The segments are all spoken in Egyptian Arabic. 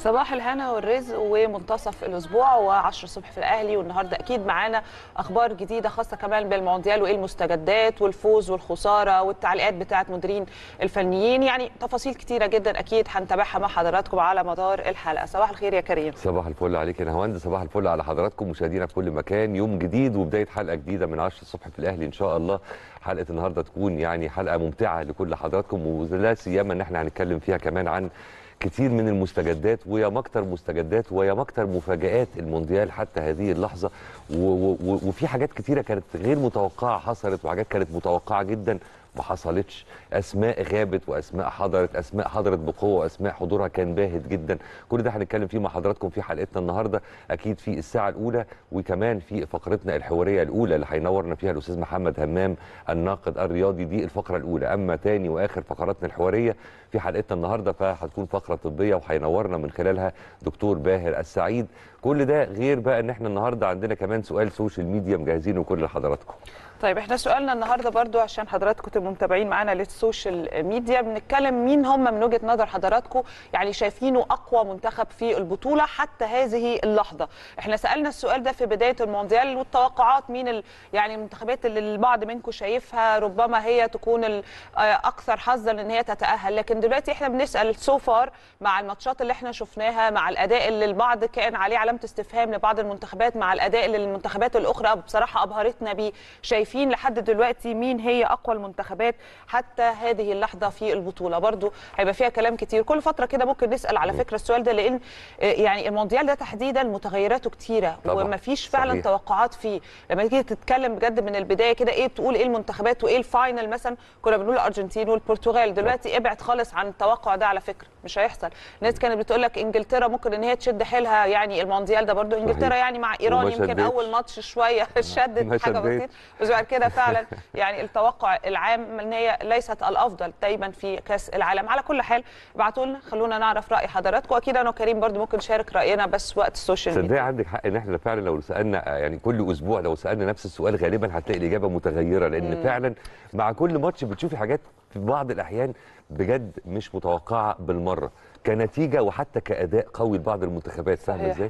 صباح الهنا والرزق ومنتصف الاسبوع و10 الصبح في الاهلي والنهارده اكيد معانا اخبار جديده خاصه كمان بالمونديال وايه المستجدات والفوز والخساره والتعليقات بتاعه مديرين الفنيين يعني تفاصيل كتيره جدا اكيد هنتابعها مع حضراتكم على مدار الحلقه صباح الخير يا كريم صباح الفل عليك يا نهاوند صباح الفل على حضراتكم مشاهدينا في كل مكان يوم جديد وبدايه حلقه جديده من 10 الصبح في الاهلي ان شاء الله حلقه النهارده تكون يعني حلقه ممتعه لكل حضراتكم ولا سيما ان احنا هنتكلم فيها كمان عن كتير من المستجدات ويا مكتر مستجدات ويا مكتر مفاجآت المونديال حتى هذه اللحظة و و وفي حاجات كتيرة كانت غير متوقعة حصلت وحاجات كانت متوقعة جدا ما حصلتش اسماء غابت واسماء حضرت اسماء حضرت بقوه واسماء حضورها كان باهت جدا كل ده هنتكلم فيه مع حضراتكم في حلقتنا النهارده اكيد في الساعه الاولى وكمان في فقرتنا الحواريه الاولى اللي هينورنا فيها الاستاذ محمد همام الناقد الرياضي دي الفقره الاولى اما تاني واخر فقراتنا الحواريه في حلقتنا النهارده فهتكون فقره طبيه وهينورنا من خلالها دكتور باهر السعيد كل ده غير بقى ان احنا النهارده عندنا كمان سؤال سوشيال ميديا مجهزينه كل حضراتكم طيب احنا سؤالنا النهارده برضو عشان حضراتكم تبقوا متابعين معانا للسوشيال ميديا بنتكلم مين هم من وجهه نظر حضراتكم يعني شايفينه اقوى منتخب في البطوله حتى هذه اللحظه احنا سالنا السؤال ده في بدايه المونديال والتوقعات مين ال... يعني المنتخبات اللي البعض منكم شايفها ربما هي تكون الاكثر حظا ان هي تتاهل لكن دلوقتي احنا بنسال سو فار مع الماتشات اللي احنا شفناها مع الاداء اللي البعض كان عليه علامه استفهام لبعض المنتخبات مع الاداء اللي المنتخبات الاخرى بصراحه ابهرتنا بيه شايفين لحد دلوقتي مين هي اقوى المنتخبات حتى هذه اللحظه في البطوله برضو هيبقى فيها كلام كتير كل فتره كده ممكن نسال على فكره السؤال ده لان يعني المونديال ده تحديدا متغيراته كتيره ومفيش فعلا صحيح. توقعات فيه لما تيجي تتكلم بجد من البدايه كده ايه تقول ايه المنتخبات وايه الفاينل مثلا كنا بنقول الارجنتين والبرتغال دلوقتي ابعد خالص عن التوقع ده على فكره مش هيحصل الناس كانت بتقول لك انجلترا ممكن ان هي تشد حيلها يعني المونديال ده برضو انجلترا يعني مع ايران يمكن اول ماتش شويه شدت حاجه بسيطه بس بعد كده فعلا يعني التوقع العام ان هي ليست الافضل دايما في كاس العالم على كل حال ابعتوا لنا خلونا نعرف راي حضراتكم واكيد انا وكريم برضو ممكن نشارك راينا بس وقت السوشيال ميديا صدق عندك حق ان احنا فعلا لو سالنا يعني كل اسبوع لو سالنا نفس السؤال غالبا هتلاقي الاجابه متغيره لان مم. فعلا مع كل ماتش بتشوفي حاجات في بعض الاحيان بجد مش متوقعه بالمره كنتيجه وحتى كاداء قوي لبعض المنتخبات فاهمه ازاي؟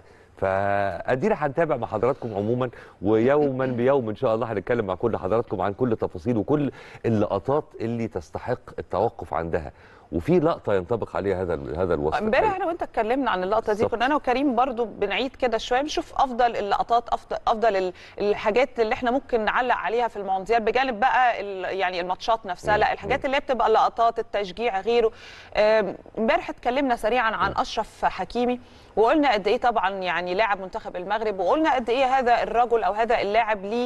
فادينا هنتابع مع حضراتكم عموما ويوما بيوم ان شاء الله هنتكلم مع كل حضراتكم عن كل تفاصيل وكل اللقطات اللي تستحق التوقف عندها وفي لقطه ينطبق عليها هذا هذا الوصف امبارح انا وانت اتكلمنا عن اللقطه دي كنا انا وكريم برضو بنعيد كده شويه بنشوف افضل اللقطات افضل افضل الحاجات اللي احنا ممكن نعلق عليها في المونديال بجانب بقى يعني الماتشات نفسها لا الحاجات اللي هي بتبقى اللقطات التشجيع غيره امبارح اتكلمنا سريعا عن اشرف حكيمي وقلنا قد ايه طبعا يعني لاعب منتخب المغرب وقلنا قد ايه هذا الرجل او هذا اللاعب ليه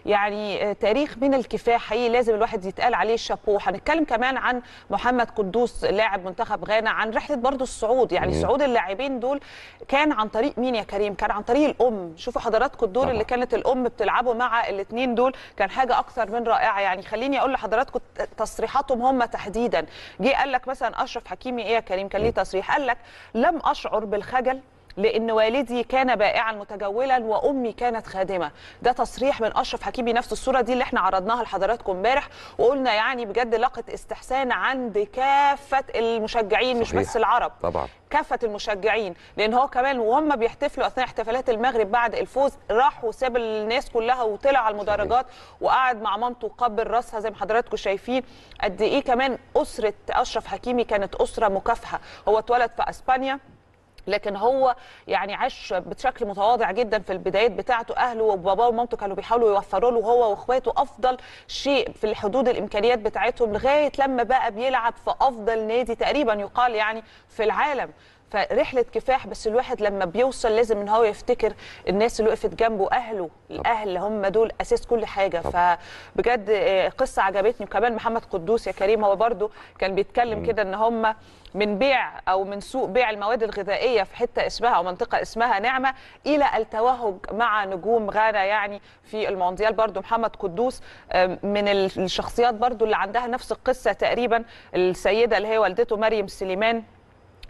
يعني تاريخ من الكفاح حقيقي لازم الواحد يتقال عليه الشابوه هنتكلم كمان عن محمد قدوس لاعب منتخب غانا عن رحله برضو الصعود يعني مم. صعود اللاعبين دول كان عن طريق مين يا كريم كان عن طريق الام شوفوا حضراتكم الدور طبعا. اللي كانت الام بتلعبه مع الاثنين دول كان حاجه اكثر من رائعه يعني خليني اقول لحضراتكم تصريحاتهم هم تحديدا جه قال لك مثلا اشرف حكيمي ايه يا كريم كان ليه تصريح قال لك لم اشعر بالخجل لان والدي كان بائعا متجولا وامي كانت خادمه ده تصريح من اشرف حكيمي نفس الصوره دي اللي احنا عرضناها لحضراتكم امبارح وقلنا يعني بجد لقت استحسان عند كافه المشجعين مش بس العرب طبعا كافه المشجعين لان هو كمان وهم بيحتفلوا اثناء احتفالات المغرب بعد الفوز راح وساب الناس كلها وطلع على المدرجات وقعد مع مامته وقبل راسها زي ما حضراتكم شايفين قد ايه كمان اسره اشرف حكيمي كانت اسره مكافحه هو اتولد في اسبانيا لكن هو يعني عاش بشكل متواضع جدا في البدايات بتاعته اهله وباباه ومامته كانوا بيحاولوا يوفروا له هو واخواته افضل شيء في حدود الامكانيات بتاعتهم لغايه لما بقى بيلعب في افضل نادي تقريبا يقال يعني في العالم فرحله كفاح بس الواحد لما بيوصل لازم ان هو يفتكر الناس اللي وقفت جنبه اهله الاهل هم دول اساس كل حاجه فبجد قصه عجبتني وكمان محمد قدوس يا كريم هو برده كان بيتكلم كده ان هم من بيع او من سوق بيع المواد الغذائيه في حته اسمها او منطقه اسمها نعمه الى التوهج مع نجوم غانا يعني في المونديال برضو محمد قدوس من الشخصيات برضو اللي عندها نفس القصه تقريبا السيده اللي هي والدته مريم سليمان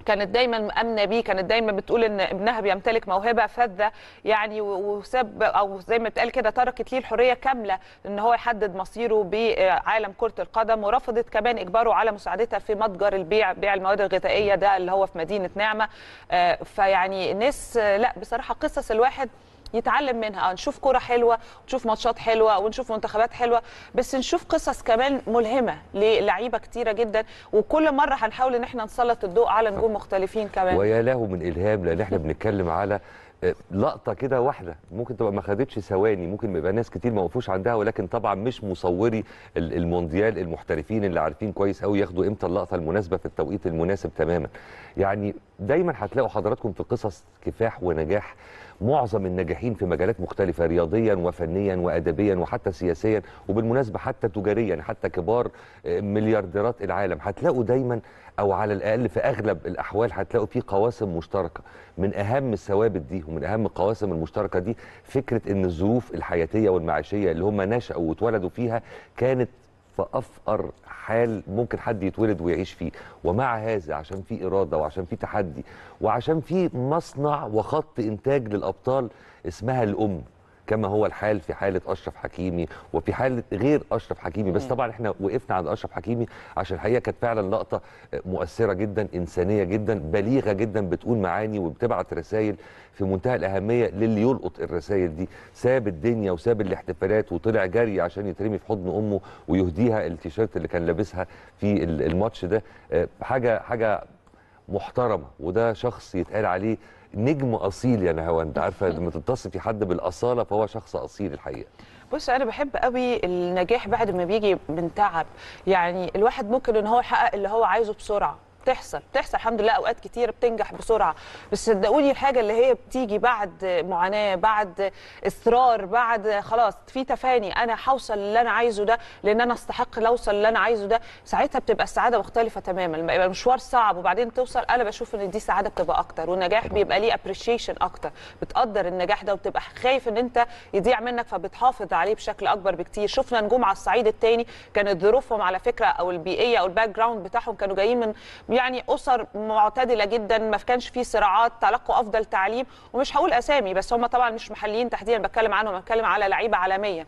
كانت دايما مأمنة بيه كانت دايما بتقول ان ابنها بيمتلك موهبة فذة يعني و- وساب او زي ما اتقال كده تركت ليه الحرية كاملة ان هو يحدد مصيره بعالم كرة القدم ورفضت كمان اجباره على مساعدتها في متجر البيع بيع المواد الغذائية ده اللي هو في مدينة نعمة آه، فيعني ناس آه، لا بصراحة قصص الواحد يتعلم منها آه، نشوف كرة حلوة ونشوف ماتشات حلوة ونشوف منتخبات حلوة بس نشوف قصص كمان ملهمة للعيبة كتيرة جدا وكل مرة هنحاول ان احنا نسلط الضوء على نجوم مختلفين كمان ويا له من الهام لان احنا بنتكلم على آه، لقطه كده واحده ممكن تبقى ما خدتش ثواني ممكن يبقى ناس كتير ما وقفوش عندها ولكن طبعا مش مصوري ال- المونديال المحترفين اللي عارفين كويس قوي ياخدوا امتى اللقطه المناسبه في التوقيت المناسب تماما يعني دايما هتلاقوا حضراتكم في قصص كفاح ونجاح معظم الناجحين في مجالات مختلفة رياضيا وفنيا وأدبيا وحتى سياسيا وبالمناسبة حتى تجاريا حتى كبار آه، مليارديرات العالم هتلاقوا دايما أو على الأقل في أغلب الأحوال هتلاقوا في قواسم مشتركة من أهم الثوابت دي ومن أهم القواسم المشتركة دي فكرة إن الظروف الحياتية والمعيشية اللي هم نشأوا واتولدوا فيها كانت في افقر حال ممكن حد يتولد ويعيش فيه ومع هذا عشان في اراده وعشان في تحدي وعشان في مصنع وخط انتاج للابطال اسمها الام كما هو الحال في حاله اشرف حكيمي وفي حاله غير اشرف حكيمي بس طبعا احنا وقفنا عند اشرف حكيمي عشان الحقيقه كانت فعلا لقطه مؤثره جدا انسانيه جدا بليغه جدا بتقول معاني وبتبعت رسائل في منتهى الاهميه للي يلقط الرسائل دي ساب الدنيا وساب الاحتفالات وطلع جري عشان يترمي في حضن امه ويهديها التيشيرت اللي كان لابسها في ال- الماتش ده آه، حاجه حاجه محترمه وده شخص يتقال عليه نجم اصيل يا نهاوند انت عارفه لما تتصفي حد بالاصاله فهو شخص اصيل الحقيقه بص انا بحب قوي النجاح بعد ما بيجي من تعب يعني الواحد ممكن ان هو يحقق اللي هو عايزه بسرعه بتحصل بتحصل الحمد لله اوقات كتير بتنجح بسرعه بس صدقوني الحاجه اللي هي بتيجي بعد معاناه بعد اصرار بعد خلاص في تفاني انا هوصل اللي انا عايزه ده لان انا استحق اللي اوصل اللي انا عايزه ده ساعتها بتبقى السعاده مختلفه تماما لما يبقى المشوار صعب وبعدين توصل انا بشوف ان دي سعاده بتبقى اكتر والنجاح بيبقى ليه ابريشيشن اكتر بتقدر النجاح ده وبتبقى خايف ان انت يضيع منك فبتحافظ عليه بشكل اكبر بكتير شفنا نجوم على الصعيد الثاني كانت ظروفهم على فكره او البيئيه او الباك جراوند بتاعهم كانوا جايين من يعني اسر معتدله جدا ما كانش فيه صراعات تلقوا افضل تعليم ومش هقول اسامي بس هم طبعا مش محليين تحديدا بتكلم عنهم بتكلم على لعيبه عالميه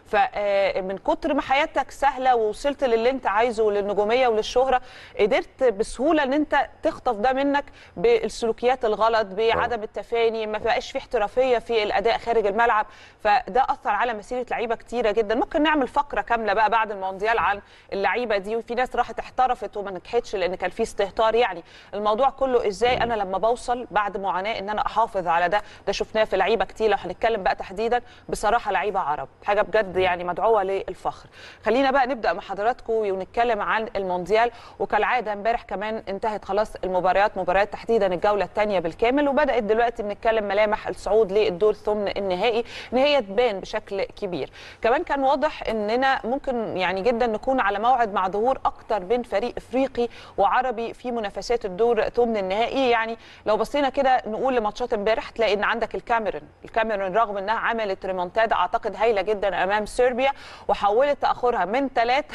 فمن كتر ما حياتك سهله ووصلت للي انت عايزه وللنجوميه وللشهره قدرت بسهوله ان انت تخطف ده منك بالسلوكيات الغلط بعدم التفاني ما بقاش في احترافيه في الاداء خارج الملعب فده اثر على مسيره لعيبه كتيره جدا ممكن نعمل فقره كامله بقى بعد المونديال عن اللعيبه دي وفي ناس راحت احترفت وما نجحتش لان كان في استهتار يعني الموضوع كله ازاي انا لما بوصل بعد معاناه ان انا احافظ على ده ده شفناه في لعيبه كتير لو هنتكلم بقى تحديدا بصراحه لعيبه عرب حاجه بجد يعني مدعوه للفخر خلينا بقى نبدا مع حضراتكم ونتكلم عن المونديال وكالعاده امبارح كمان انتهت خلاص المباريات مباريات تحديدا الجوله الثانيه بالكامل وبدات دلوقتي بنتكلم ملامح الصعود للدور ثمن النهائي ان هي تبان بشكل كبير كمان كان واضح اننا ممكن يعني جدا نكون على موعد مع ظهور اكتر من فريق افريقي وعربي في منافسات الدور ثمن النهائي يعني لو بصينا كده نقول لماتشات امبارح تلاقي ان عندك الكاميرون الكاميرون رغم انها عملت ريمونتادا اعتقد هايله جدا امام صربيا وحولت تاخرها من 3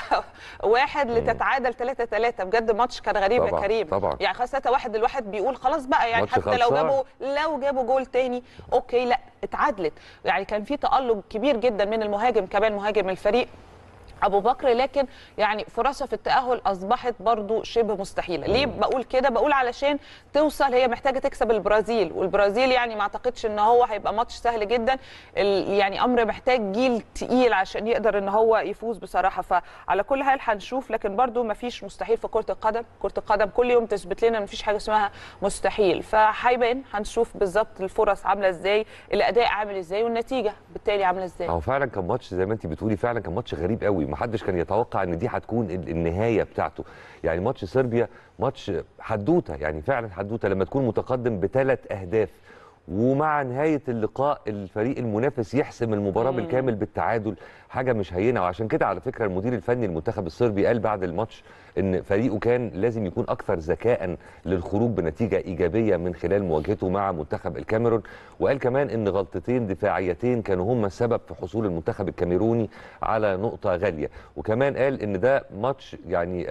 1 لتتعادل 3 3 بجد ماتش كان غريب يا طبعاً، كريم طبعاً. يعني خلاص 3 1 الواحد بيقول خلاص بقى يعني ماتش حتى لو خلصان. جابوا لو جابوا جول تاني اوكي لا اتعادلت يعني كان في تالق كبير جدا من المهاجم كمان مهاجم الفريق ابو بكر لكن يعني فرصها في التاهل اصبحت برضو شبه مستحيله ليه بقول كده بقول علشان توصل هي محتاجه تكسب البرازيل والبرازيل يعني ما اعتقدش ان هو هيبقى ماتش سهل جدا ال- يعني امر محتاج جيل تقيل عشان يقدر ان هو يفوز بصراحه فعلى كل حال هنشوف لكن برضو ما فيش مستحيل في كره القدم كره القدم كل يوم تثبت لنا ما فيش حاجه اسمها مستحيل فهيبان هنشوف بالظبط الفرص عامله ازاي الاداء عامل ازاي والنتيجه بالتالي عامله ازاي هو فعلا كان ماتش زي ما انت بتقولي فعلا كان ماتش غريب قوي ما حدش كان يتوقع ان دي هتكون ال- النهايه بتاعته يعني ماتش صربيا ماتش حدوته يعني فعلا حدوته لما تكون متقدم بثلاث اهداف ومع نهايه اللقاء الفريق المنافس يحسم المباراه بالكامل بالتعادل حاجه مش هينه وعشان كده على فكره المدير الفني المنتخب الصربي قال بعد الماتش ان فريقه كان لازم يكون اكثر ذكاء للخروج بنتيجه ايجابيه من خلال مواجهته مع منتخب الكاميرون وقال كمان ان غلطتين دفاعيتين كانوا هما السبب في حصول المنتخب الكاميروني على نقطه غاليه وكمان قال ان ده ماتش يعني آه،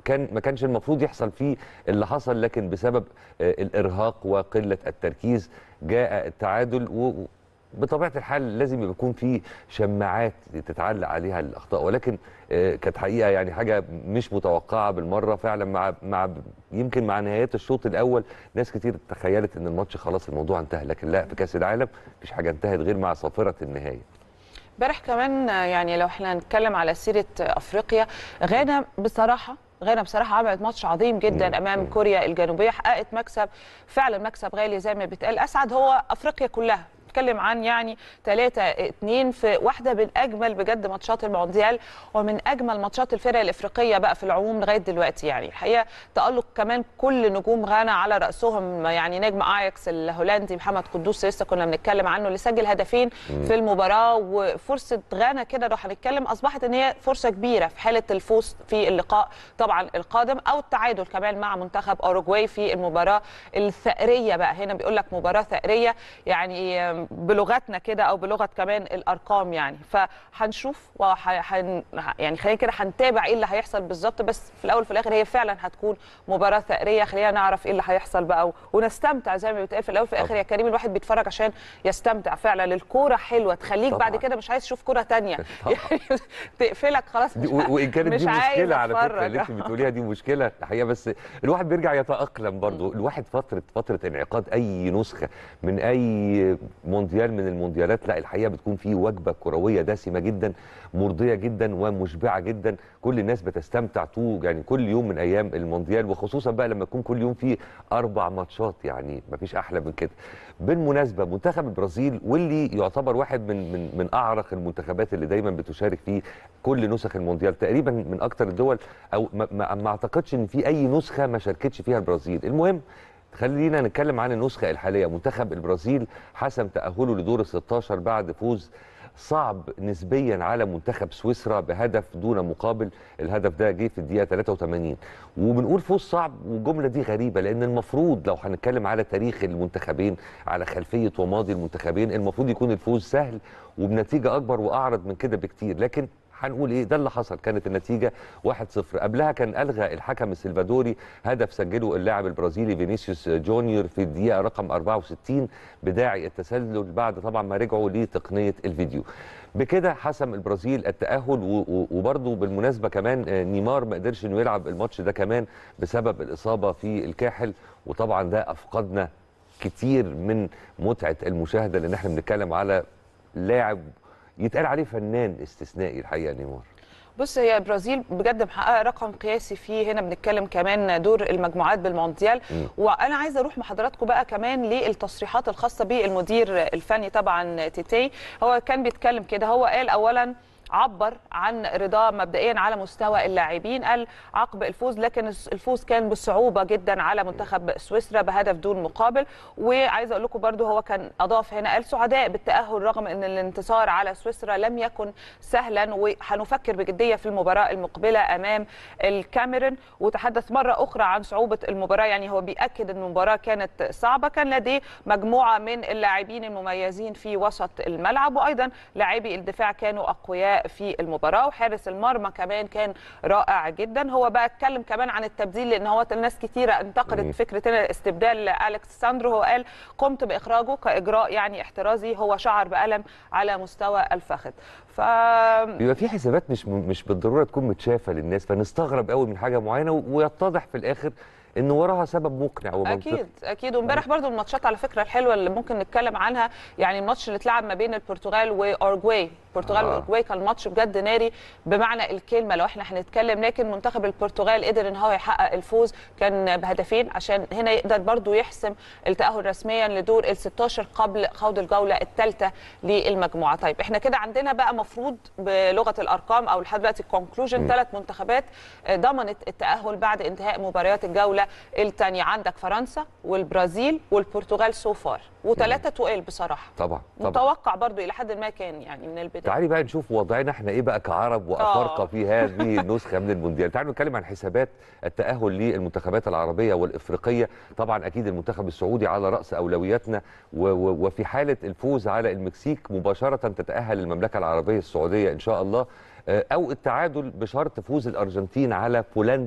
كان ما كانش المفروض يحصل فيه اللي حصل لكن بسبب آه، الارهاق وقله التركيز جاء التعادل و بطبيعه الحال لازم يبقى يكون في شماعات تتعلق عليها الاخطاء ولكن آه، كانت حقيقه يعني حاجه مش متوقعه بالمره فعلا مع مع يمكن مع نهايات الشوط الاول ناس كتير تخيلت ان الماتش خلاص الموضوع انتهى لكن لا في كاس العالم مفيش حاجه انتهت غير مع صافره النهايه امبارح كمان آه، يعني لو احنا هنتكلم على سيره آه، افريقيا غانا بصراحه غانا بصراحه عملت ماتش عظيم جدا مم. امام مم. كوريا الجنوبيه حققت مكسب فعلا مكسب غالي زي ما بيتقال اسعد هو افريقيا كلها بنتكلم عن يعني 3 2 في واحده من اجمل بجد ماتشات المونديال ومن اجمل ماتشات الفرق الافريقيه بقى في العموم لغايه دلوقتي يعني الحقيقه تالق كمان كل نجوم غانا على راسهم يعني نجم اياكس الهولندي محمد قدوس لسه كنا بنتكلم عنه اللي سجل هدفين في المباراه وفرصه غانا كده لو هنتكلم اصبحت ان هي فرصه كبيره في حاله الفوز في اللقاء طبعا القادم او التعادل كمان مع منتخب اوروجواي في المباراه الثأريه بقى هنا بيقول لك مباراه ثأريه يعني بلغتنا كده او بلغه كمان الارقام يعني فهنشوف وح... هن... يعني خلينا كده هنتابع ايه اللي هيحصل بالظبط بس في الاول وفي الاخر هي فعلا هتكون مباراه ثأريه خلينا نعرف ايه اللي هيحصل بقى و... ونستمتع زي ما بيتقال في الاول وفي الاخر طبعا. يا كريم الواحد بيتفرج عشان يستمتع فعلا الكوره حلوه تخليك طبعا. بعد كده مش عايز تشوف كوره تانية طبعا. يعني تقفلك خلاص دي مش و- وان كانت مش دي عايز مشكله على فكره أتفرج. اللي انت بتقوليها دي مشكله الحقيقه بس الواحد بيرجع يتاقلم برضه الواحد فتره فتره انعقاد اي نسخه من اي مونديال من المونديالات لا الحقيقه بتكون فيه وجبه كرويه دسمه جدا مرضيه جدا ومشبعه جدا كل الناس بتستمتع طول يعني كل يوم من ايام المونديال وخصوصا بقى لما يكون كل يوم فيه اربع ماتشات يعني مفيش احلى من كده بالمناسبه منتخب البرازيل واللي يعتبر واحد من من من اعرق المنتخبات اللي دايما بتشارك في كل نسخ المونديال تقريبا من اكتر الدول او ما, ما, ما اعتقدش ان في اي نسخه ما شاركتش فيها البرازيل المهم خلينا نتكلم عن النسخه الحاليه منتخب البرازيل حسم تاهله لدور ال 16 بعد فوز صعب نسبيا على منتخب سويسرا بهدف دون مقابل الهدف ده جه في الدقيقه 83 وبنقول فوز صعب والجمله دي غريبه لان المفروض لو هنتكلم على تاريخ المنتخبين على خلفيه وماضي المنتخبين المفروض يكون الفوز سهل وبنتيجه اكبر واعرض من كده بكتير لكن هنقول ايه ده اللي حصل كانت النتيجه 1-0 قبلها كان الغى الحكم السلفادوري هدف سجله اللاعب البرازيلي فينيسيوس جونيور في الدقيقه رقم 64 بداعي التسلل بعد طبعا ما رجعوا لتقنيه الفيديو بكده حسم البرازيل التاهل و- و- وبرضه بالمناسبه كمان آه، نيمار ما قدرش انه يلعب الماتش ده كمان بسبب الاصابه في الكاحل وطبعا ده افقدنا كتير من متعه المشاهده لان احنا بنتكلم على لاعب يتقال عليه فنان استثنائي الحقيقه نيمار بص هي البرازيل بجد محققه رقم قياسي فيه هنا بنتكلم كمان دور المجموعات بالمونديال مم. وانا عايزه اروح مع حضراتكم بقى كمان للتصريحات الخاصه بالمدير الفني طبعا تيتي هو كان بيتكلم كده هو قال اولا عبر عن رضاه مبدئيا على مستوى اللاعبين قال عقب الفوز لكن الفوز كان بصعوبه جدا على منتخب سويسرا بهدف دون مقابل وعايزه اقول لكم برده هو كان اضاف هنا قال سعداء بالتاهل رغم ان الانتصار على سويسرا لم يكن سهلا وهنفكر بجديه في المباراه المقبله امام الكاميرون وتحدث مره اخرى عن صعوبه المباراه يعني هو بياكد ان المباراه كانت صعبه كان لديه مجموعه من اللاعبين المميزين في وسط الملعب وايضا لاعبي الدفاع كانوا اقوياء في المباراه وحارس المرمى كمان كان رائع جدا هو بقى اتكلم كمان عن التبديل لان هو الناس كتيره مم. انتقدت فكره هنا استبدال اليكس ساندرو هو قال قمت باخراجه كاجراء يعني احترازي هو شعر بالم على مستوى الفخذ ف بيبقى في حسابات مش مش بالضروره تكون متشافه للناس فنستغرب قوي من حاجه معينه و- ويتضح في الاخر ان وراها سبب مقنع ومنطقي اكيد اكيد وامبارح برضو الماتشات على فكره الحلوه اللي ممكن نتكلم عنها يعني الماتش اللي اتلعب ما بين البرتغال واورجواي البرتغال آه. واورجواي كان ماتش بجد ناري بمعنى الكلمه لو احنا هنتكلم لكن منتخب البرتغال قدر ان هو يحقق الفوز كان بهدفين عشان هنا يقدر برضو يحسم التاهل رسميا لدور ال 16 قبل خوض الجوله الثالثه للمجموعه طيب احنا كده عندنا بقى مفروض بلغه الارقام او لحد دلوقتي الكونكلوجن ثلاث منتخبات آه، ضمنت التاهل بعد انتهاء مباريات الجوله الثانيه عندك فرنسا والبرازيل والبرتغال سو فار وثلاثه تقال بصراحه طبعا طبعا متوقع برضو الى حد ما كان يعني من البدايه تعالي بقى نشوف وضعنا احنا ايه بقى كعرب وافارقه آه. في هذه النسخه من المونديال تعالوا نتكلم عن حسابات التاهل للمنتخبات العربيه والافريقيه طبعا اكيد المنتخب السعودي على راس اولوياتنا و و وفي حاله الفوز على المكسيك مباشره تتاهل المملكه العربيه السعوديه ان شاء الله آه، او التعادل بشرط فوز الارجنتين على بولندا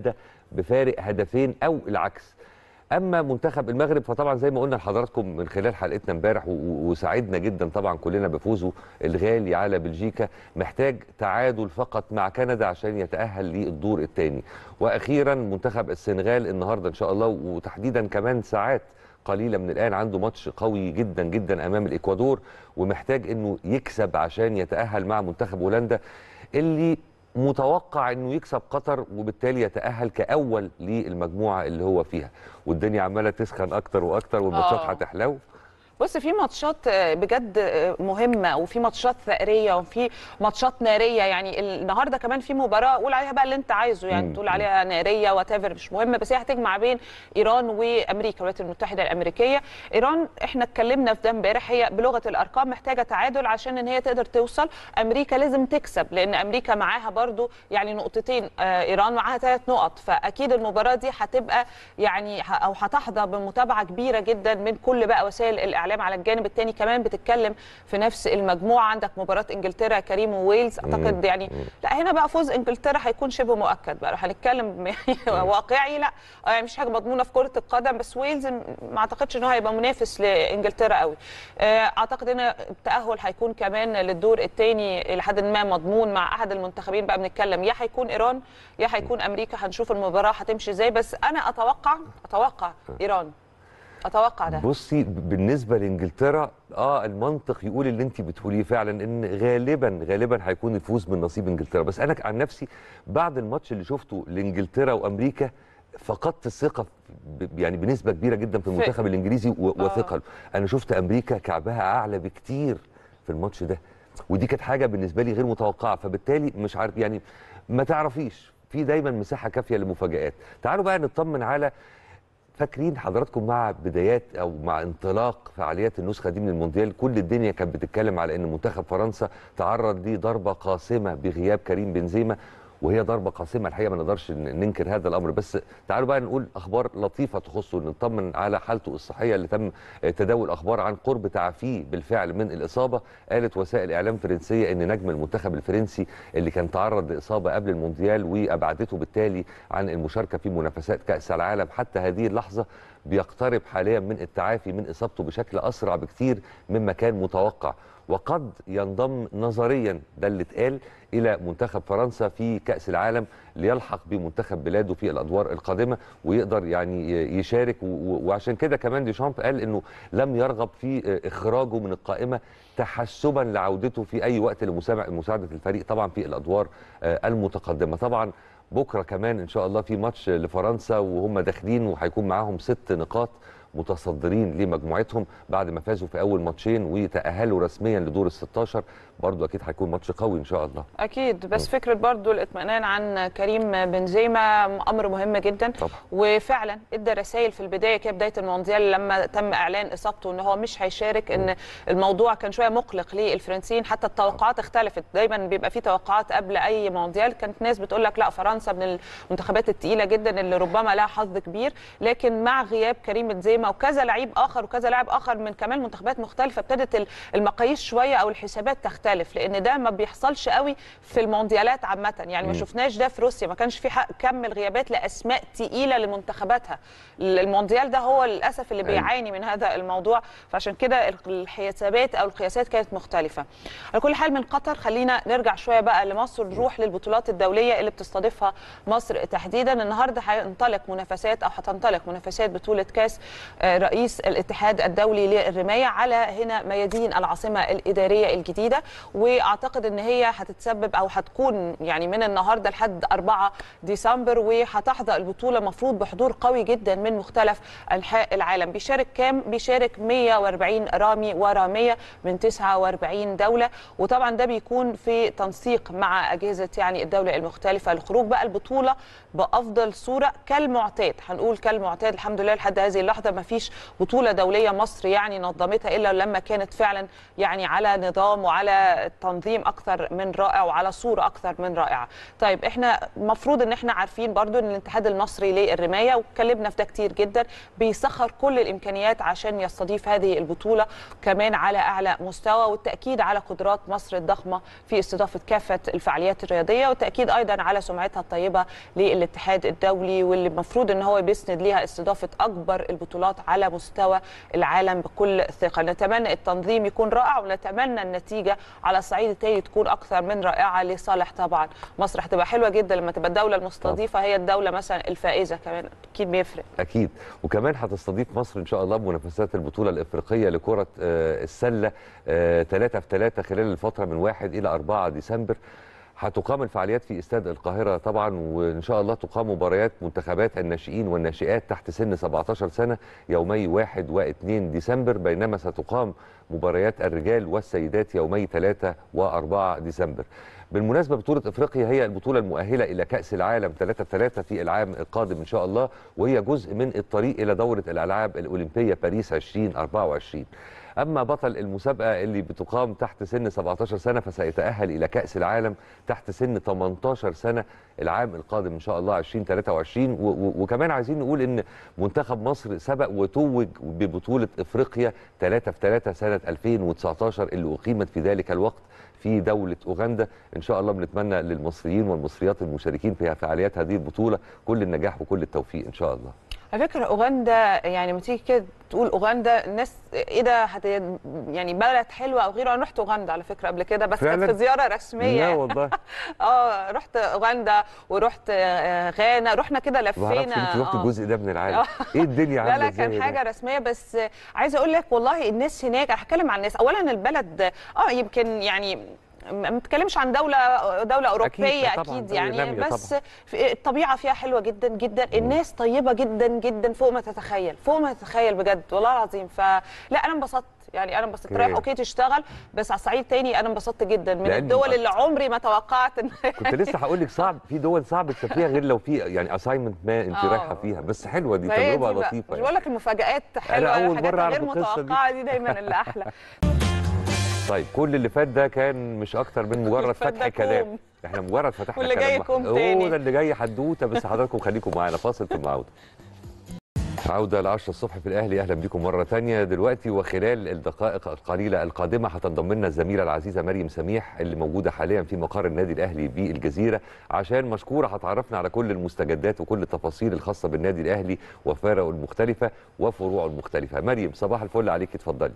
بفارق هدفين او العكس اما منتخب المغرب فطبعا زي ما قلنا لحضراتكم من خلال حلقتنا امبارح و- و- وسعدنا جدا طبعا كلنا بفوزه الغالي على بلجيكا محتاج تعادل فقط مع كندا عشان يتاهل للدور الثاني واخيرا منتخب السنغال النهارده ان شاء الله وتحديدا كمان ساعات قليله من الان عنده ماتش قوي جدا جدا امام الاكوادور ومحتاج انه يكسب عشان يتاهل مع منتخب هولندا اللي متوقع انه يكسب قطر وبالتالي يتاهل كاول للمجموعه اللي هو فيها والدنيا عماله تسخن اكتر واكتر والماتشات آه. هتحلو بص في ماتشات آه، بجد آه، مهمه وفي ماتشات ثأريه وفي ماتشات ناريه يعني النهارده كمان في مباراه قول عليها بقى اللي انت عايزه يعني مم. تقول عليها ناريه وات مش مهم بس هي هتجمع بين ايران وامريكا الولايات المتحده الامريكيه ايران احنا اتكلمنا في ده امبارح هي بلغه الارقام محتاجه تعادل عشان ان هي تقدر توصل امريكا لازم تكسب لان امريكا معاها برضو يعني نقطتين آه، ايران معاها ثلاث نقط فاكيد المباراه دي هتبقى يعني ه- او هتحظى بمتابعه كبيره جدا من كل بقى وسائل الاعلام على الجانب الثاني كمان بتتكلم في نفس المجموعه عندك مباراه انجلترا كريم وويلز اعتقد يعني لا هنا بقى فوز انجلترا هيكون شبه مؤكد بقى لو هنتكلم واقعي لا آه، يعني مش حاجه مضمونه في كره القدم بس ويلز م- ما اعتقدش ان هو هيبقى منافس لانجلترا قوي آه، اعتقد ان التاهل هيكون كمان للدور الثاني الى حد ما مضمون مع احد المنتخبين بقى بنتكلم يا هيكون ايران يا هيكون امريكا هنشوف المباراه هتمشي ازاي بس انا اتوقع اتوقع ايران اتوقع ده بصي بالنسبه لانجلترا اه المنطق يقول اللي انت بتقوليه فعلا ان غالبا غالبا هيكون الفوز من نصيب انجلترا بس انا عن نفسي بعد الماتش اللي شفته لانجلترا وامريكا فقدت الثقه ب- يعني بنسبه كبيره جدا في المنتخب الانجليزي و- آه. وثقله انا شفت امريكا كعبها اعلى بكتير في الماتش ده ودي كانت حاجه بالنسبه لي غير متوقعه فبالتالي مش عارف يعني ما تعرفيش في دايما مساحه كافيه للمفاجات تعالوا بقى نطمن على فاكرين حضراتكم مع بدايات او مع انطلاق فعاليات النسخه دي من المونديال كل الدنيا كانت بتتكلم على ان منتخب فرنسا تعرض لضربه قاسمه بغياب كريم بنزيما وهي ضربه قاسمه الحقيقه ما نقدرش ن- ننكر هذا الامر بس تعالوا بقى نقول اخبار لطيفه تخصه نطمن على حالته الصحيه اللي تم تداول اخبار عن قرب تعافيه بالفعل من الاصابه قالت وسائل اعلام فرنسيه ان نجم المنتخب الفرنسي اللي كان تعرض لاصابه قبل المونديال وابعدته بالتالي عن المشاركه في منافسات كاس العالم حتى هذه اللحظه بيقترب حاليا من التعافي من اصابته بشكل اسرع بكتير مما كان متوقع وقد ينضم نظريا ده اللي اتقال الى منتخب فرنسا في كاس العالم ليلحق بمنتخب بلاده في الادوار القادمه ويقدر يعني يشارك و- و- وعشان كده كمان ديشامب قال انه لم يرغب في اخراجه من القائمه تحسبا لعودته في اي وقت لمساعده مساعدة الفريق طبعا في الادوار آه، المتقدمه طبعا بكره كمان ان شاء الله في ماتش لفرنسا وهم داخلين وهيكون معاهم ست نقاط متصدرين لمجموعتهم بعد ما فازوا في اول ماتشين وتاهلوا رسميا لدور ال 16 برضو اكيد هيكون ماتش قوي ان شاء الله اكيد بس فكره برضو الاطمئنان عن كريم بنزيما امر مهم جدا طبعا. وفعلا ادى رسائل في البدايه كده بدايه المونديال لما تم اعلان اصابته ان هو مش هيشارك ان الموضوع كان شويه مقلق للفرنسيين حتى التوقعات اختلفت دايما بيبقى في توقعات قبل اي مونديال كانت ناس بتقول لك لا فرنسا من المنتخبات الثقيله جدا اللي ربما لها حظ كبير لكن مع غياب كريم بنزيما وكذا لعيب اخر وكذا لاعب اخر من كمان منتخبات مختلفه ابتدت المقاييس شويه او الحسابات تختلف لان ده ما بيحصلش قوي في المونديالات عامه يعني ما شفناش ده في روسيا ما كانش في حق كم الغيابات لاسماء تقيله لمنتخباتها المونديال ده هو للاسف اللي أيوة. بيعاني من هذا الموضوع فعشان كده الحسابات او القياسات كانت مختلفه على كل حال من قطر خلينا نرجع شويه بقى لمصر نروح للبطولات الدوليه اللي بتستضيفها مصر تحديدا النهارده هينطلق منافسات او هتنطلق منافسات بطوله كاس آه، رئيس الاتحاد الدولي للرمايه على هنا ميادين العاصمه الاداريه الجديده واعتقد ان هي هتتسبب او هتكون يعني من النهارده لحد 4 ديسمبر وهتحظى البطوله مفروض بحضور قوي جدا من مختلف انحاء العالم بيشارك كام بيشارك 140 رامي وراميه من 49 دوله وطبعا ده بيكون في تنسيق مع اجهزه يعني الدوله المختلفه لخروج بقى البطوله بافضل صوره كالمعتاد هنقول كالمعتاد الحمد لله لحد هذه اللحظه ما فيش بطوله دوليه مصر يعني نظمتها الا لما كانت فعلا يعني على نظام وعلى تنظيم اكثر من رائع وعلى صوره اكثر من رائعه طيب احنا المفروض ان احنا عارفين برضو ان الاتحاد المصري للرمايه واتكلمنا في ده كتير جدا بيسخر كل الامكانيات عشان يستضيف هذه البطوله كمان على اعلى مستوى والتاكيد على قدرات مصر الضخمه في استضافه كافه الفعاليات الرياضيه والتاكيد ايضا على سمعتها الطيبه للاتحاد الدولي واللي المفروض ان هو بيسند ليها استضافه اكبر البطولات على مستوى العالم بكل ثقه نتمنى التنظيم يكون رائع ونتمنى النتيجه على الصعيد التاني تكون اكثر من رائعه لصالح طبعا مصر هتبقى حلوه جدا لما تبقى الدوله المستضيفه هي الدوله مثلا الفائزه كمان اكيد بيفرق اكيد وكمان هتستضيف مصر ان شاء الله منافسات البطوله الافريقيه لكره آه، السله 3 في 3 خلال الفتره من 1 الى 4 ديسمبر هتقام الفعاليات في استاد القاهره طبعا وان شاء الله تقام مباريات منتخبات الناشئين والناشئات تحت سن 17 سنه يومي 1 و2 ديسمبر بينما ستقام مباريات الرجال والسيدات يومي 3 و4 ديسمبر بالمناسبه بطوله افريقيا هي البطوله المؤهله الى كاس العالم 3 3 في العام القادم ان شاء الله وهي جزء من الطريق الى دوره الالعاب الاولمبيه باريس 2024 اما بطل المسابقه اللي بتقام تحت سن 17 سنه فسيتاهل الى كاس العالم تحت سن 18 سنه العام القادم ان شاء الله 2023 و- و- وكمان عايزين نقول ان منتخب مصر سبق وتوج ببطوله افريقيا 3 في 3 سنه 2019 اللي اقيمت في ذلك الوقت في دولة أوغندا إن شاء الله بنتمنى للمصريين والمصريات المشاركين في فعاليات هذه البطولة كل النجاح وكل التوفيق إن شاء الله على فكره اوغندا يعني لما تيجي كده تقول اوغندا الناس ايه ده هت يعني بلد حلوه او غيره انا رحت اوغندا على فكره قبل كده بس كانت فعلاً؟ في زياره رسميه لا والله اه رحت اوغندا ورحت آه، غانا رحنا كده ما اعرفش لفينا انت رحت آه. الجزء ده من العالم آه. ايه الدنيا لا عامله لا ازاي كان هناك؟ حاجه رسميه بس آه، عايزه اقول لك والله الناس هناك انا هتكلم عن الناس اولا البلد اه يمكن يعني ما بنتكلمش عن دوله دوله اوروبيه طبعاً، اكيد دولة يعني نامية بس في- الطبيعه فيها حلوه جدا جدا الناس طيبه جدا جدا فوق ما تتخيل فوق ما تتخيل بجد والله العظيم فلا انا انبسطت يعني انا انبسطت أوكي. رايح اوكي تشتغل بس على الصعيد تاني انا انبسطت جدا من لأن- الدول اللي عمري ما توقعت ان كنت لسه هقول لك صعب في دول صعب تسافريها غير لو في يعني اساينمنت ما انت آه. رايحه فيها بس حلوه دي فهي دي تجربه بقى. لطيفه مش يعني. بقول لك المفاجآت حلوه أول الحاجات مرة أعرف غير القصة دي. متوقعه دي دايما اللي احلى طيب كل اللي فات ده كان مش اكتر من مجرد فات فتح ده كلام كوم. احنا مجرد فتحنا واللي كلام جاي واحد. كوم هو تاني. ده اللي جاي حدوته بس حضراتكم خليكم معانا فاصل ثم عوده عودة ل 10 الصبح في الأهلي أهلا بكم مرة تانية دلوقتي وخلال الدقائق القليلة القادمة هتنضم لنا الزميلة العزيزة مريم سميح اللي موجودة حاليا في مقر النادي الأهلي بالجزيرة عشان مشكورة هتعرفنا على كل المستجدات وكل التفاصيل الخاصة بالنادي الأهلي وفرقه المختلفة وفروعه المختلفة مريم صباح الفل عليك اتفضلي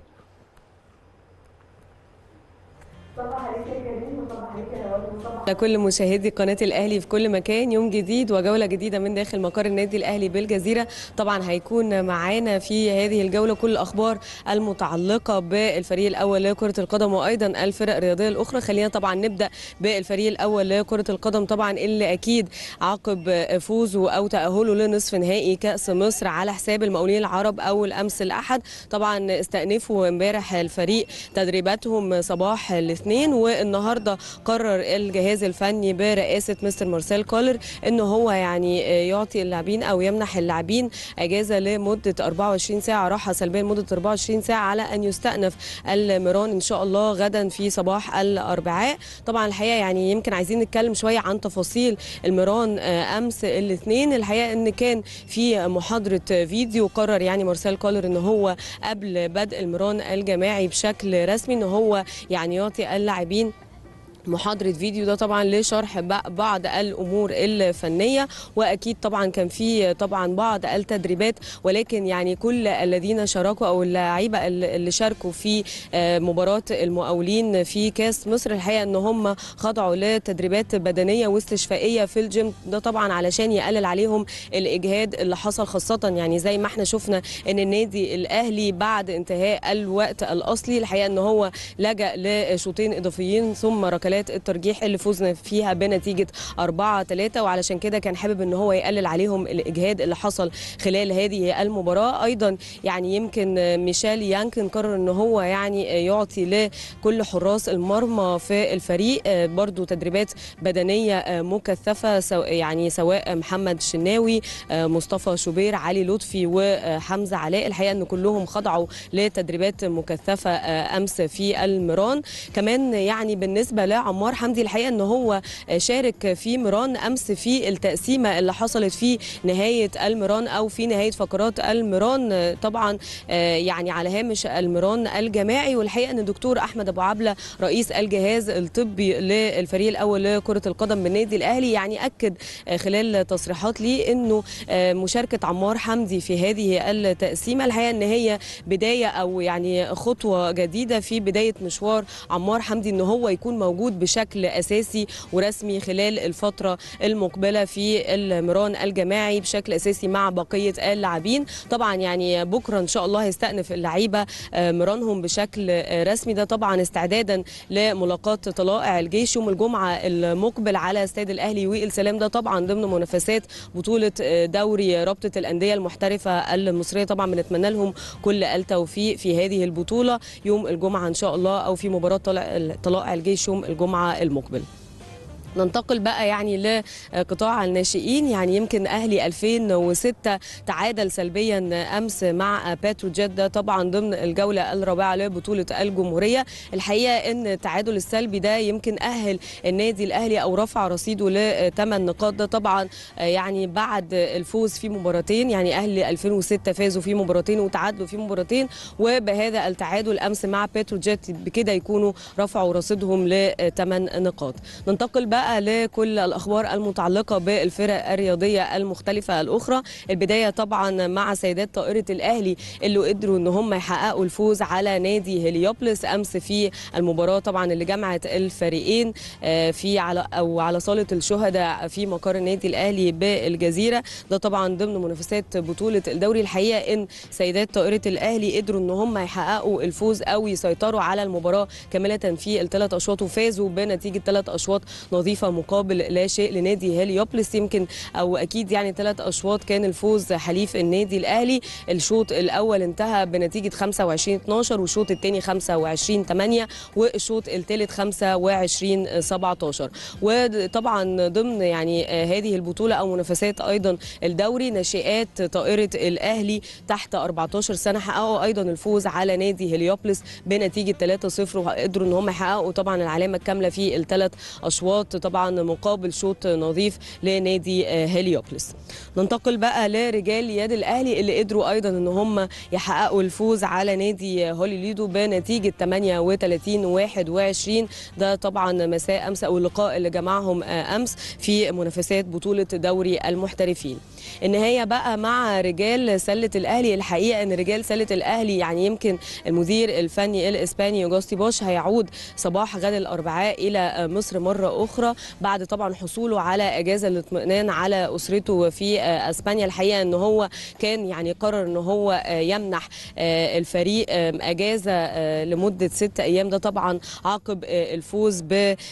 لكل مشاهدي قناة الأهلي في كل مكان يوم جديد وجولة جديدة من داخل مقر النادي الأهلي بالجزيرة طبعا هيكون معانا في هذه الجولة كل الأخبار المتعلقة بالفريق الأول لكرة القدم وأيضا الفرق الرياضية الأخرى خلينا طبعا نبدأ بالفريق الأول لكرة القدم طبعا اللي أكيد عقب فوزه أو تأهله لنصف نهائي كأس مصر على حساب المقاولين العرب أول أمس الأحد طبعا استأنفوا امبارح الفريق تدريباتهم صباح الاثنين والنهارده قرر الجهاز الفني برئاسه مستر مارسيل كولر ان هو يعني يعطي اللاعبين او يمنح اللاعبين اجازه لمده 24 ساعه راحه سلبيه لمده 24 ساعه على ان يستأنف المران ان شاء الله غدا في صباح الاربعاء طبعا الحقيقه يعني يمكن عايزين نتكلم شويه عن تفاصيل المران امس الاثنين الحقيقه ان كان في محاضره فيديو قرر يعني مارسيل كولر ان هو قبل بدء المران الجماعي بشكل رسمي ان هو يعني يعطي اللاعبين محاضرة فيديو ده طبعا لشرح ب- بعض الأمور الفنية وأكيد طبعا كان في طبعا بعض التدريبات ولكن يعني كل الذين شاركوا أو اللعيبة اللي شاركوا في آه، مباراة المقاولين في كاس مصر الحقيقة أن هم خضعوا لتدريبات بدنية واستشفائية في الجيم ده طبعا علشان يقلل عليهم الإجهاد اللي حصل خاصة يعني زي ما احنا شفنا أن النادي الأهلي بعد انتهاء الوقت الأصلي الحقيقة أن هو لجأ لشوطين إضافيين ثم ركلات ركلات الترجيح اللي فزنا فيها بنتيجه 4 3 وعلشان كده كان حابب ان هو يقلل عليهم الاجهاد اللي حصل خلال هذه المباراه ايضا يعني يمكن ميشيل يانكن قرر ان هو يعني يعطي لكل حراس المرمى في الفريق برضو تدريبات بدنيه مكثفه يعني سواء محمد الشناوي مصطفى شوبير علي لطفي وحمزه علاء الحقيقه ان كلهم خضعوا لتدريبات مكثفه امس في الميران كمان يعني بالنسبه لعمار حمدي الحقيقه ان هو شارك في ميران امس في التقسيمه اللي حصلت في نهايه الميران او في نهايه فقرات الميران طبعا يعني على هامش الميران الجماعي والحقيقه ان الدكتور احمد ابو عبله رئيس الجهاز الطبي للفريق الاول لكره القدم بالنادي الاهلي يعني اكد خلال تصريحات ليه انه مشاركه عمار حمدي في هذه التقسيمه الحقيقه ان هي بدايه او يعني خطوه جديده في بدايه مشوار عمار حمدي ان هو يكون موجود بشكل اساسي ورسمي خلال الفتره المقبله في المران الجماعي بشكل اساسي مع بقيه اللاعبين طبعا يعني بكره ان شاء الله هيستأنف اللعيبه مرانهم بشكل رسمي ده طبعا استعدادا لملاقاه طلائع الجيش يوم الجمعه المقبل على استاد الاهلي والسلام ده طبعا ضمن منافسات بطوله دوري رابطه الانديه المحترفه المصريه طبعا بنتمنى لهم كل التوفيق في هذه البطوله يوم الجمعه ان شاء الله او في مباراه طلائع الجيش يوم الجمعه المقبل ننتقل بقى يعني لقطاع الناشئين يعني يمكن اهلي 2006 تعادل سلبيا امس مع باتروجيت ده طبعا ضمن الجوله الرابعه لبطوله الجمهوريه الحقيقه ان التعادل السلبي ده يمكن اهل النادي الاهلي او رفع رصيده لثمان نقاط ده طبعا يعني بعد الفوز في مباراتين يعني اهل 2006 فازوا في مباراتين وتعادلوا في مباراتين وبهذا التعادل امس مع باتروجيت بكده يكونوا رفعوا رصيدهم لثمان نقاط ننتقل بقى بقى لكل الاخبار المتعلقه بالفرق الرياضيه المختلفه الاخرى البدايه طبعا مع سيدات طائره الاهلي اللي قدروا ان هم يحققوا الفوز على نادي هليوبلس امس في المباراه طبعا اللي جمعت الفريقين في على او على صاله الشهداء في مقر النادي الاهلي بالجزيره ده طبعا ضمن منافسات بطوله الدوري الحقيقه ان سيدات طائره الاهلي قدروا ان هم يحققوا الفوز او يسيطروا على المباراه كامله في الثلاث اشواط وفازوا بنتيجه ثلاث اشواط نظيفه مقابل لا شيء لنادي هليوبلس يمكن او اكيد يعني ثلاث اشواط كان الفوز حليف النادي الاهلي الشوط الاول انتهى بنتيجه 25 12 والشوط الثاني 25 8 والشوط الثالث 25 17 وطبعا ضمن يعني هذه البطوله او منافسات ايضا الدوري ناشئات طائره الاهلي تحت 14 سنه حققوا ايضا الفوز على نادي هليوبلس بنتيجه 3-0 وقدروا ان هم يحققوا طبعا العلامه الكامله في الثلاث اشواط طبعا مقابل شوط نظيف لنادي هليوبلس ننتقل بقى لرجال يد الاهلي اللي قدروا ايضا ان هم يحققوا الفوز على نادي هوليليدو بنتيجه 38 21 ده طبعا مساء امس او اللقاء اللي جمعهم امس في منافسات بطوله دوري المحترفين النهايه بقى مع رجال سله الاهلي الحقيقه ان رجال سله الاهلي يعني يمكن المدير الفني الاسباني اوجاستي بوش هيعود صباح غد الاربعاء الى مصر مره اخرى بعد طبعا حصوله على اجازه الاطمئنان على اسرته في اسبانيا الحقيقه ان هو كان يعني قرر ان هو يمنح الفريق اجازه لمده ست ايام ده طبعا عقب الفوز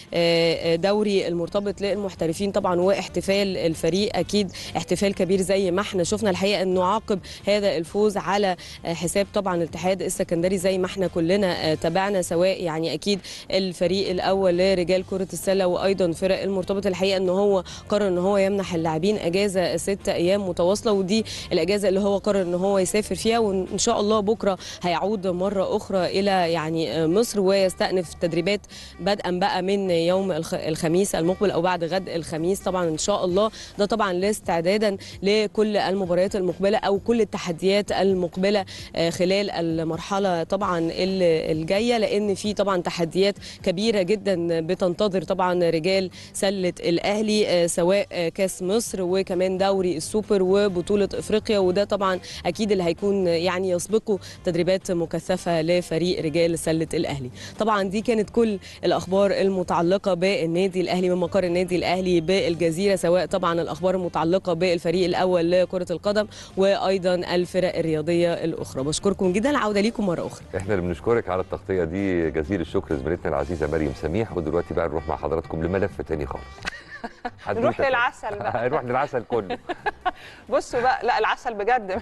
بدوري المرتبط للمحترفين طبعا واحتفال الفريق اكيد احتفال كبير زي ما احنا شفنا الحقيقه انه عقب هذا الفوز على حساب طبعا الاتحاد السكندري زي ما احنا كلنا تابعنا سواء يعني اكيد الفريق الاول لرجال كره السله وايضا فرق المرتبط الحقيقه ان هو قرر ان هو يمنح اللاعبين اجازه ست ايام متواصله ودي الاجازه اللي هو قرر ان هو يسافر فيها وان شاء الله بكره هيعود مره اخرى الى يعني مصر ويستأنف تدريبات بدءا بقى من يوم الخميس المقبل او بعد غد الخميس طبعا ان شاء الله ده طبعا لاستعدادا لكل المباريات المقبله او كل التحديات المقبله خلال المرحله طبعا الجايه لان في طبعا تحديات كبيره جدا بتنتظر طبعا رجال رجال سله الاهلي آه، سواء آه، كاس مصر وكمان دوري السوبر وبطوله افريقيا وده طبعا اكيد اللي هيكون يعني يسبقه تدريبات مكثفه لفريق رجال سله الاهلي طبعا دي كانت كل الاخبار المتعلقه بالنادي الاهلي من مقر النادي الاهلي بالجزيره سواء طبعا الاخبار المتعلقه بالفريق الاول لكره القدم وايضا الفرق الرياضيه الاخرى بشكركم جدا العوده ليكم مره اخرى احنا اللي بنشكرك على التغطيه دي جزيل الشكر زميلتنا العزيزه مريم سميح ودلوقتي بقى نروح مع حضراتكم لملف تاني خالص حدوتة نروح تانية. للعسل بقى. نروح للعسل كله بصوا بقى لا العسل بجد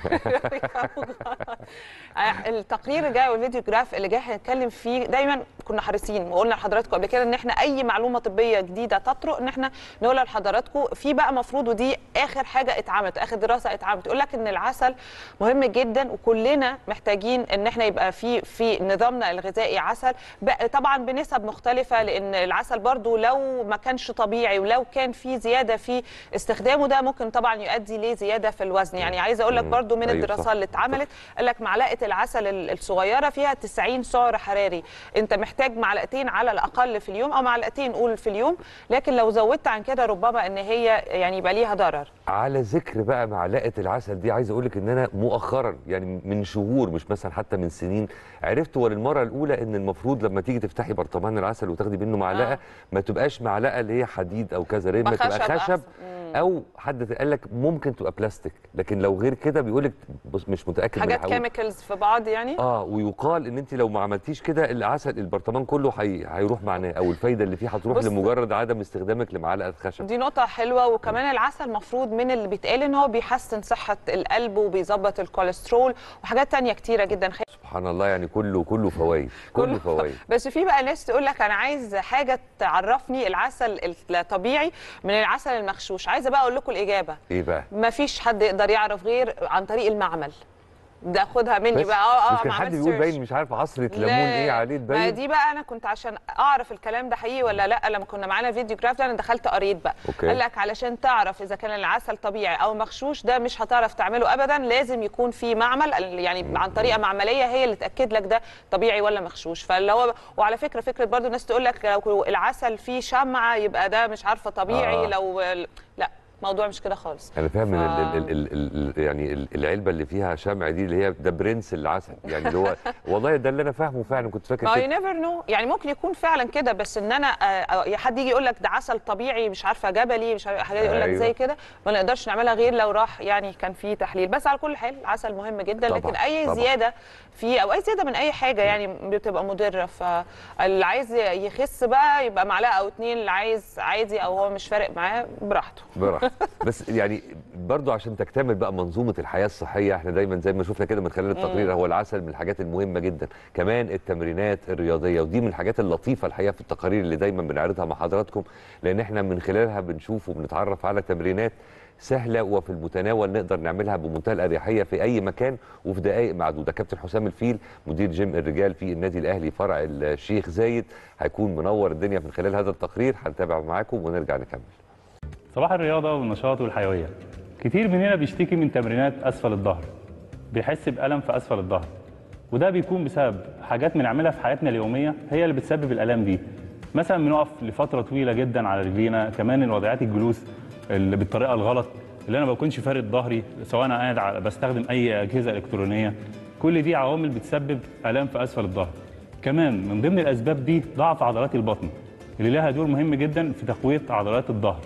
التقرير الجاي والفيديو جراف اللي جاي هنتكلم فيه دايما كنا حريصين وقلنا لحضراتكم قبل كده ان احنا اي معلومه طبيه جديده تطرق ان احنا نقولها لحضراتكم في بقى مفروض ودي اخر حاجه اتعملت اخر دراسه اتعملت تقول لك ان العسل مهم جدا وكلنا محتاجين ان احنا يبقى في في نظامنا الغذائي عسل بقى طبعا بنسب مختلفه لان العسل برضو لو ما كانش طبيعي ولو كان في زياده في استخدامه ده ممكن طبعا يؤدي لزياده في الوزن يعني عايزه اقول لك مم. برضو من أيوة الدراسات صح. اللي اتعملت قال لك معلقه العسل ال- الصغيره فيها 90 سعر حراري انت محتاج معلقتين على الاقل في اليوم او معلقتين قول في اليوم لكن لو زودت عن كده ربما ان هي يعني يبقى ليها ضرر على ذكر بقى معلقه العسل دي عايز اقول لك ان انا مؤخرا يعني من شهور مش مثلا حتى من سنين عرفت وللمره الاولى ان المفروض لما تيجي تفتحي برطمان العسل وتاخدي منه معلقه آه. ما تبقاش معلقه اللي هي حديد او كذا لما ما تبقى خشب خشب أحسن. مم. او حد قال لك ممكن تبقى بلاستيك لكن لو غير كده بيقول لك بص مش متاكد من حاجات الحقيقة. كيميكالز في بعض يعني اه ويقال ان انت لو ما عملتيش كده العسل البرطمان كله هي... هيروح معناه او الفايده اللي فيه هتروح بص- لمجرد عدم استخدامك لمعلقه خشب دي نقطة حلوة وكمان العسل مفروض من اللي بيتقال ان هو بيحسن صحة القلب وبيظبط الكوليسترول وحاجات تانية كتيرة جدا سبحان الله يعني كله كله فوائد كله فوائد بس في بقى ناس تقول لك انا عايز حاجة تعرفني العسل الطبيعي من العسل المغشوش عايزة بقى اقول لكم الإجابة ايه بقى مفيش حد يقدر يعرف غير عن طريق المعمل ده خدها مني بس بقى اه اه مش كان ما حد عملتش بيقول search. باين مش عارف عصره ليمون لا، ايه عليه ما تبين دي بقى انا كنت عشان اعرف الكلام ده حقيقي ولا لا لما كنا معانا فيديو جراف ده انا دخلت قريت بقى أوكي. قال لك علشان تعرف اذا كان العسل طبيعي او مغشوش ده مش هتعرف تعمله ابدا لازم يكون في معمل يعني عن طريقه معمليه هي اللي تاكد لك ده طبيعي ولا مغشوش فاللي هو وعلى فكره فكره برضو الناس تقول لك لو العسل فيه شمعه يبقى ده مش عارفه طبيعي آه. آه. لو لا موضوع مش كده خالص انا فاهم ان ف- ال ال ال ال يعني ال- العلبه اللي فيها شمع دي اللي هي ده برنس العسل يعني اللي هو والله ده اللي انا فاهمه فعلا كنت فاكر ما يو كده نيفر نو يعني ممكن يكون فعلا كده بس ان انا آه، آه، حد يجي يقول لك ده عسل طبيعي مش عارفه جبلي مش عارفه حاجه يقول لك أيوة. زي كده ما نقدرش نعملها غير لو راح يعني كان في تحليل بس على كل حال العسل مهم جدا طبعاً، لكن اي طبعاً. زياده فيه او اي زياده من اي حاجه يعني بتبقى مضره فاللي عايز يخس بقى يبقى معلقه او اتنين اللي عايز عادي او هو مش فارق معاه براحته براحته بس يعني برضو عشان تكتمل بقى منظومه الحياه الصحيه احنا دايما زي ما شفنا كده من خلال التقرير هو العسل من الحاجات المهمه جدا كمان التمرينات الرياضيه ودي من الحاجات اللطيفه الحقيقه في التقارير اللي دايما بنعرضها مع حضراتكم لان احنا من خلالها بنشوف وبنتعرف على تمرينات سهله وفي المتناول نقدر نعملها بمنتهى الاريحيه في اي مكان وفي دقائق معدوده كابتن حسام الفيل مدير جيم الرجال في النادي الاهلي فرع الشيخ زايد هيكون منور الدنيا من خلال هذا التقرير هنتابع معاكم ونرجع نكمل صباح الرياضة والنشاط والحيوية كتير مننا بيشتكي من تمرينات أسفل الظهر بيحس بألم في أسفل الظهر وده بيكون بسبب حاجات بنعملها في حياتنا اليومية هي اللي بتسبب الآلام دي مثلا بنقف لفترة طويلة جدا على رجلينا كمان الوضعيات الجلوس اللي بالطريقة الغلط اللي أنا ما بكونش فارد ظهري سواء أنا قاعد على بستخدم أي أجهزة إلكترونية كل دي عوامل بتسبب آلام في أسفل الظهر كمان من ضمن الأسباب دي ضعف عضلات البطن اللي لها دور مهم جدا في تقوية عضلات الظهر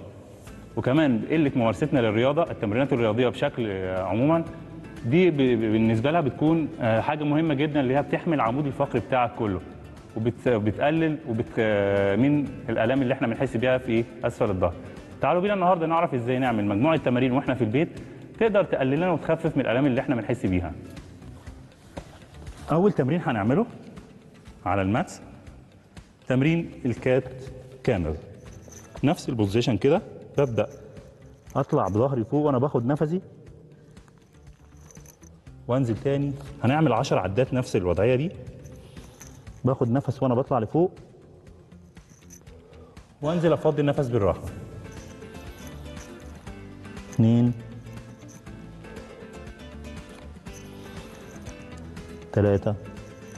وكمان قله ممارستنا للرياضه التمرينات الرياضيه بشكل آه، عموما دي ب- ب- بالنسبه لها بتكون آه، حاجه مهمه جدا اللي هي بتحمي العمود الفقري بتاعك كله وبتقلل وبت آه، من الالام اللي احنا بنحس بيها في اسفل الظهر تعالوا بينا النهارده نعرف ازاي نعمل مجموعه تمارين واحنا في البيت تقدر تقلل لنا وتخفف من الالام اللي احنا بنحس بيها اول تمرين هنعمله على الماتس تمرين الكات كامل نفس البوزيشن كده ببدا اطلع بظهري فوق وانا باخد نفسي وانزل تاني هنعمل 10 عدات نفس الوضعيه دي باخد نفس وانا بطلع لفوق وانزل افضي النفس بالراحه اتنين تلاتة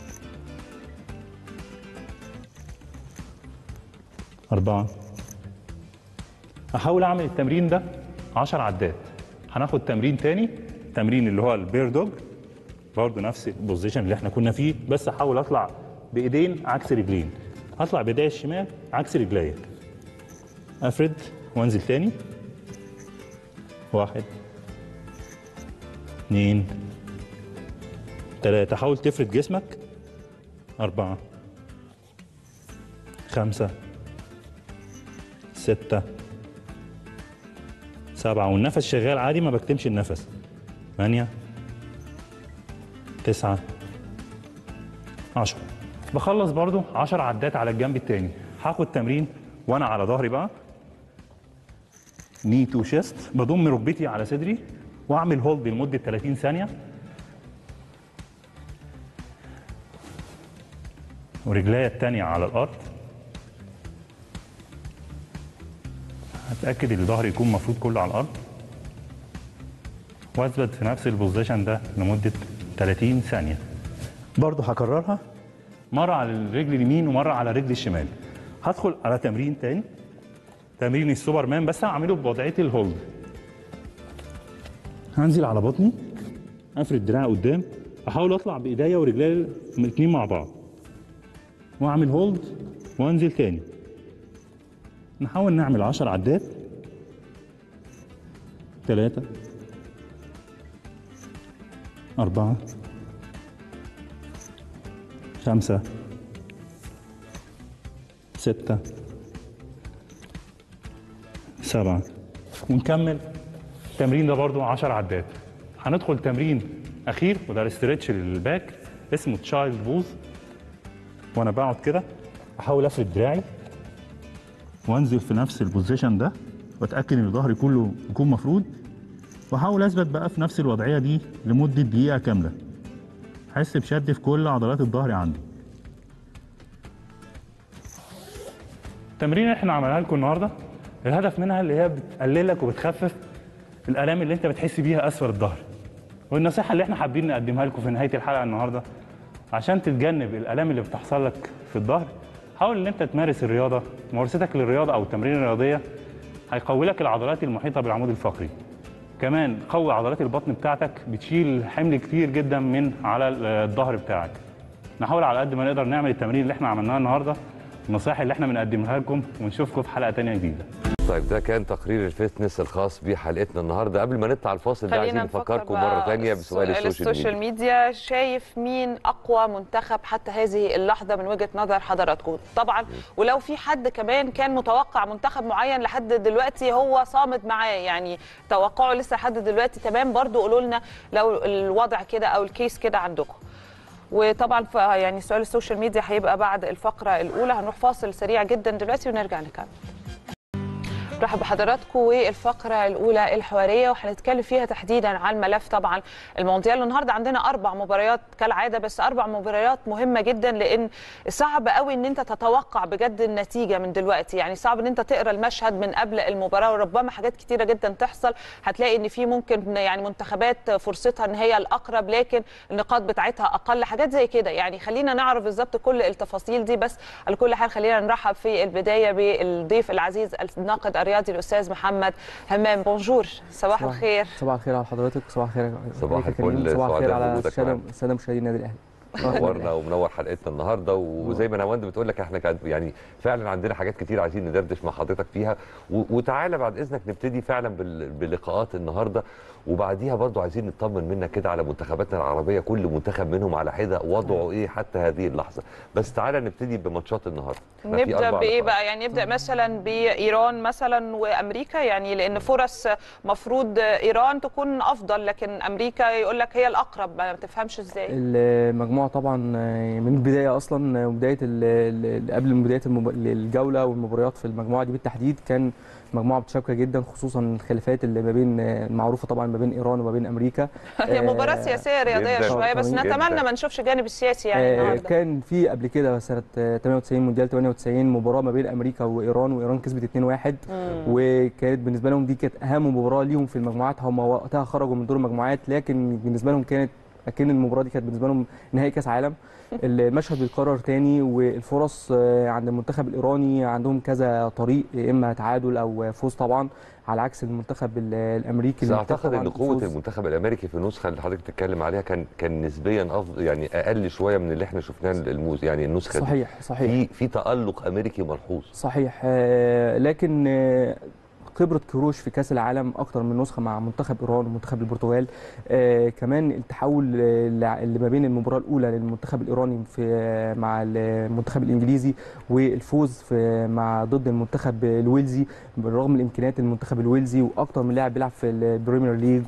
أربعة هحاول اعمل التمرين ده 10 عدات هناخد تمرين تاني تمرين اللي هو البير دوج برضه نفس البوزيشن اللي احنا كنا فيه بس احاول اطلع بايدين عكس رجلين هطلع بايديا الشمال عكس رجليا افرد وانزل تاني واحد اتنين تلاتة حاول تفرد جسمك أربعة خمسة ستة سبعة والنفس شغال عادي ما بكتمش النفس ثمانية تسعة عشرة بخلص برضو عشر عدات على الجنب التاني هاخد تمرين وانا على ظهري بقى ني تو شيست بضم ركبتي على صدري واعمل هولد لمده 30 ثانيه ورجليا التانية على الارض هتاكد ان ظهري يكون مفروض كله على الارض واثبت في نفس البوزيشن ده لمده 30 ثانيه برضه هكررها مره على الرجل اليمين ومره على الرجل الشمال هدخل على تمرين تاني تمرين السوبر مان بس هعمله بوضعيه الهولد هنزل على بطني افرد دراعي قدام احاول اطلع بايديا ورجلي الاثنين مع بعض واعمل هولد وانزل تاني نحاول نعمل 10 عدات ثلاثة أربعة خمسة ستة سبعة ونكمل التمرين ده برضو 10 عدات هندخل تمرين أخير وده الاسترتش للباك اسمه تشايلد بوز وأنا بقعد كده أحاول أفرد دراعي وأنزل في نفس البوزيشن ده وأتأكد إن ظهري كله يكون مفرود وأحاول أثبت بقى في نفس الوضعية دي لمدة دقيقة كاملة أحس بشد في كل عضلات الظهر عندي التمرين اللي احنا عملناها لكم النهارده الهدف منها اللي هي بتقللك وبتخفف الالام اللي انت بتحس بيها اسفل الظهر والنصيحه اللي احنا حابين نقدمها لكم في نهايه الحلقه النهارده عشان تتجنب الالام اللي بتحصل لك في الظهر حاول ان انت تمارس الرياضه ممارستك للرياضه او التمرين الرياضيه هيقوي لك العضلات المحيطه بالعمود الفقري كمان قوي عضلات البطن بتاعتك بتشيل حمل كتير جدا من على الظهر بتاعك نحاول على قد ما نقدر نعمل التمارين اللي احنا عملناها النهارده النصائح اللي احنا بنقدمها لكم ونشوفكم في حلقه تانية جديده طيب ده كان تقرير الفتنس الخاص بحلقتنا النهارده قبل ما نطلع الفاصل ده عايزين نفكركم بقى مره ثانيه بسؤال السوشيال السوشيال ميديا ميديا شايف مين اقوى منتخب حتى هذه اللحظه من وجهه نظر حضراتكم طبعا ولو في حد كمان كان متوقع منتخب معين لحد دلوقتي هو صامد معاه يعني توقعه لسه لحد دلوقتي تمام برضو قولوا لنا لو الوضع كده او الكيس كده عندكم وطبعا ف- يعني سؤال السوشيال ميديا هيبقى بعد الفقره الاولى هنروح فاصل سريع جدا دلوقتي ونرجع نكمل نرحب بحضراتكم والفقره الاولى الحواريه وهنتكلم فيها تحديدا عن ملف طبعا المونديال النهارده عندنا اربع مباريات كالعاده بس اربع مباريات مهمه جدا لان صعب قوي ان انت تتوقع بجد النتيجه من دلوقتي يعني صعب ان انت تقرا المشهد من قبل المباراه وربما حاجات كتيره جدا تحصل هتلاقي ان في ممكن يعني منتخبات فرصتها ان هي الاقرب لكن النقاط بتاعتها اقل حاجات زي كده يعني خلينا نعرف بالظبط كل التفاصيل دي بس على كل حال خلينا نرحب في البدايه بالضيف العزيز الناقد الرياضي الاستاذ محمد همام بونجور صباح الخير صباح الخير على حضرتك صباح الخير صباح عليك يا كريم، الفل، صباح الخير سعداء على بوجودك الساده معانا. الساده مشاهدي النادي الاهلي منورنا ومنور حلقتنا النهارده وزي ما نواند بتقول لك احنا كان يعني فعلا عندنا حاجات كتير عايزين ندردش مع حضرتك فيها و- وتعالى بعد اذنك نبتدي فعلا بال- بلقاءات النهارده وبعديها برضو عايزين نطمن منك كده على منتخباتنا العربيه كل منتخب منهم على حده وضعه ايه حتى هذه اللحظه بس تعالى نبتدي بماتشات النهارده إحنا في نبدا أربع بايه لقاءات. بقى يعني نبدا مثلا بايران مثلا وامريكا يعني لان فرص مفروض ايران تكون افضل لكن امريكا يقول لك هي الاقرب ما تفهمش ازاي المجموعه طبعا من البدايه اصلا وبدايه ال- ال- قبل بدايه المب- الجوله والمباريات في المجموعه دي بالتحديد كان مجموعه متشابكه جدا خصوصا الخلافات اللي ما بين المعروفه طبعا ما بين ايران وما بين امريكا هي آه، مباراه سياسيه رياضيه جداً. شويه بس جداً. نتمنى ما نشوفش الجانب السياسي يعني آه، النهارده كان في قبل كده سنه آه، 98 مونديال 98 مباراه ما بين امريكا وايران وايران كسبت 2-1 وكانت بالنسبه لهم دي كانت اهم مباراه ليهم في المجموعات هم وقتها خرجوا من دور المجموعات لكن بالنسبه لهم كانت اكن المباراه دي كانت بالنسبه لهم نهائي كاس عالم المشهد بيتكرر تاني والفرص آه، عند المنتخب الايراني عندهم كذا طريق يا اما تعادل او فوز طبعا على عكس المنتخب ال- الامريكي بس اللي محتاج اعتقد طبعاً ان قوه الفوز. المنتخب الامريكي في النسخه اللي حضرتك بتتكلم عليها كان كان نسبيا افضل يعني اقل شويه من اللي احنا شفناه الموز يعني النسخه دي. صحيح صحيح في في تالق امريكي ملحوظ صحيح آه، لكن آه، خبرة كروش في كأس العالم أكتر من نسخة مع منتخب إيران ومنتخب البرتغال آه، كمان التحول آه، اللي اللي ما بين المباراة الأولى للمنتخب الإيراني في آه، مع المنتخب الإنجليزي والفوز في مع ضد المنتخب الويلزي بالرغم من إمكانيات المنتخب الويلزي وأكتر من لاعب بيلعب في البريمير ليج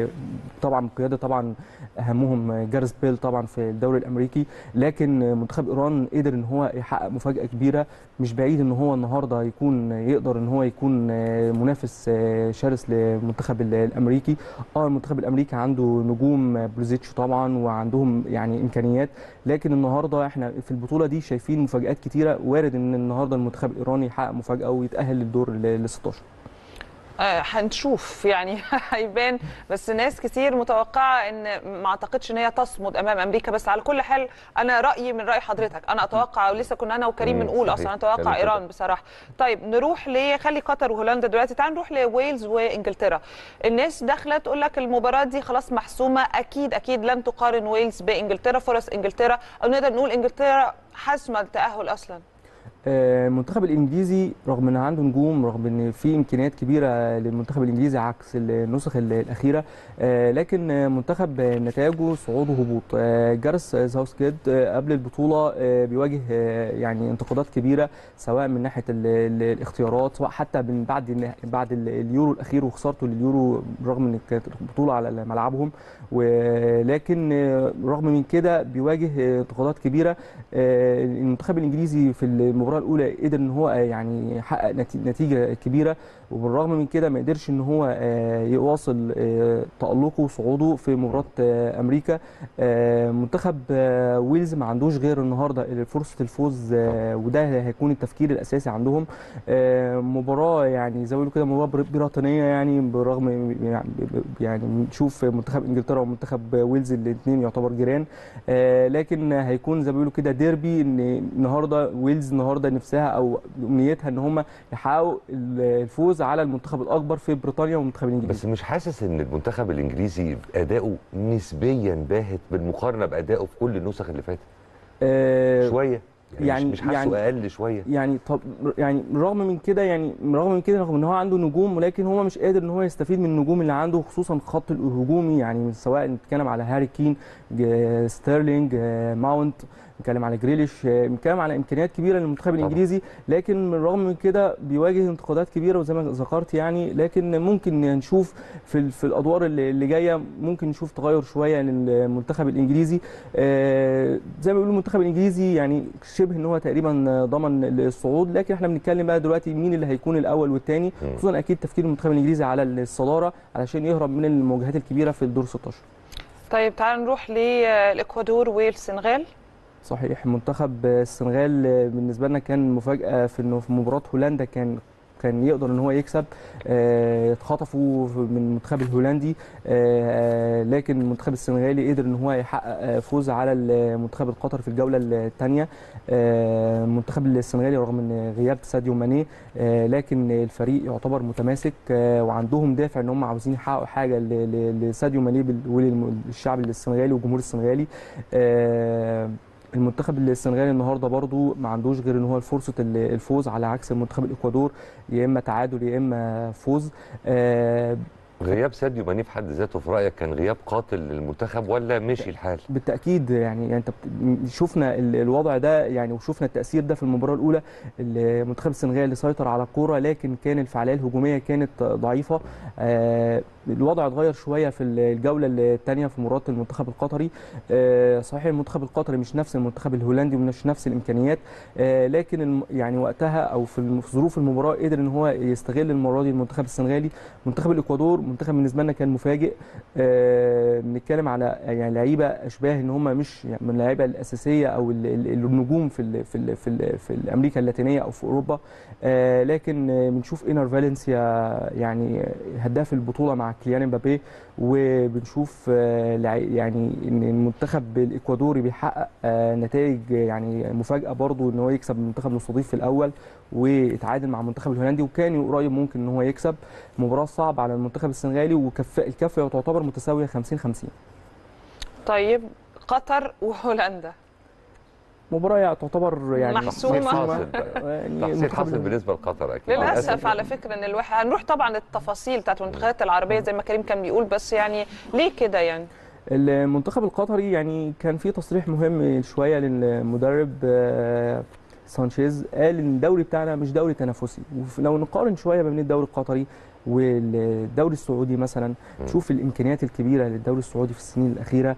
وطبعا بقيادة طبعا أهمهم جارس بيل طبعا في الدوري الأمريكي لكن منتخب إيران قدر إن هو يحقق مفاجأة كبيرة مش بعيد ان هو النهارده يكون يقدر ان هو يكون آه، منافس آه، شرس للمنتخب ال- الامريكي اه المنتخب الامريكي عنده نجوم آه، بلوزيتش طبعا وعندهم يعني امكانيات لكن النهارده احنا في البطوله دي شايفين مفاجات كتيره وارد ان النهارده المنتخب الايراني يحقق مفاجاه ويتاهل للدور ال 16 آه، هنشوف يعني هيبان بس ناس كتير متوقعه ان ما اعتقدش ان هي تصمد امام امريكا بس على كل حال انا رايي من راي حضرتك انا اتوقع ولسه كنا انا وكريم مم، بنقول صحيح. اصلا انا اتوقع كلام ايران كده. بصراحه طيب نروح لخلي قطر وهولندا دلوقتي تعال نروح لويلز وانجلترا الناس داخله تقول لك المباراه دي خلاص محسومه اكيد اكيد لن تقارن ويلز بانجلترا فرص انجلترا او نقدر نقول انجلترا حاسمه التاهل اصلا آه، المنتخب الانجليزي رغم ان عنده نجوم رغم ان في امكانيات كبيره للمنتخب الانجليزي عكس النسخ ال- الاخيره آه، لكن آه، منتخب آه، نتائجه صعود وهبوط آه، جارس ساوثجيت آه، قبل البطوله آه، بيواجه آه، يعني انتقادات كبيره سواء من ناحيه ال- ال- الاختيارات سواء حتى من بعد بعد ال- اليورو الاخير وخسارته لليورو رغم ان كانت البطوله على ملعبهم ولكن آه، رغم من كده بيواجه آه، انتقادات كبيره آه، المنتخب الانجليزي في المباراه الاولى قدر ان هو آه، يعني يحقق نتي- نتيجه كبيره وبالرغم من كده ما قدرش ان هو آه، يواصل آه، تالقه وصعوده في مباراه آه، امريكا آه، منتخب آه، ويلز ما عندوش غير النهارده فرصه الفوز آه، وده هيكون التفكير الاساسي عندهم آه، مباراه يعني زي ما بيقولوا كده مباراه بريطانيه يعني بالرغم يعني يعني نشوف منتخب انجلترا ومنتخب ويلز الاثنين يعتبر جيران آه، لكن هيكون زي ما بيقولوا كده ديربي ان النهارده ويلز النهارده نفسها او امنيتها ان هم يحققوا الفوز على المنتخب الاكبر في بريطانيا والمنتخب الانجليزي بس مش حاسس ان المنتخب الانجليزي اداؤه نسبيا باهت بالمقارنه بادائه في كل النسخ اللي فاتت آه، شويه يعني, يعني- مش, مش حاسه يعني- اقل شويه يعني طب يعني رغم من كده يعني رغم من كده رغم ان هو عنده نجوم ولكن هو مش قادر ان هو يستفيد من النجوم اللي عنده خصوصا الخط الهجومي يعني سواء نتكلم على هاري كين ج- ستيرلينج آه، ماونت نتكلم على جريليش آه، نتكلم على امكانيات كبيره للمنتخب طبعا. الانجليزي لكن من رغم من كده بيواجه انتقادات كبيره وزي ما ذكرت يعني لكن ممكن نشوف في ال- في الادوار اللي اللي جايه ممكن نشوف تغير شويه للمنتخب الانجليزي آه، زي ما بيقولوا المنتخب الانجليزي يعني شبه ان هو تقريبا ضمن الصعود لكن احنا بنتكلم بقى دلوقتي مين اللي هيكون الاول والثاني مم. خصوصا اكيد تفكير المنتخب الانجليزي على الصداره علشان يهرب من المواجهات الكبيره في الدور 16 طيب تعال نروح للاكوادور والسنغال صحيح منتخب السنغال بالنسبه لنا كان مفاجاه في انه في مباراه هولندا كان كان يقدر ان هو يكسب آه، اتخطفوا من المنتخب الهولندي آه، لكن المنتخب السنغالي قدر ان هو يحقق آه، فوز على المنتخب القطري في الجوله الثانيه المنتخب السنغالي رغم ان غياب ساديو ماني آه، لكن الفريق يعتبر متماسك آه، وعندهم دافع ان هم عاوزين يحققوا حاجه ل- ل- لساديو ماني بال- وللشعب السنغالي والجمهور السنغالي آه، المنتخب السنغالي النهارده برضو ما عندوش غير ان هو فرصه ال- الفوز على عكس المنتخب الاكوادور يا اما تعادل يا اما فوز آه، غياب ساديو ماني في حد ذاته في رايك كان غياب قاتل للمنتخب ولا مشي الحال بالتاكيد يعني يعني انت بت- شفنا ال- الوضع ده يعني وشفنا التاثير ده في المباراه الاولى المنتخب السنغالي سيطر على الكوره لكن كان الفعاليه الهجوميه كانت ضعيفه آه، الوضع اتغير شويه في الجوله الثانيه في مباراه المنتخب القطري آه، صحيح المنتخب القطري مش نفس المنتخب الهولندي ومش نفس الامكانيات آه، لكن الم- يعني وقتها او في الم- في ظروف المباراه قدر ان هو يستغل المره دي المنتخب السنغالي منتخب الاكوادور منتخب بالنسبه لنا كان مفاجئ آه، بنتكلم على يعني لعيبه اشباه ان هم مش يعني من اللعيبه الاساسيه او ال- ال- النجوم في ال في ال في, ال في امريكا اللاتينيه او في اوروبا آه، لكن آه، بنشوف اينر فالنسيا يعني هداف البطوله مع كيليان امبابي وبنشوف آه، لع- يعني ان المنتخب الاكوادوري بيحقق آه، نتائج يعني مفاجاه برضو ان هو يكسب المنتخب المستضيف في الاول واتعادل مع المنتخب الهولندي وكان قريب ممكن ان هو يكسب مباراه صعبه على المنتخب السنغالي وكف الكفه تعتبر متساويه 50 50 طيب قطر وهولندا مباراه يعني تعتبر يعني محسومة. تحصيل حاصل بقى. يعني تحصيل المنتخب حاصل بالنسبه لقطر اكيد للاسف على فكره ان الواحد هنروح طبعا التفاصيل بتاعت المنتخبات العربيه زي ما كريم كان بيقول بس يعني ليه كده يعني المنتخب القطري يعني كان في تصريح مهم شويه للمدرب آه، سانشيز قال ان الدوري بتاعنا مش دوري تنافسي ولو نقارن شويه ما بين الدوري القطري والدوري السعودي مثلا نشوف الامكانيات الكبيره للدوري السعودي في السنين الاخيره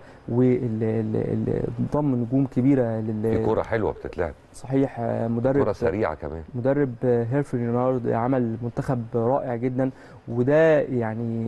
وضم نجوم كبيره في لل كوره حلوه بتتلعب صحيح آه، مدرب كوره سريعه كمان مدرب هيرفي رينارد عمل منتخب رائع جدا وده يعني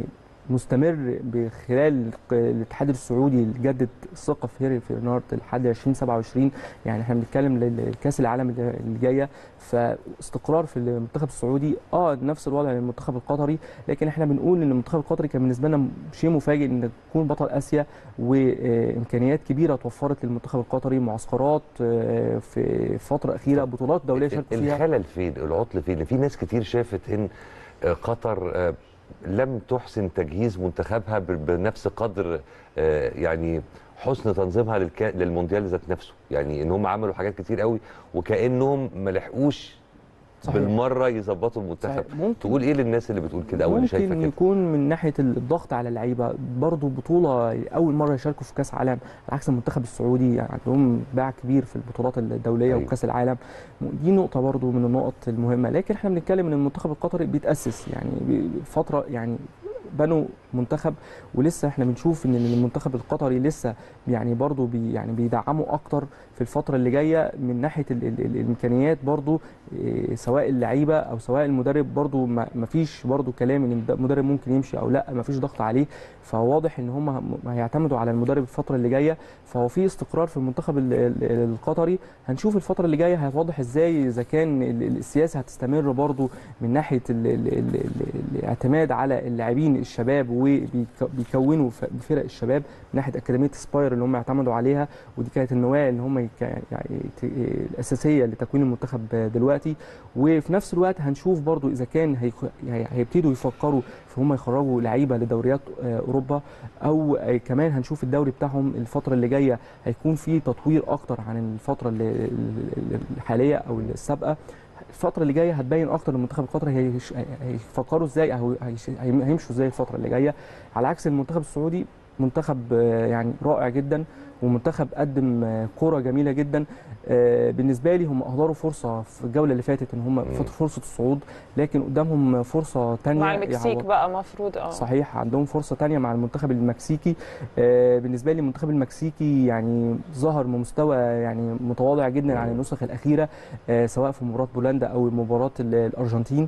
مستمر بخلال الاتحاد السعودي اللي جدد الثقه في هيرفي رينارد لحد 2027 يعني احنا بنتكلم لكاس العالم اللي اللي جايه فاستقرار في المنتخب السعودي اه نفس الوضع للمنتخب القطري لكن احنا بنقول ان المنتخب القطري كان بالنسبه لنا شيء مفاجئ ان تكون بطل اسيا وامكانيات كبيره توفرت للمنتخب القطري معسكرات آه، في فتره اخيره بطولات دوليه شاركوا فيها الخلل فين العطل فين في ناس كتير شافت ان آه، قطر آه، لم تحسن تجهيز منتخبها ب- بنفس قدر آه، يعني حسن تنظيمها للكا... للمونديال ذات نفسه يعني ان هم عملوا حاجات كتير قوي وكانهم ما لحقوش صحيح. بالمره يظبطوا المنتخب صحيح. ممكن تقول ايه للناس اللي بتقول كده او اللي شايفه ممكن كده يكون من ناحيه الضغط على اللعيبه برضو بطوله اول مره يشاركوا في كاس عالم على عكس المنتخب السعودي يعني عندهم باع كبير في البطولات الدوليه أيوة. أيوة. وكاس العالم دي نقطه برضو من النقط المهمه لكن احنا بنتكلم ان المنتخب القطري بيتاسس يعني ب- فتره يعني بنوا منتخب ولسه احنا بنشوف ان المنتخب القطري لسه يعني برضو بي يعني بيدعموا اكتر في الفتره اللي جايه من ناحيه ال ال الامكانيات برضو إيه، سواء اللعيبه او سواء المدرب برضو ما ما فيش برضو كلام ان المدرب ممكن يمشي او لا ما فيش ضغط عليه فواضح ان هم م- هيعتمدوا على المدرب الفتره اللي جايه فهو في استقرار في المنتخب ال- ال- القطري هنشوف الفتره اللي جايه هيتوضح ازاي اذا كان ال- ال- السياسه هتستمر برضو من ناحيه ال ال ال ال الاعتماد على اللاعبين الشباب وبيكونوا فرق الشباب من ناحيه اكاديميه سباير اللي هم اعتمدوا عليها ودي كانت النوايا اللي هم يك- يعني ت- الاساسيه لتكوين المنتخب دلوقتي وفي نفس الوقت هنشوف برضو اذا كان هيخ- هي- هيبتدوا يفكروا في هم يخرجوا لعيبه لدوريات آه، اوروبا او آه، كمان هنشوف الدوري بتاعهم الفتره اللي جايه هيكون فيه تطوير اكتر عن الفتره اللي- اللي- الحاليه او السابقه الفترة اللي جاية هتبين أكتر المنتخب القطري هيش- هيفكروا إزاي أو هيش- هيمشوا إزاي الفترة اللي جاية على عكس المنتخب السعودي منتخب آه، يعني رائع جدا ومنتخب قدم آه، كرة جميلة جدا آه، بالنسبة لي هم أهدروا فرصة في الجولة اللي فاتت إن هم فاتوا فرصة الصعود لكن قدامهم فرصة تانية مع المكسيك يعوض- بقى مفروض اه صحيح عندهم فرصة تانية مع المنتخب المكسيكي آه، بالنسبة لي المنتخب المكسيكي يعني ظهر بمستوى يعني متواضع جدا عن النسخ الأخيرة آه، سواء في مباراة بولندا أو مباراة ال- الأرجنتين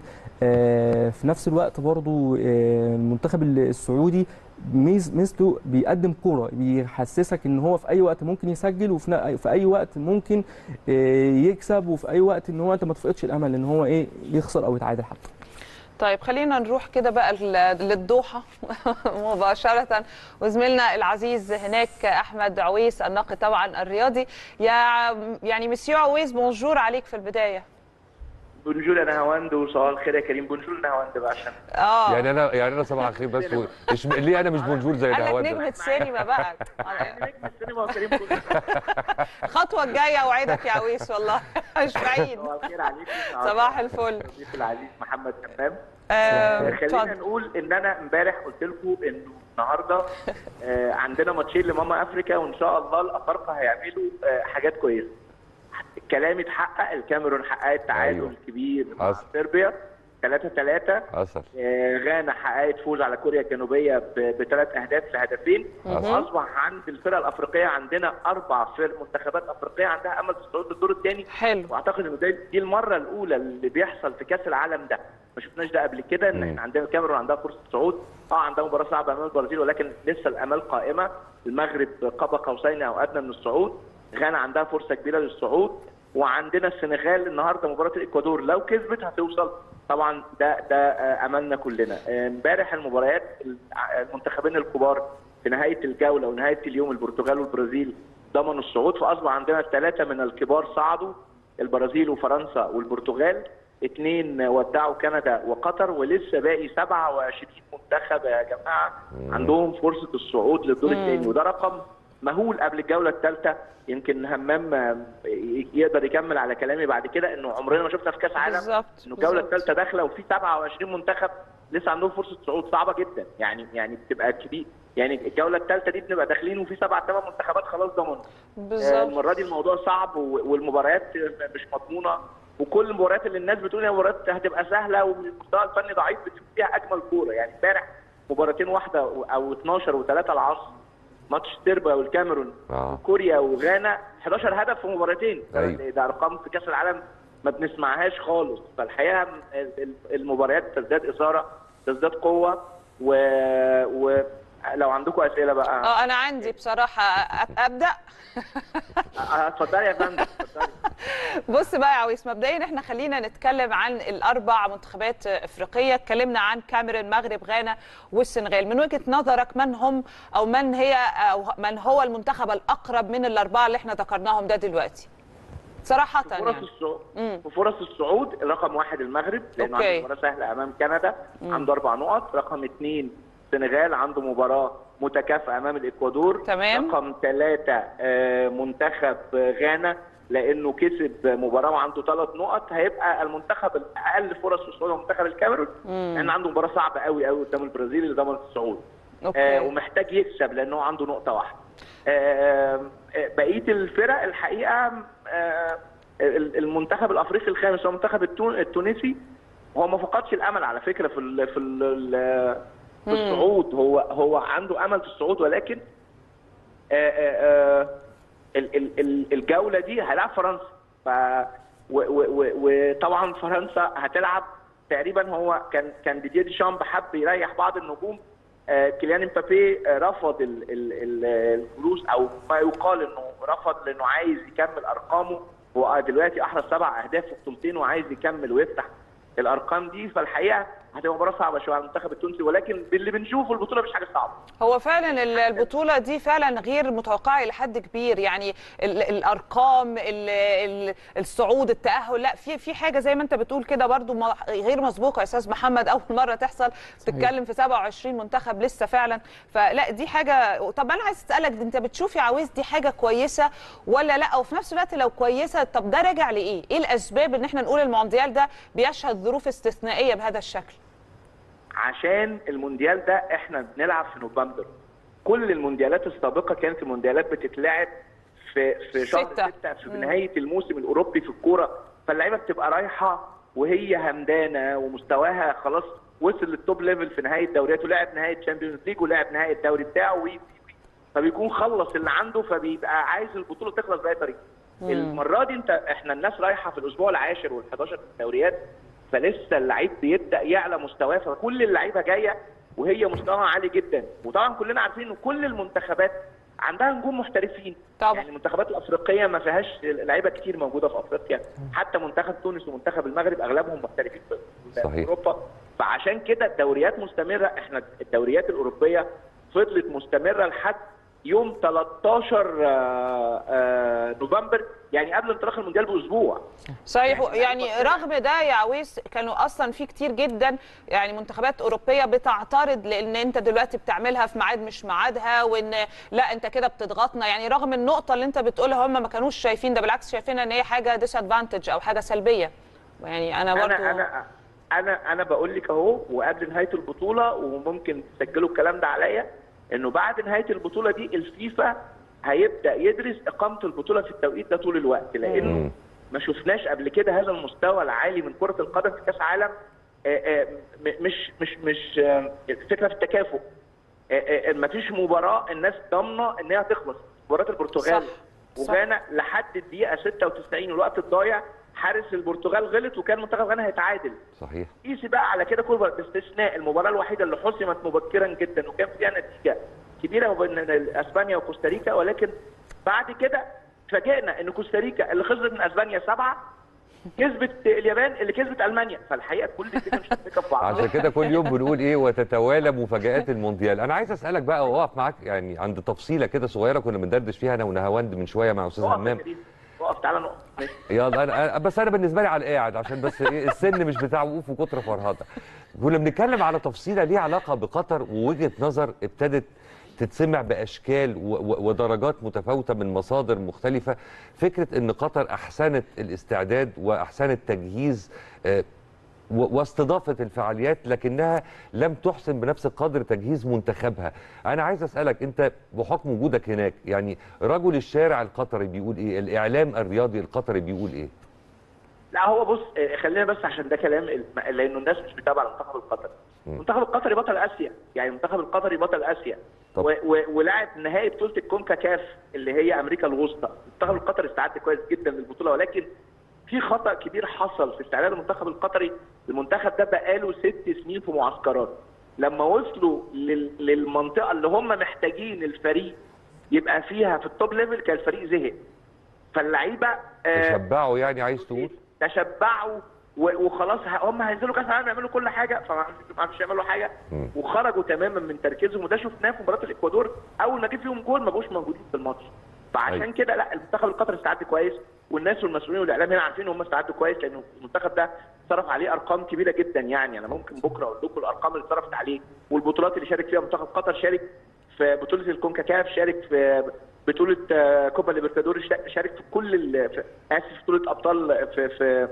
آه، في نفس الوقت برضو آه، المنتخب السعودي ميز ميزته بيقدم كوره بيحسسك ان هو في اي وقت ممكن يسجل وفي نا- في اي وقت ممكن آه، يكسب وفي اي وقت ان هو انت ما تفقدش الامل ان هو ايه يخسر او يتعادل حتى طيب خلينا نروح كده بقى ل- للدوحة مباشرة وزميلنا العزيز هناك أحمد عويس الناقد طبعا الرياضي يا يعني مسيو عويس بونجور عليك في البداية بونجور انا هواند وصباح الخير يا كريم بونجور انا هواند بقى عشان اه يعني انا يعني انا صباح الخير بس و... إش... ليه انا مش بونجور زي قال لك الهوان نجم ده السينما بقى نجم السينما وكريم بونجور الخطوة الجاية أوعدك يا عويس والله مش بعيد صباح الخير عليك صباح الفل الضيف العزيز محمد تمام آه، خلينا اتفضل. نقول ان انا امبارح قلت لكم انه النهارده آه، عندنا ماتشين لماما افريكا وان شاء الله الافارقه هيعملوا آه، حاجات كويسه الكلام اتحقق الكاميرون حققت تعادل أيوة. كبير مع حصل. صربيا 3 3 حصل آه، غانا حققت فوز على كوريا الجنوبيه بثلاث اهداف لهدفين واصبح عند الفرق الافريقيه عندنا اربع فرق منتخبات افريقيه عندها امل في الصعود للدور الثاني حلو واعتقد ان ده- دي المره الاولى اللي بيحصل في كاس العالم ده ما شفناش ده قبل كده ان مم. احنا عندنا الكاميرون عندها فرصه صعود اه عندها مباراه صعبه امام البرازيل ولكن لسه الامال قائمه المغرب قاب قوسين او ادنى من الصعود غانا عندها فرصه كبيره للصعود وعندنا السنغال النهارده مباراه الاكوادور لو كسبت هتوصل طبعا ده ده آه، املنا كلنا آه، امبارح المباريات المنتخبين الكبار في نهايه الجوله ونهايه اليوم البرتغال والبرازيل ضمنوا الصعود فاصبح عندنا ثلاثه من الكبار صعدوا البرازيل وفرنسا والبرتغال اثنين ودعوا كندا وقطر ولسه باقي 27 منتخب يا جماعه عندهم فرصه الصعود للدور الثاني وده رقم مهول قبل الجوله الثالثه يمكن همام آه، يقدر يكمل على كلامي بعد كده انه عمرنا ما شفنا في كاس عالم بالظبط، انه الجوله بالظبط. الثالثه داخله وفي 27 منتخب لسه عندهم فرصه صعود صعبه جدا يعني يعني بتبقى كبير يعني الجوله الثالثه دي بنبقى داخلين وفي سبع ثمان منتخبات خلاص ضمنوا آه، بالظبط المره دي الموضوع صعب و- والمباريات مش مضمونه وكل المباريات اللي الناس بتقول ان المباريات هتبقى سهله والمستوى الفني ضعيف بتشوف فيها اجمل كوره يعني امبارح مباراتين واحده او 12 و3 العصر ماتش سيربيا والكاميرون اه كوريا وغانا 11 هدف في مباراتين أيوة. ده ارقام في كاس العالم ما بنسمعهاش خالص فالحقيقه ال- ال- المباريات تزداد اثاره تزداد قوه و... ولو عندكم اسئله بقى اه انا عندي بصراحه أ- ابدا آه، اتفضلي يا فندم اتفضلي بص بقى يا عويس مبدئيا احنا خلينا نتكلم عن الاربع منتخبات افريقيه اتكلمنا عن كاميرون المغرب غانا والسنغال من وجهه نظرك من هم او من هي او من هو المنتخب الاقرب من الاربعه اللي احنا ذكرناهم ده دلوقتي صراحه فرص يعني الصعود مم. وفرص الصعود رقم واحد المغرب لانه أوكي. عنده مباراه سهله امام كندا عنده اربع نقط رقم اثنين السنغال عنده مباراه متكافئه امام الاكوادور تمام. رقم ثلاثه آه، منتخب غانا لانه كسب مباراه وعنده ثلاث نقط هيبقى المنتخب الاقل فرص في الصعود هو منتخب الكاميرون لان عنده مباراه صعبه قوي قوي قدام البرازيل اللي ضمن الصعود أوكي. آه ومحتاج يكسب لانه عنده نقطه واحده آه آه، بقيه الفرق الحقيقه آه ال- المنتخب الافريقي الخامس هو المنتخب التون- التونسي هو ما فقدش الامل على فكره في ال في ال في الصعود هو هو عنده امل في الصعود ولكن آه، آه، آه، ال- ال- ال- الجوله دي هيلعب فرنسا ف و- و- و- وطبعا فرنسا هتلعب تقريبا هو كان كان ديديه ديشامب حب يريح بعض النجوم آه، كيليان امبابي آه، رفض ال- ال- ال- الفلوس او ما يقال انه رفض لانه عايز يكمل ارقامه هو دلوقتي احرز سبع اهداف في بطولتين وعايز يكمل ويفتح الارقام دي فالحقيقه هتبقى مباراه صعبه شويه على المنتخب التونسي ولكن باللي بنشوفه البطوله مش حاجه صعبه هو فعلا ال- البطولة دي فعلا غير متوقعة إلى حد كبير يعني ال- الأرقام ال- ال- الصعود التأهل لا في في حاجة زي ما أنت بتقول كده برضو ما- غير مسبوقة يا أستاذ محمد أول مرة تحصل تتكلم في 27 منتخب لسه فعلا فلا دي حاجة طب أنا عايز أسألك أنت بتشوف يا عويس دي حاجة كويسة ولا لا وفي نفس الوقت لو كويسة طب ده راجع لإيه؟ إيه الأسباب إن إحنا نقول المونديال ده بيشهد ظروف استثنائية بهذا الشكل؟ عشان المونديال ده احنا بنلعب في نوفمبر كل المونديالات السابقه كانت المونديالات بتتلعب في في شهر ستة. 6 في نهايه الموسم الاوروبي في الكوره فاللعيبه بتبقى رايحه وهي همدانه ومستواها خلاص وصل للتوب ليفل في نهايه دوريات ولعب نهايه تشامبيونز ليج ولعب نهايه الدوري بتاعه وي- وي- وي. فبيكون خلص اللي عنده فبيبقى عايز البطوله تخلص باي طريقه المره دي انت احنا الناس رايحه في الاسبوع العاشر وال11 في الدوريات فلسه اللعيب بيبدا يعلى مستواه فكل اللعيبه جايه وهي مستواها عالي جدا وطبعا كلنا عارفين ان كل المنتخبات عندها نجوم محترفين طبعا. يعني المنتخبات الافريقيه ما فيهاش لعيبه كتير موجوده في افريقيا حتى منتخب تونس ومنتخب المغرب اغلبهم محترفين في في صحيح. اوروبا فعشان كده الدوريات مستمره احنا الدوريات الاوروبيه فضلت مستمره لحد يوم 13 آه، آه، نوفمبر يعني قبل انطلاق المونديال باسبوع صحيح يعني يعني رغم ده يا عويس كانوا اصلا في كتير جدا يعني منتخبات اوروبيه بتعترض لان انت دلوقتي بتعملها في ميعاد مش ميعادها وان لا انت كده بتضغطنا يعني رغم النقطه اللي انت بتقولها هم ما كانوش شايفين ده بالعكس شايفينها ان هي حاجه ديس ادفانتج او حاجه سلبيه يعني انا برضو انا انا انا انا بقول لك اهو وقبل نهايه البطوله وممكن تسجلوا الكلام ده عليا انه بعد نهايه البطوله دي الفيفا هيبدا يدرس اقامه البطوله في التوقيت ده طول الوقت لانه مم. ما شفناش قبل كده هذا المستوى العالي من كره القدم في كاس عالم آه، آه، م- مش مش مش آه، الفكره في التكافؤ ما فيش مباراه الناس ضامنه ان هي تخلص مباراه البرتغال صح. وغانا لحد الدقيقه 96 الوقت الضايع حارس البرتغال غلط وكان منتخب غانا هيتعادل صحيح قيسي بقى على كده كل باستثناء المباراه الوحيده اللي حسمت مبكرا جدا وكان فيها نتيجه كبيره بين اسبانيا وكوستاريكا ولكن بعد كده فاجئنا ان كوستاريكا اللي خسرت من اسبانيا سبعه كسبت اليابان اللي كسبت المانيا فالحقيقه كل الدنيا مش متفقه في بعضها عشان كده كل يوم بنقول ايه وتتوالى مفاجآت المونديال انا عايز اسالك بقى واقف معاك يعني عند تفصيله كده صغيره كنا بندردش فيها انا ونهاوند من شويه مع استاذ اقف يا همام كريم، اقف تعالى نقف ماشي. يلا انا أنا- بس انا بالنسبه لي على القاعد عشان بس ايه السن مش بتاع وقوف وكتر فرهده كنا بنتكلم على تفصيله ليها علاقه بقطر ووجهه نظر ابتدت تتسمع باشكال و- و- ودرجات متفاوته من مصادر مختلفه فكره ان قطر احسنت الاستعداد واحسنت تجهيز آه، و- واستضافت الفعاليات لكنها لم تحسن بنفس القدر تجهيز منتخبها انا عايز اسالك انت بحكم وجودك هناك يعني رجل الشارع القطري بيقول ايه الاعلام الرياضي القطري بيقول ايه لا هو بص آه، خلينا بس عشان ده كلام الم- لانه الناس مش متابعه المنتخب القطري مم. المنتخب القطري بطل اسيا يعني المنتخب القطري بطل اسيا طب. و- و- ولعب نهائي بطوله الكونكا كاف اللي هي امريكا الوسطى المنتخب القطري استعد كويس جدا للبطوله ولكن في خطا كبير حصل في استعداد المنتخب القطري المنتخب ده بقاله ست سنين في معسكرات لما وصلوا لل- للمنطقه اللي هم محتاجين الفريق يبقى فيها في التوب ليفل كان الفريق زهق فاللعيبه آه، تشبعوا يعني عايز تقول تشبعوا و- وخلاص ه- هم هينزلوا كاس العالم يعملوا كل حاجه فما عرفوش- ما عرفوش يعملوا حاجه مم. وخرجوا تماما من تركيزهم وده شفناه في مباراه الاكوادور اول ما جه فيهم جول ما بقوش موجودين في الماتش فعشان أيوة. كده لا المنتخب القطري استعد كويس والناس والمسؤولين والاعلام هنا عارفين ان هم استعدوا كويس لان المنتخب ده صرف عليه ارقام كبيره جدا يعني انا ممكن بكره اقول لكم الارقام اللي صرفت عليه والبطولات اللي شارك فيها منتخب قطر شارك في بطوله الكونكاكاف شارك في بطوله آه، كوبا ليبرتادوري شا- شارك في كل ال- في اسف في بطوله ابطال في في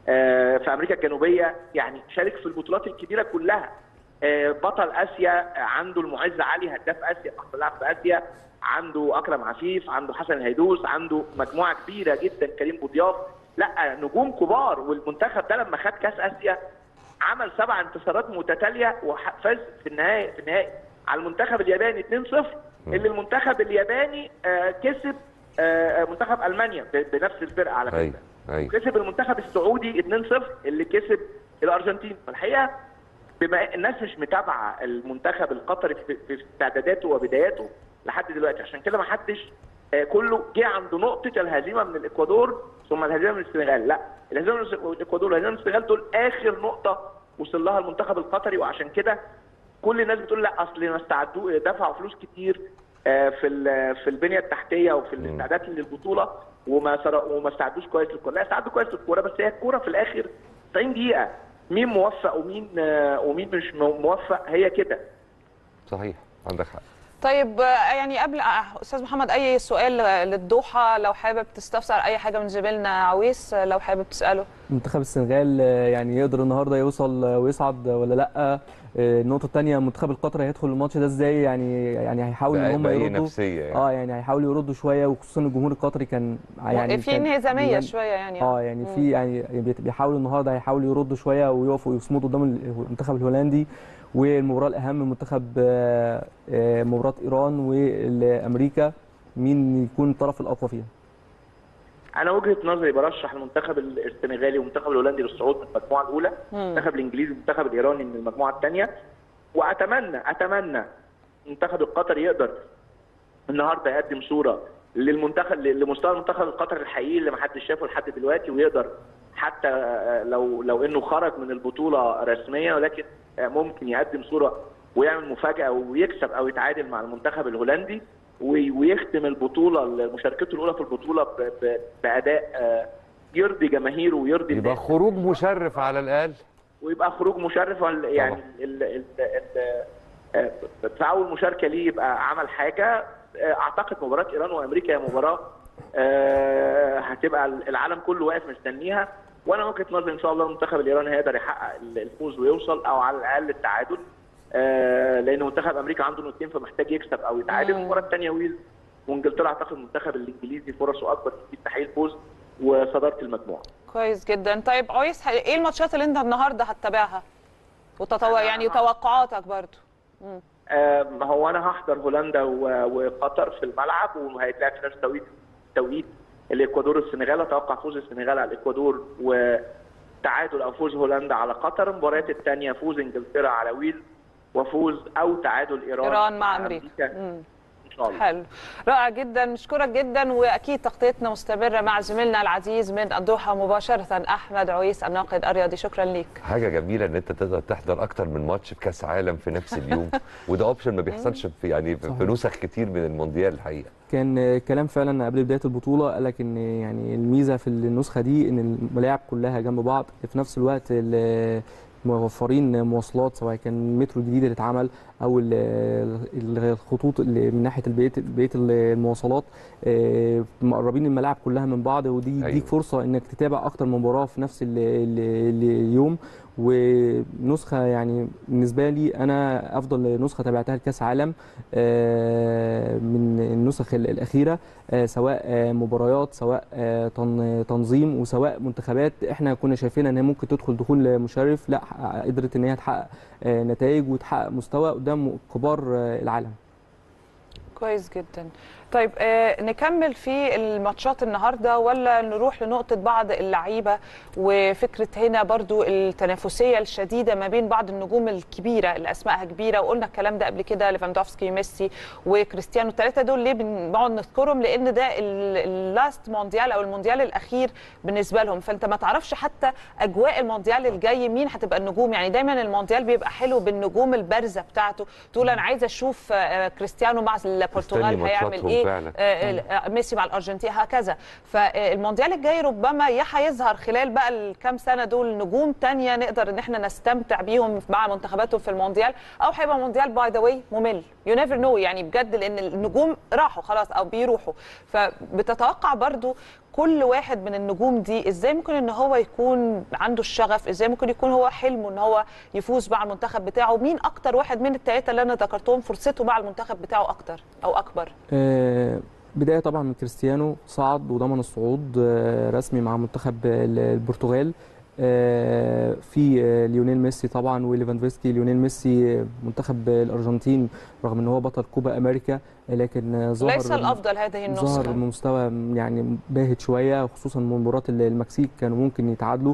آه، في امريكا الجنوبيه يعني شارك في البطولات الكبيره كلها آه، بطل اسيا آه، عنده المعز علي هداف اسيا احسن لاعب في اسيا عنده اكرم عفيف عنده حسن الهيدوس عنده مجموعه كبيره جدا كريم بوضياف لا نجوم كبار والمنتخب ده لما خد كاس اسيا عمل سبع انتصارات متتاليه وفاز في النهائي في النهائي على المنتخب الياباني 2-0 اللي المنتخب الياباني آه، كسب آه، منتخب المانيا ب- بنفس الفرقه على ايوه فكره ايوه كسب المنتخب السعودي 2-0 اللي كسب الارجنتين فالحقيقه بما الناس مش متابعه المنتخب القطري في في استعداداته وبداياته لحد دلوقتي عشان كده ما حدش آه، كله جه عند نقطه الهزيمه من الاكوادور ثم الهزيمه من السنغال لا الهزيمه من الاكوادور والهزيمه من السنغال دول اخر نقطه وصل لها المنتخب القطري وعشان كده كل الناس بتقول لا اصل ما استعدوا دفعوا فلوس كتير آه، في ال- في البنيه التحتيه وفي الاستعداد للبطوله وما سر- وما استعدوش كويس للكوره لا استعدوا كويس للكوره بس هي الكوره في الاخر 90 دقيقه مين موفق ومين آه، ومين مش مو- موفق هي كده صحيح عندك حق طيب آه، يعني قبل آه، استاذ محمد اي سؤال آه، للضحى لو حابب تستفسر اي حاجه من زميلنا عويس آه، لو حابب تساله منتخب السنغال آه، يعني يقدر النهارده يوصل آه، ويصعد آه، ولا لا آه، النقطه الثانيه المنتخب القطري هيدخل الماتش ده ازاي يعني يعني هيحاول ان بأي- هم بأي يردوا نفسيه يعني اه يعني هيحاولوا يردوا شويه وخصوصا الجمهور القطري كان يعني في كان انهزاميه بيبان- شويه يعني اه يعني في يعني بيت- بيحاولوا النهارده هيحاولوا يردوا شويه ويقفوا ويصمدوا قدام المنتخب الهولندي والمباراه الاهم منتخب آه، آه، مباراه ايران وامريكا مين يكون الطرف الاقوى فيها انا وجهه نظري برشح المنتخب السنغالي والمنتخب الهولندي للصعود من المجموعه الاولى المنتخب الانجليزي والمنتخب الايراني من المجموعه الثانيه واتمنى اتمنى المنتخب القطري يقدر النهارده يقدم صوره للمنتخب لمستوى المنتخب القطري الحقيقي اللي ما حدش شافه لحد دلوقتي ويقدر حتى آه، لو لو انه خرج من البطوله رسميا ولكن آه، ممكن يقدم صوره ويعمل مفاجاه ويكسب او يتعادل مع المنتخب الهولندي وي- ويختم البطوله مشاركته الاولى في البطوله ب- ب- باداء آه، يرضي جماهيره ويرضي يبقى الناس. خروج مشرف على الاقل ويبقى خروج مشرف وال- يعني طبعا. ال ال ال آه، في اول مشاركه ليه يبقى عمل حاجه آه، اعتقد مباراه ايران وامريكا هي مباراه آه، هتبقى العالم كله واقف مستنيها وانا وجهه نظري ان شاء الله المنتخب الايراني هيقدر يحقق الفوز ويوصل او على الاقل التعادل آه، لان منتخب امريكا عنده نقطتين فمحتاج يكسب او يتعادل مم. المباراه الثانيه ويلز وانجلترا اعتقد المنتخب الانجليزي فرصه اكبر في تحقيق الفوز وصداره المجموعه كويس جدا طيب عويس ه- ايه الماتشات اللي انت النهارده هتتابعها وتطوع أنا- يعني توقعاتك برضو آم، هو انا هحضر هولندا و- وقطر في الملعب وهيتلعب في نفس التوقيت التوقيت الاكوادور والسنغال اتوقع فوز السنغال على الاكوادور وتعادل او فوز هولندا على قطر المباريات الثانيه فوز انجلترا على ويلز وفوز او تعادل ايران إيران مع أمريكا. مم. ان شاء الله حلو رائع جدا نشكرك جدا واكيد تغطيتنا مستمره مع زميلنا العزيز من الدوحه مباشره احمد عويس الناقد الرياضي شكرا ليك حاجه جميله ان انت تقدر تحضر اكتر من ماتش في كاس عالم في نفس اليوم وده اوبشن ما بيحصلش في يعني في صحيح. في نسخ كتير من المونديال الحقيقه كان كلام فعلا قبل بدايه البطوله قال لك ان يعني الميزه في النسخه دي ان الملاعب كلها جنب بعض في نفس الوقت ال- موفرين مواصلات سواء كان المترو الجديد اللي اتعمل او ال- ال- الخطوط اللي من ناحيه البيت بقيه المواصلات آه، مقربين الملاعب كلها من بعض ودي أيوة. يديك فرصه انك تتابع اكتر من مباراه في نفس ال- ال- اليوم ونسخه يعني بالنسبه لي انا افضل نسخه تابعتها لكاس عالم آه، من النسخ ال- الاخيره آه، سواء آه، مباريات سواء آه، تن- تنظيم وسواء منتخبات احنا كنا شايفين ان هي ممكن تدخل دخول مشرف لا قدرت ان هي تحقق آه، نتائج وتحقق مستوى قدام كبار آه، العالم كويس جدا طيب آه نكمل في الماتشات النهارده ولا نروح لنقطه بعض اللعيبه وفكره هنا برضو التنافسيه الشديده ما بين بعض النجوم الكبيره اللي اسمائها كبيره وقلنا الكلام ده قبل كده ليفاندوفسكي ميسي وكريستيانو الثلاثه دول ليه بنقعد نذكرهم لان ده اللاست مونديال او المونديال الاخير بالنسبه لهم فانت ما تعرفش حتى اجواء المونديال الجاي مين هتبقى النجوم يعني دايما المونديال بيبقى حلو بالنجوم البارزه بتاعته تقول انا عايزه اشوف آه، كريستيانو مع البرتغال مستني هيعمل ماتشاتهم ايه فعلا. آه، آه، ميسي مع الارجنتين هكذا فالمونديال الجاي ربما يا هيظهر خلال بقى الكام سنه دول نجوم تانية نقدر ان احنا نستمتع بيهم مع منتخباتهم في المونديال او هيبقى مونديال باي ذا واي ممل يو نيفر نو يعني بجد لان النجوم راحوا خلاص او بيروحوا فبتتوقع برضو كل واحد من النجوم دي ازاي ممكن ان هو يكون عنده الشغف ازاي ممكن يكون هو حلمه ان هو يفوز مع المنتخب بتاعه مين اكتر واحد من الثلاثه اللي انا ذكرتهم فرصته مع المنتخب بتاعه اكتر او اكبر آه، بداية طبعا من كريستيانو صعد وضمن الصعود آه، رسمي مع منتخب ال- البرتغال آه، في آه، ليونيل ميسي طبعا وليفاندوفسكي ليونيل ميسي آه، منتخب الارجنتين رغم ان هو بطل كوبا امريكا آه، لكن آه، ظهر ليس الافضل هذه ظهر النسخه بمستوى يعني باهت شويه خصوصا من مباراه المكسيك كانوا ممكن يتعادلوا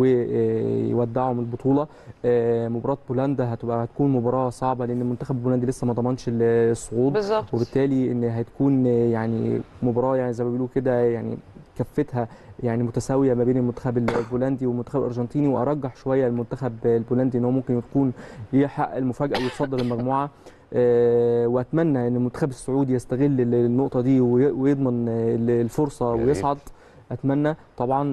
ويودعوا من البطوله آه، مباراه بولندا هتبقى هتكون مباراه صعبه لان المنتخب البولندي لسه ما ضمنش الصعود بالظبط وبالتالي ان هتكون يعني مباراه يعني زي ما بيقولوا كده يعني كفتها يعني متساويه ما بين المنتخب البولندي والمنتخب الارجنتيني وارجح شويه المنتخب البولندي ان هو ممكن يكون يحقق المفاجاه ويتصدر المجموعه آه، واتمنى ان المنتخب السعودي يستغل النقطه دي وي- ويضمن الفرصه يا ريت. ويصعد اتمنى طبعا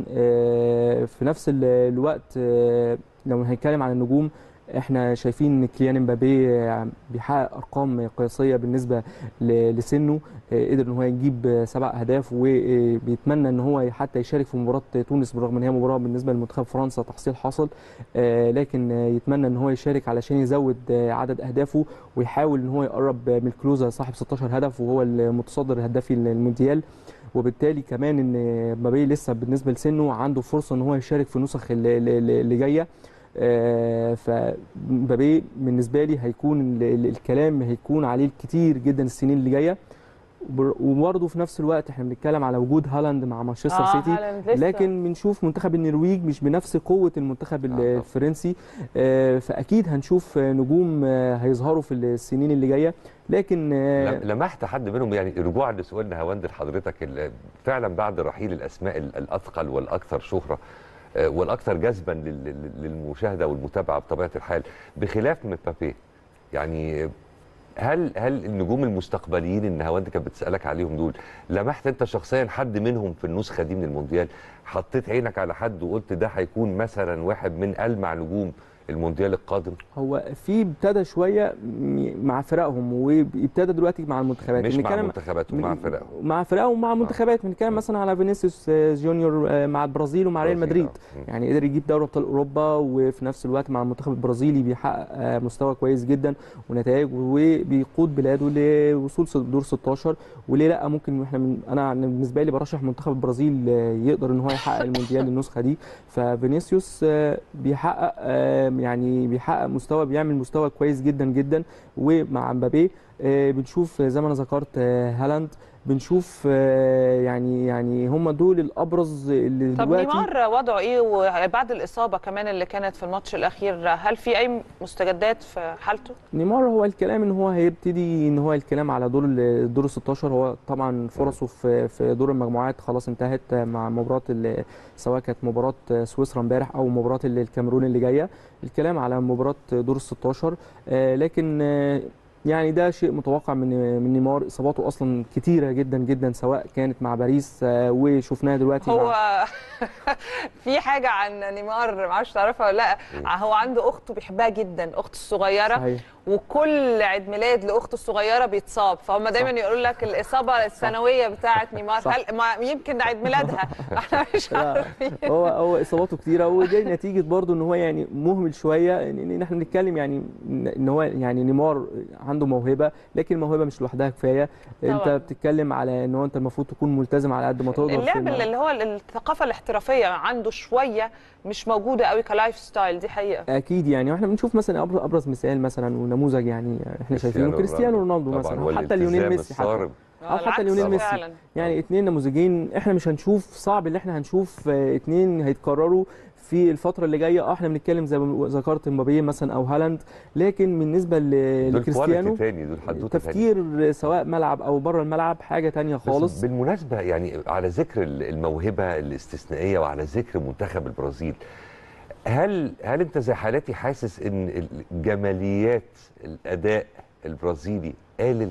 آه، في نفس ال- الوقت آه، لو هنتكلم عن النجوم احنا شايفين ان كيليان امبابي آه، بيحقق ارقام قياسيه بالنسبه ل- لسنه آه، قدر ان هو يجيب آه، سبع اهداف وبيتمنى ان هو حتى يشارك في مباراه تونس بالرغم ان هي مباراه بالنسبه لمنتخب فرنسا تحصيل حاصل آه، لكن آه، يتمنى ان هو يشارك علشان يزود آه، عدد اهدافه ويحاول ان هو يقرب من الكلوزا صاحب 16 هدف وهو المتصدر الهدافي المونديال وبالتالي كمان ان مبابي لسه بالنسبه لسنه عنده فرصه ان هو يشارك في النسخ اللي, اللي اللي جايه آه، فمبابي بالنسبه لي هيكون ال- ال- الكلام هيكون عليه كتير جدا السنين اللي جايه وبر- وبرضه في نفس الوقت احنا بنتكلم على وجود هالاند مع مانشستر آه، سيتي هالاند لسه. لكن بنشوف منتخب النرويج مش بنفس قوه المنتخب ال- آه. الفرنسي آه، فاكيد هنشوف آه، نجوم آه، هيظهروا في السنين اللي جايه لكن آه، لم- لمحت حد منهم يعني رجوعا لسؤالنا هوند لحضرتك ال- فعلا بعد رحيل الاسماء ال- الاثقل والاكثر شهره آه، والاكثر جذبا لل- لل- للمشاهده والمتابعه بطبيعه الحال بخلاف مبابي يعني هل هل النجوم المستقبليين اللي هوند كانت بتسالك عليهم دول لمحت انت شخصيا حد منهم في النسخه دي من المونديال حطيت عينك على حد وقلت ده هيكون مثلا واحد من المع نجوم المونديال القادم هو في ابتدى شويه م- مع فرقهم وابتدى دلوقتي مع المنتخبات مش مع بنتكلم- منتخباتهم مع من- فرقهم مع فرقهم ومع منتخبات بنتكلم مثلا على فينيسيوس آه، جونيور آه، مع البرازيل ومع ريال برازيل، مدريد آه. مم. يعني قدر يجيب دوري ابطال اوروبا وفي نفس الوقت مع المنتخب البرازيلي بيحقق آه، مستوى كويس جدا ونتائج وبيقود بلاده لوصول س- دور 16 وليه لا ممكن احنا من انا بالنسبه لي برشح منتخب البرازيل آه، يقدر ان هو يحقق المونديال النسخه دي ففينيسيوس آه، بيحقق آه، يعني بيحقق مستوى بيعمل مستوى كويس جدا جدا ومع مبابي آه، بنشوف زي ما انا ذكرت آه، هالاند بنشوف آه، يعني يعني هم دول الابرز اللي طب دلوقتي نيمار وضعه ايه وبعد الاصابه كمان اللي كانت في الماتش الاخير هل في اي مستجدات في حالته؟ نيمار هو الكلام ان هو هيبتدي ان هو الكلام على دور ال- دور ال 16 هو طبعا فرصه في في دور المجموعات خلاص انتهت مع مباراه ال- سواء كانت مباراه سويسرا امبارح او مباراه الكاميرون اللي جايه الكلام على مباراه دور ال 16 آه، لكن آه، يعني ده شيء متوقع من من نيمار اصاباته اصلا كتيره جدا جدا سواء كانت مع باريس آه، وشفناها دلوقتي هو مع في حاجه عن نيمار ما اعرفش تعرفها ولا لا هو عنده اخته بيحبها جدا اخته الصغيره صحيح وكل عيد ميلاد لاخته الصغيره بيتصاب فهم دايما يقول لك الاصابه السنويه بتاعه نيمار صح. هل ما يمكن عيد ميلادها احنا مش لا، عارفين هو هو اصاباته كتيره ودي نتيجه برضو ان هو يعني مهمل شويه ان إن احنا بنتكلم يعني ان هو يعني نيمار عنده موهبه لكن الموهبه مش لوحدها كفايه انت طبعاً. بتتكلم على ان هو انت المفروض تكون ملتزم على قد ما تقدر في اللعب الملعب. اللي هو الثقافه الاحترافيه عنده شويه مش موجوده قوي كلايف ستايل دي حقيقه اكيد يعني واحنا بنشوف مثلا أبرز, ابرز مثال مثلا ونموذج يعني احنا شايفينه كريستيانو رونالدو طبعاً، مثلا هو أو حتى ليونيل الالتزام ميسي حتى الصارم. أو حتى العكس ليونيل ميسي. فعلا يعني اتنين نموذجين احنا مش هنشوف صعب ان احنا هنشوف آه، اتنين هيتكرروا في الفتره اللي جايه اه احنا بنتكلم زي ما ذكرت مبابي مثلا او هالاند لكن بالنسبه ل- دول لكريستيانو كواليتي تاني دول حدوته تانية. تفكير سواء ملعب او بره الملعب حاجه تانية بس خالص بالمناسبه يعني على ذكر الموهبه الاستثنائيه وعلى ذكر منتخب البرازيل هل هل انت زي حالاتي حاسس ان جماليات الاداء البرازيلي قالل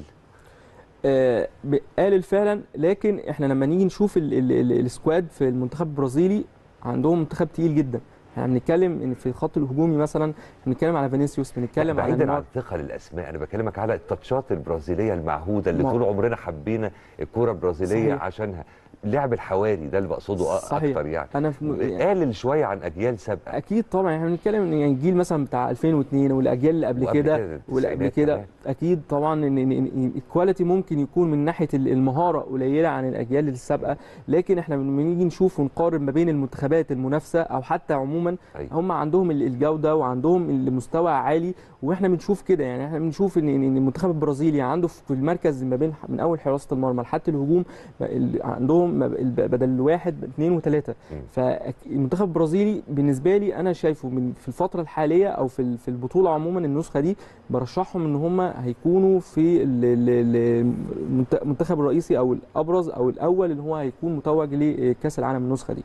آه، ب- قالل فعلا لكن احنا لما نيجي نشوف ال- ال- ال- السكواد في المنتخب البرازيلي عندهم منتخب تقيل جدا احنا بنتكلم ان في الخط الهجومي مثلا بنتكلم على فينيسيوس بنتكلم على بعيدا عن نيمار ثقل الاسماء انا بكلمك على التاتشات البرازيليه المعهوده اللي ما- طول عمرنا حبينا الكوره البرازيليه صحيح. عشانها لعب الحواري ده اللي بقصده أ- صحيح. اكتر يعني انا في قالل شويه عن اجيال سابقه اكيد طبعا احنا بنتكلم ان يعني الجيل مثلا بتاع 2002 والاجيال اللي قبل وقبل كده كده واللي قبل التسعينات كده كمان. اكيد طبعا ان إن- إن الكواليتي ممكن يكون من ناحيه ال- المهاره قليله عن الاجيال السابقه لكن احنا لما نيجي نشوف ونقارن ما بين المنتخبات المنافسه او حتى عموما أيوة. هم عندهم ال- الجوده وعندهم المستوى عالي واحنا بنشوف كده يعني احنا بنشوف ان إن المنتخب البرازيلي عنده في المركز ما بين من اول حراسه المرمى لحد الهجوم ال- عندهم ما- ال- بدل الواحد اثنين وثلاثه مم. فالمنتخب البرازيلي بالنسبه لي انا شايفه من في الفتره الحاليه او في ال- في البطوله عموما النسخه دي برشحهم ان هم هيكونوا في ال- ال- ال- المنت- المنتخب الرئيسي او الابرز او الاول اللي هو هيكون متوج لكاس العالم النسخه دي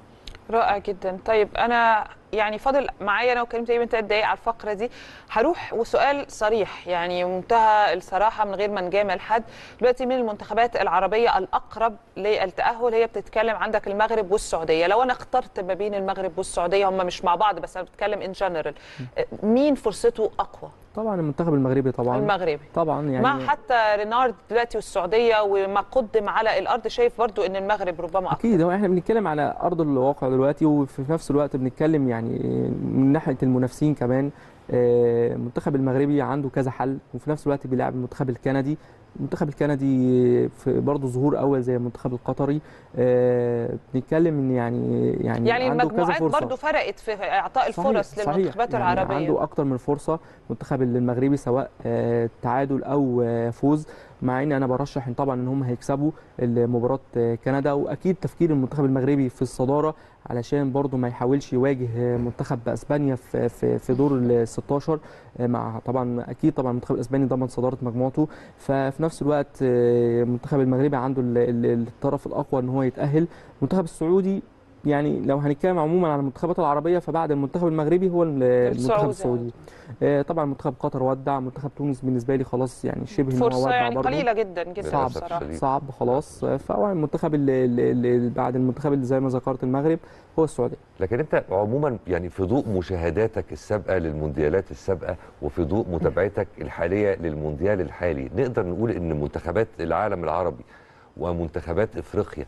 رائع جدا طيب انا يعني فاضل معايا انا وكريم تقريبا ثلاث دقايق على الفقره دي هروح وسؤال صريح يعني منتهى الصراحه من غير ما نجامل حد دلوقتي من المنتخبات العربيه الاقرب للتاهل هي بتتكلم عندك المغرب والسعوديه لو انا اخترت ما بين المغرب والسعوديه هم مش مع بعض بس انا بتكلم ان جنرال مين فرصته اقوى طبعا المنتخب المغربي طبعا المغربي طبعا يعني مع حتى رينارد دلوقتي والسعوديه وما قدم على الارض شايف برضو ان المغرب ربما اقوى اكيد هو احنا بنتكلم على ارض الواقع دلوقتي وفي نفس الوقت بنتكلم يعني من ناحيه المنافسين كمان آه، المنتخب المغربي عنده كذا حل وفي نفس الوقت بيلعب المنتخب الكندي المنتخب الكندي في برضه ظهور اول زي المنتخب القطري آه، بنتكلم ان يعني يعني, يعني عنده كذا المجموعات فرصة. برضو فرقت في اعطاء صحيح، الفرص صحيح. للمنتخبات يعني العربيه عنده اكتر من فرصه المنتخب المغربي سواء آه، تعادل او آه، فوز مع ان انا برشح إن طبعا ان هم هيكسبوا مباراه آه، كندا واكيد تفكير المنتخب المغربي في الصداره علشان برضه ما يحاولش يواجه آه، منتخب اسبانيا في في في دور ال 16 آه، مع طبعا اكيد طبعا المنتخب الاسباني ضمن صداره مجموعته ففي نفس الوقت آه، المنتخب المغربي عنده ال- ال- الطرف الاقوى ان هو يتاهل المنتخب السعودي يعني لو هنتكلم عموما على المنتخبات العربيه فبعد المنتخب المغربي هو ال- المنتخب السعودي. السعودي آه، طبعا منتخب قطر ودع منتخب تونس بالنسبه لي خلاص يعني شبه ان هو فرصه ودع يعني برضه قليله جدا جدا صعب للأسف بصراحه الشديد. صعب خلاص آه، فهو المنتخب اللي, اللي اللي بعد المنتخب اللي زي ما ذكرت المغرب هو السعوديه لكن انت عموما يعني في ضوء مشاهداتك السابقه للمونديالات السابقه وفي ضوء متابعتك الحاليه للمونديال الحالي نقدر نقول ان منتخبات العالم العربي ومنتخبات افريقيا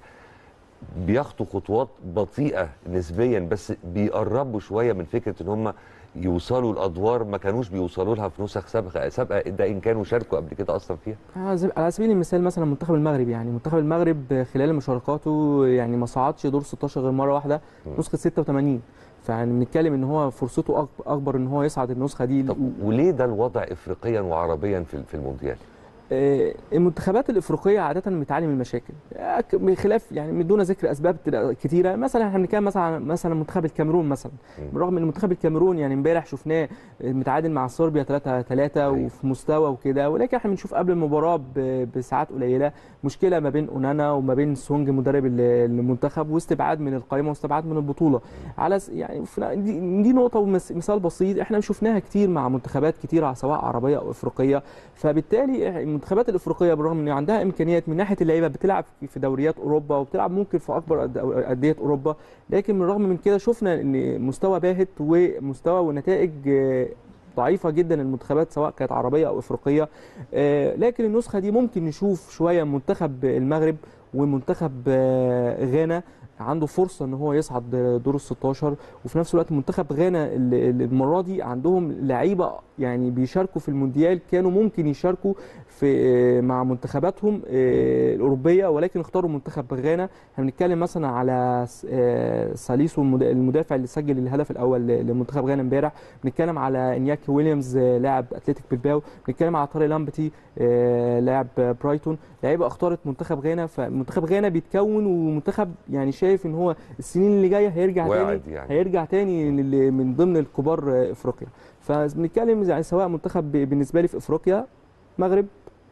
بيخطوا خطوات بطيئه نسبيا بس بيقربوا شويه من فكره ان هم يوصلوا لادوار ما كانوش بيوصلوا لها في نسخ سابقه سابقه ده ان كانوا شاركوا قبل كده اصلا فيها على سبيل- على سبيل المثال مثلا منتخب المغرب يعني منتخب المغرب خلال مشاركاته يعني ما صعدش دور 16 غير مره واحده مم. نسخه 86 فيعني بنتكلم ان هو فرصته أك- اكبر ان هو يصعد النسخه دي طب وليه ده الوضع افريقيا وعربيا في في المونديال آه، المنتخبات الافريقيه عاده بتعاني من المشاكل آه، ك- بخلاف يعني من دون ذكر اسباب تل- كتيره مثلا احنا بنتكلم مثلا عن- مثلا منتخب الكاميرون مثلا بالرغم ان منتخب الكاميرون يعني امبارح شفناه متعادل مع صربيا 3 3 أيوة. وفي مستوى وكده ولكن احنا بنشوف قبل المباراه ب- بساعات قليله مشكله ما بين اونانا وما بين سونج مدرب ال- المنتخب واستبعاد من القائمه واستبعاد من البطوله على س- يعني في- دي, دي نقطه ومثال بسيط احنا شفناها كتير مع منتخبات كتير سواء عربيه او افريقيه فبالتالي المنتخبات الافريقيه بالرغم ان عندها امكانيات من ناحيه اللعيبه بتلعب في دوريات اوروبا وبتلعب ممكن في اكبر أد- انديه اوروبا لكن من الرغم من كده شفنا ان مستوى باهت ومستوى ونتائج آه، ضعيفه جدا المنتخبات سواء كانت عربيه او افريقيه آه، لكن النسخه دي ممكن نشوف شويه منتخب المغرب ومنتخب آه، غانا عنده فرصه ان هو يصعد دور ال 16 وفي نفس الوقت منتخب غانا ال- ال- المره دي عندهم لعيبه يعني بيشاركوا في المونديال كانوا ممكن يشاركوا في آه، مع منتخباتهم آه، الاوروبيه ولكن اختاروا منتخب غانا احنا بنتكلم مثلا على س- آه، ساليسو المدا- المدافع اللي سجل الهدف الاول ل- لمنتخب غانا امبارح بنتكلم على انياكي ويليامز آه، لاعب اتلتيك بلباو بنتكلم على طارق لامبتي آه، لاعب برايتون لعيبه اختارت منتخب غانا فمنتخب غانا بيتكون ومنتخب يعني شايف ان هو السنين اللي جايه هيرجع واعد تاني يعني. هيرجع تاني لل- من ضمن الكبار آه، افريقيا فبنتكلم يعني سواء منتخب ب- بالنسبه لي في افريقيا مغرب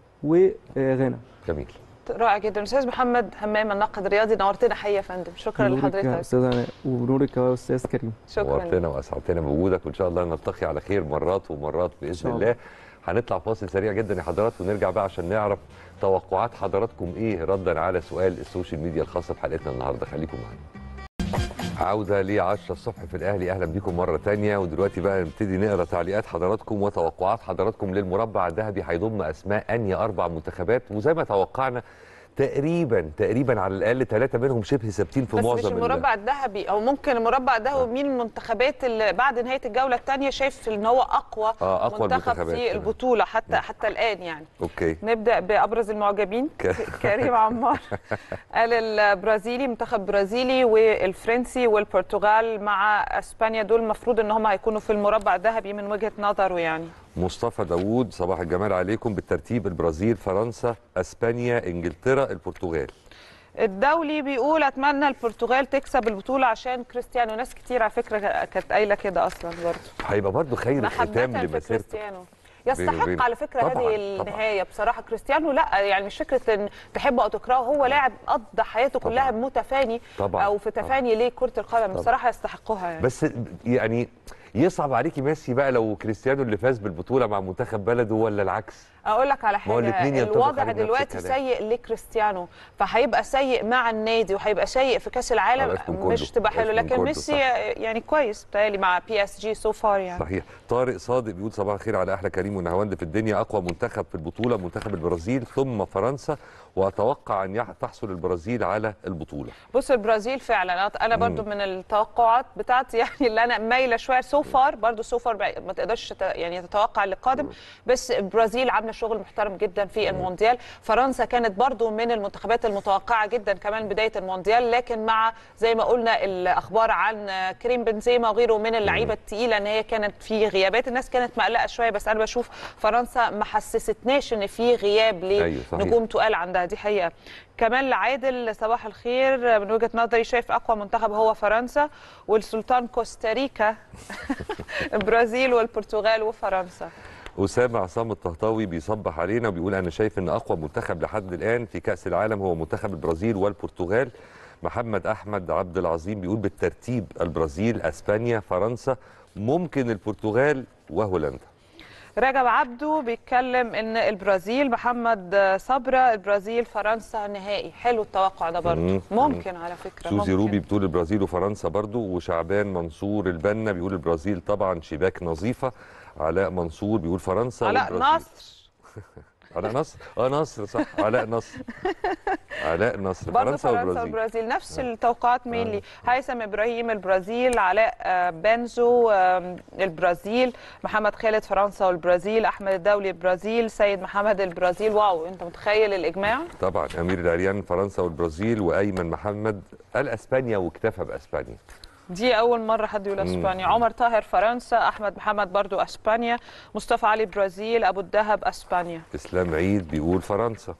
وغانا جميل رائع جدا استاذ محمد همام الناقد الرياضي نورتنا حقيقه يا فندم شكرا نورك يا لحضرتك استاذ علاء ونورك يا استاذ كريم شكرا نورتنا واسعدتنا بوجودك وان شاء الله نلتقي على خير مرات ومرات باذن شاء الله هنطلع فاصل سريع جدا يا حضرات ونرجع بقى عشان نعرف توقعات حضراتكم ايه ردا على سؤال السوشيال ميديا الخاصه بحلقتنا النهارده خليكم معانا عودة ل 10 الصبح في الأهلي أهلا بكم مرة تانية ودلوقتي بقى نبتدي نقرا تعليقات حضراتكم وتوقعات حضراتكم للمربع الذهبي هيضم أسماء أنهي أربع منتخبات وزي ما توقعنا تقريبا تقريبا على الأقل ثلاثة منهم شبه ثابتين في بس معظم مش ال- المربع الذهبي او ممكن المربع الذهبي مين المنتخبات اللي بعد نهايه الجوله الثانيه شايف ان هو اقوى, آه، أقوى منتخب المنتخبات في كمان. البطوله حتى حتى الان يعني أوكي نبدا بابرز المعجبين ك- كريم عمار قال البرازيلي منتخب برازيلي والفرنسي والبرتغال مع اسبانيا دول المفروض ان هم هيكونوا في المربع الذهبي من وجهه نظره يعني مصطفى داوود صباح الجمال عليكم بالترتيب البرازيل فرنسا اسبانيا انجلترا البرتغال الدولي بيقول اتمنى البرتغال تكسب البطوله عشان كريستيانو ناس كتير على فكره كانت قايله كده اصلا برضه هيبقى برضه خير ختام محبة في لمسيرته كريستيانو بينه يستحق وبينه. على فكره طبعاً، هذه طبعاً. النهايه بصراحه كريستيانو لا يعني مش فكره ان تحبه او تكرهه هو لاعب قضى حياته طبعاً. كلها متفاني طبعاً. او في تفاني لكره القدم بصراحه يستحقها يعني بس يعني يصعب عليكي ميسي بقى لو كريستيانو اللي فاز بالبطوله مع منتخب بلده ولا العكس اقول لك على ما هو الاتنين حاجه ينطبق الوضع عليهم نفس دلوقتي الكلام. سيء لكريستيانو فهيبقى سيء مع النادي وهيبقى سيء في كاس العالم خلاص من كله. مش تبقى حلو خلاص من لكن كله، ميسي صح. يعني كويس بتهيألي مع بي اس جي سو فار يعني صحيح طارق صادق بيقول صباح الخير على احلى كريم ونهاوند في الدنيا اقوى منتخب في البطوله منتخب البرازيل ثم فرنسا واتوقع ان يح- تحصل البرازيل على البطوله بص البرازيل فعلا أنا- انا برضو من التوقعات بتاعتي يعني اللي انا مايله شويه سو فار برضو سو فار ما تقدرش تت- يعني تتوقع اللي قادم بس البرازيل عامله شغل محترم جدا في المونديال فرنسا كانت برضو من المنتخبات المتوقعه جدا كمان بدايه المونديال لكن مع زي ما قلنا الاخبار عن كريم بنزيما وغيره من اللعيبه الثقيله ان هي كانت في غيابات الناس كانت مقلقه شويه بس انا بشوف فرنسا ما حسستناش ان في غياب أيوة، صحيح. لنجوم تقال عندها دي حقيقه كمال عادل صباح الخير من وجهه نظري شايف اقوى منتخب هو فرنسا والسلطان كوستاريكا البرازيل والبرتغال وفرنسا اسامه عصام الطهطاوي بيصبح علينا وبيقول انا شايف ان اقوى منتخب لحد الان في كاس العالم هو منتخب البرازيل والبرتغال محمد احمد عبد العظيم بيقول بالترتيب البرازيل اسبانيا فرنسا ممكن البرتغال وهولندا رجب عبده بيتكلم ان البرازيل محمد صبرا البرازيل فرنسا نهائي حلو التوقع ده برضه مم. ممكن على فكره سوزي ممكن. روبي بتقول البرازيل وفرنسا برضو وشعبان منصور البنا بيقول البرازيل طبعا شباك نظيفه علاء منصور بيقول فرنسا علاء والبرازيل. نصر علاء نصر اه نصر صح علاء نصر علاء نصر برضه فرنسا فرنسا والبرازيل والبرازيل نفس التوقعات مينلي هيثم ابراهيم البرازيل علاء آه، بنزو آم، البرازيل محمد خالد فرنسا والبرازيل احمد الدولي البرازيل سيد محمد البرازيل واو انت متخيل الاجماع طبعا امير العريان فرنسا والبرازيل وايمن محمد قال اسبانيا واكتفى باسبانيا دي اول مره حد يقول اسبانيا عمر طاهر فرنسا احمد محمد برضو اسبانيا مصطفى علي برازيل ابو الدهب اسبانيا اسلام عيد بيقول فرنسا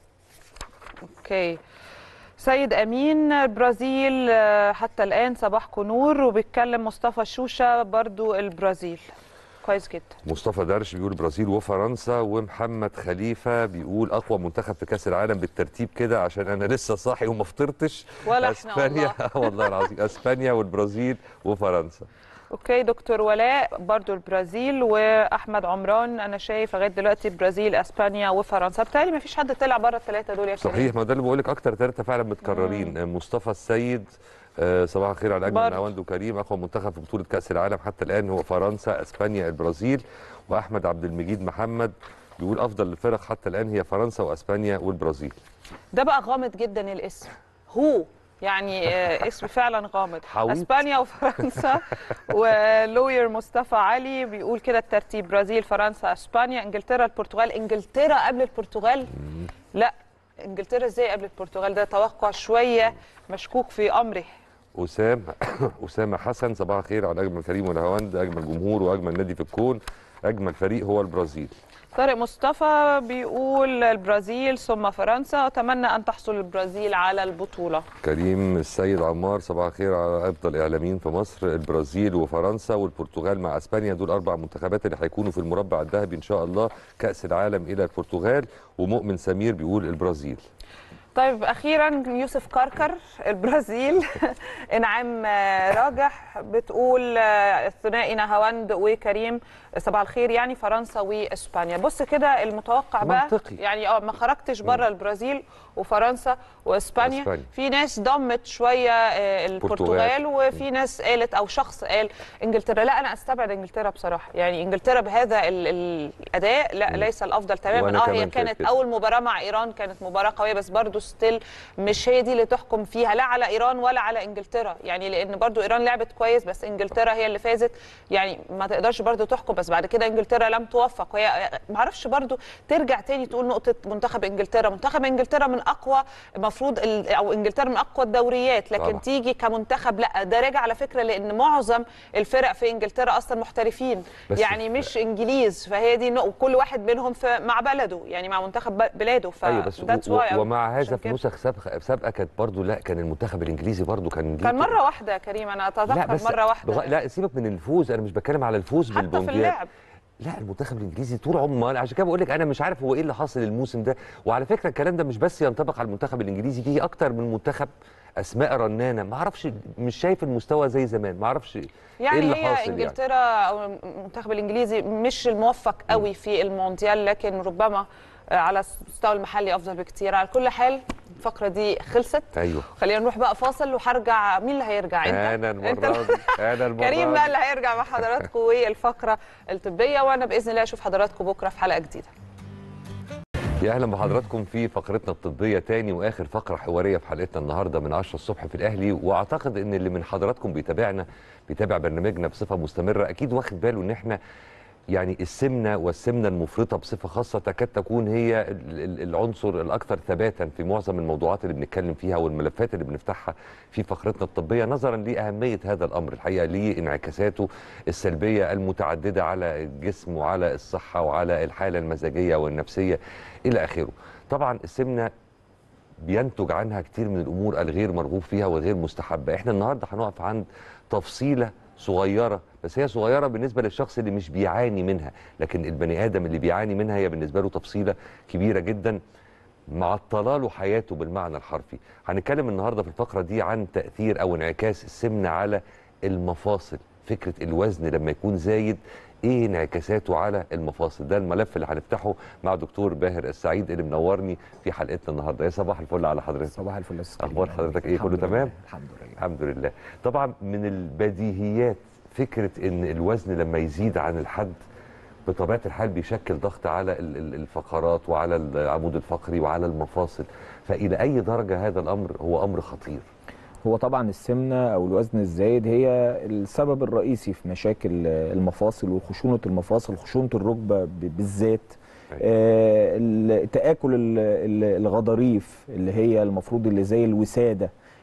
اوكي سيد امين البرازيل آه، حتى الان صباحكم نور وبيتكلم مصطفى شوشه برضو البرازيل كويس جدا مصطفى درش بيقول برازيل وفرنسا ومحمد خليفه بيقول اقوى منتخب في كاس العالم بالترتيب كده عشان انا لسه صاحي وما فطرتش ولا إحنا اسبانيا والله العظيم اسبانيا والبرازيل وفرنسا اوكي دكتور ولاء برضو البرازيل واحمد عمران انا شايف لغايه دلوقتي البرازيل اسبانيا وفرنسا بالتالي ما فيش حد طلع بره الثلاثه دول يا كريم. صحيح ما ده اللي بقول لك اكتر ثلاثه فعلا متكررين مصطفى السيد آه، صباح الخير على اجمل برضه. نواند وكريم اقوى منتخب في بطوله كاس العالم حتى الان هو فرنسا اسبانيا البرازيل واحمد عبد المجيد محمد بيقول افضل الفرق حتى الان هي فرنسا واسبانيا والبرازيل ده بقى غامض جدا الاسم هو يعني آه، اسم فعلا غامض حاويط. اسبانيا وفرنسا ولوير مصطفى علي بيقول كده الترتيب برازيل فرنسا اسبانيا انجلترا البرتغال انجلترا قبل البرتغال لا انجلترا ازاي قبل البرتغال ده توقع شويه مشكوك في امره اسام اسامه حسن صباح الخير على اجمل كريم والهواند اجمل جمهور واجمل نادي في الكون اجمل فريق هو البرازيل طارق مصطفى بيقول البرازيل ثم فرنسا اتمنى ان تحصل البرازيل على البطوله كريم السيد عمار صباح الخير على افضل اعلاميين في مصر البرازيل وفرنسا والبرتغال مع اسبانيا دول اربع منتخبات اللي هيكونوا في المربع الذهبي ان شاء الله كاس العالم الى البرتغال ومؤمن سمير بيقول البرازيل طيب اخيرا يوسف كركر البرازيل انعام آه، راجح بتقول آه، الثنائي نهاوند وكريم صباح الخير يعني فرنسا واسبانيا بص كده المتوقع بقى منطقي. يعني اه ما خرجتش بره البرازيل وفرنسا واسبانيا وأسبانيا. في ناس ضمت شويه آه، البرتغال وفي ناس قالت او شخص قال انجلترا لا انا استبعد انجلترا بصراحه يعني انجلترا بهذا ال- ال- الاداء لا ليس الافضل وأنا تماما اه كمان هي شايف كانت كده. اول مباراه مع ايران كانت مباراه قويه بس برضو ستيل مش هي دي اللي تحكم فيها لا على ايران ولا على انجلترا يعني لان برضو ايران لعبت كويس بس انجلترا هي اللي فازت يعني ما تقدرش برضو تحكم بس بعد كده انجلترا لم توفق وهي ما اعرفش برضو ترجع تاني تقول نقطه منتخب انجلترا منتخب انجلترا من اقوى المفروض ال- او انجلترا من اقوى الدوريات لكن طبعا. تيجي كمنتخب لا ده راجع على فكره لان معظم الفرق في انجلترا اصلا محترفين بس يعني مش انجليز فهي دي نق- وكل واحد منهم في مع بلده يعني مع منتخب ب- بلاده ف ايوه بس that's و- why و- ومع عشان هذا في كده. نسخ سابقه سابقه كانت برضو لا كان المنتخب الانجليزي برضو كان ليه كان كده. مره واحده يا كريم انا لا اتذكر بس مره واحده بغ... لا سيبك من الفوز انا مش بتكلم على الفوز حتى في بالبونجيات اللعب لا المنتخب الانجليزي طول عمره أنا عشان كده بقول لك انا مش عارف هو ايه اللي حاصل الموسم ده وعلى فكره الكلام ده مش بس ينطبق على المنتخب الانجليزي فيه اكتر من منتخب اسماء رنانه ما اعرفش مش شايف المستوى زي زمان ما اعرفش يعني ايه اللي هي حاصل انجلترا او المنتخب الانجليزي مش الموفق قوي في المونديال لكن ربما آه، على المستوى المحلي افضل بكتير على كل حال الفقره دي خلصت ايوه خلينا نروح بقى فاصل وهرجع مين اللي هيرجع انت انا انت المره دي انا المره كريم دي. بقى اللي هيرجع مع حضراتكم والفقره الطبيه وانا باذن الله اشوف حضراتكم بكره في حلقه جديده يا اهلا بحضراتكم في فقرتنا الطبيه تاني واخر فقره حواريه في حلقتنا النهارده من 10 الصبح في الاهلي واعتقد ان اللي من حضراتكم بيتابعنا بيتابع برنامجنا بصفه مستمره اكيد واخد باله ان احنا يعني السمنه والسمنه المفرطه بصفه خاصه تكاد تكون هي ال- ال- العنصر الاكثر ثباتا في معظم الموضوعات اللي بنتكلم فيها والملفات اللي بنفتحها في فقرتنا الطبيه نظرا لاهميه هذا الامر الحقيقه لانعكاساته السلبيه المتعدده على الجسم وعلى الصحه وعلى الحاله المزاجيه والنفسيه الى اخره. طبعا السمنه بينتج عنها كتير من الامور الغير مرغوب فيها والغير مستحبه احنا النهارده هنقف عند تفصيله صغيره بس هي صغيره بالنسبه للشخص اللي مش بيعاني منها لكن البني ادم اللي بيعاني منها هي بالنسبه له تفصيله كبيره جدا معطله له حياته بالمعنى الحرفي هنتكلم النهارده في الفقره دي عن تاثير او انعكاس السمنه على المفاصل فكره الوزن لما يكون زايد ايه انعكاساته على المفاصل ده الملف اللي هنفتحه مع دكتور باهر السعيد اللي منورني في حلقتنا النهارده يا صباح الفل على حضرتك صباح الفل يا أستاذ أخبار كريم. حضرتك إيه؟ الحمد كله لله، تمام؟ الحمد لله الحمد لله طبعا من البديهيات فكره ان الوزن لما يزيد عن الحد بطبيعه الحال بيشكل ضغط على ال- ال- الفقرات وعلى العمود الفقري وعلى المفاصل فالى اي درجه هذا الامر هو امر خطير هو طبعا السمنه او الوزن الزايد هي السبب الرئيسي في مشاكل المفاصل وخشونه المفاصل خشونه الركبه ب- بالذات أيوة. آه، ال- تاكل ال- ال- الغضاريف اللي هي المفروض اللي زي الوساده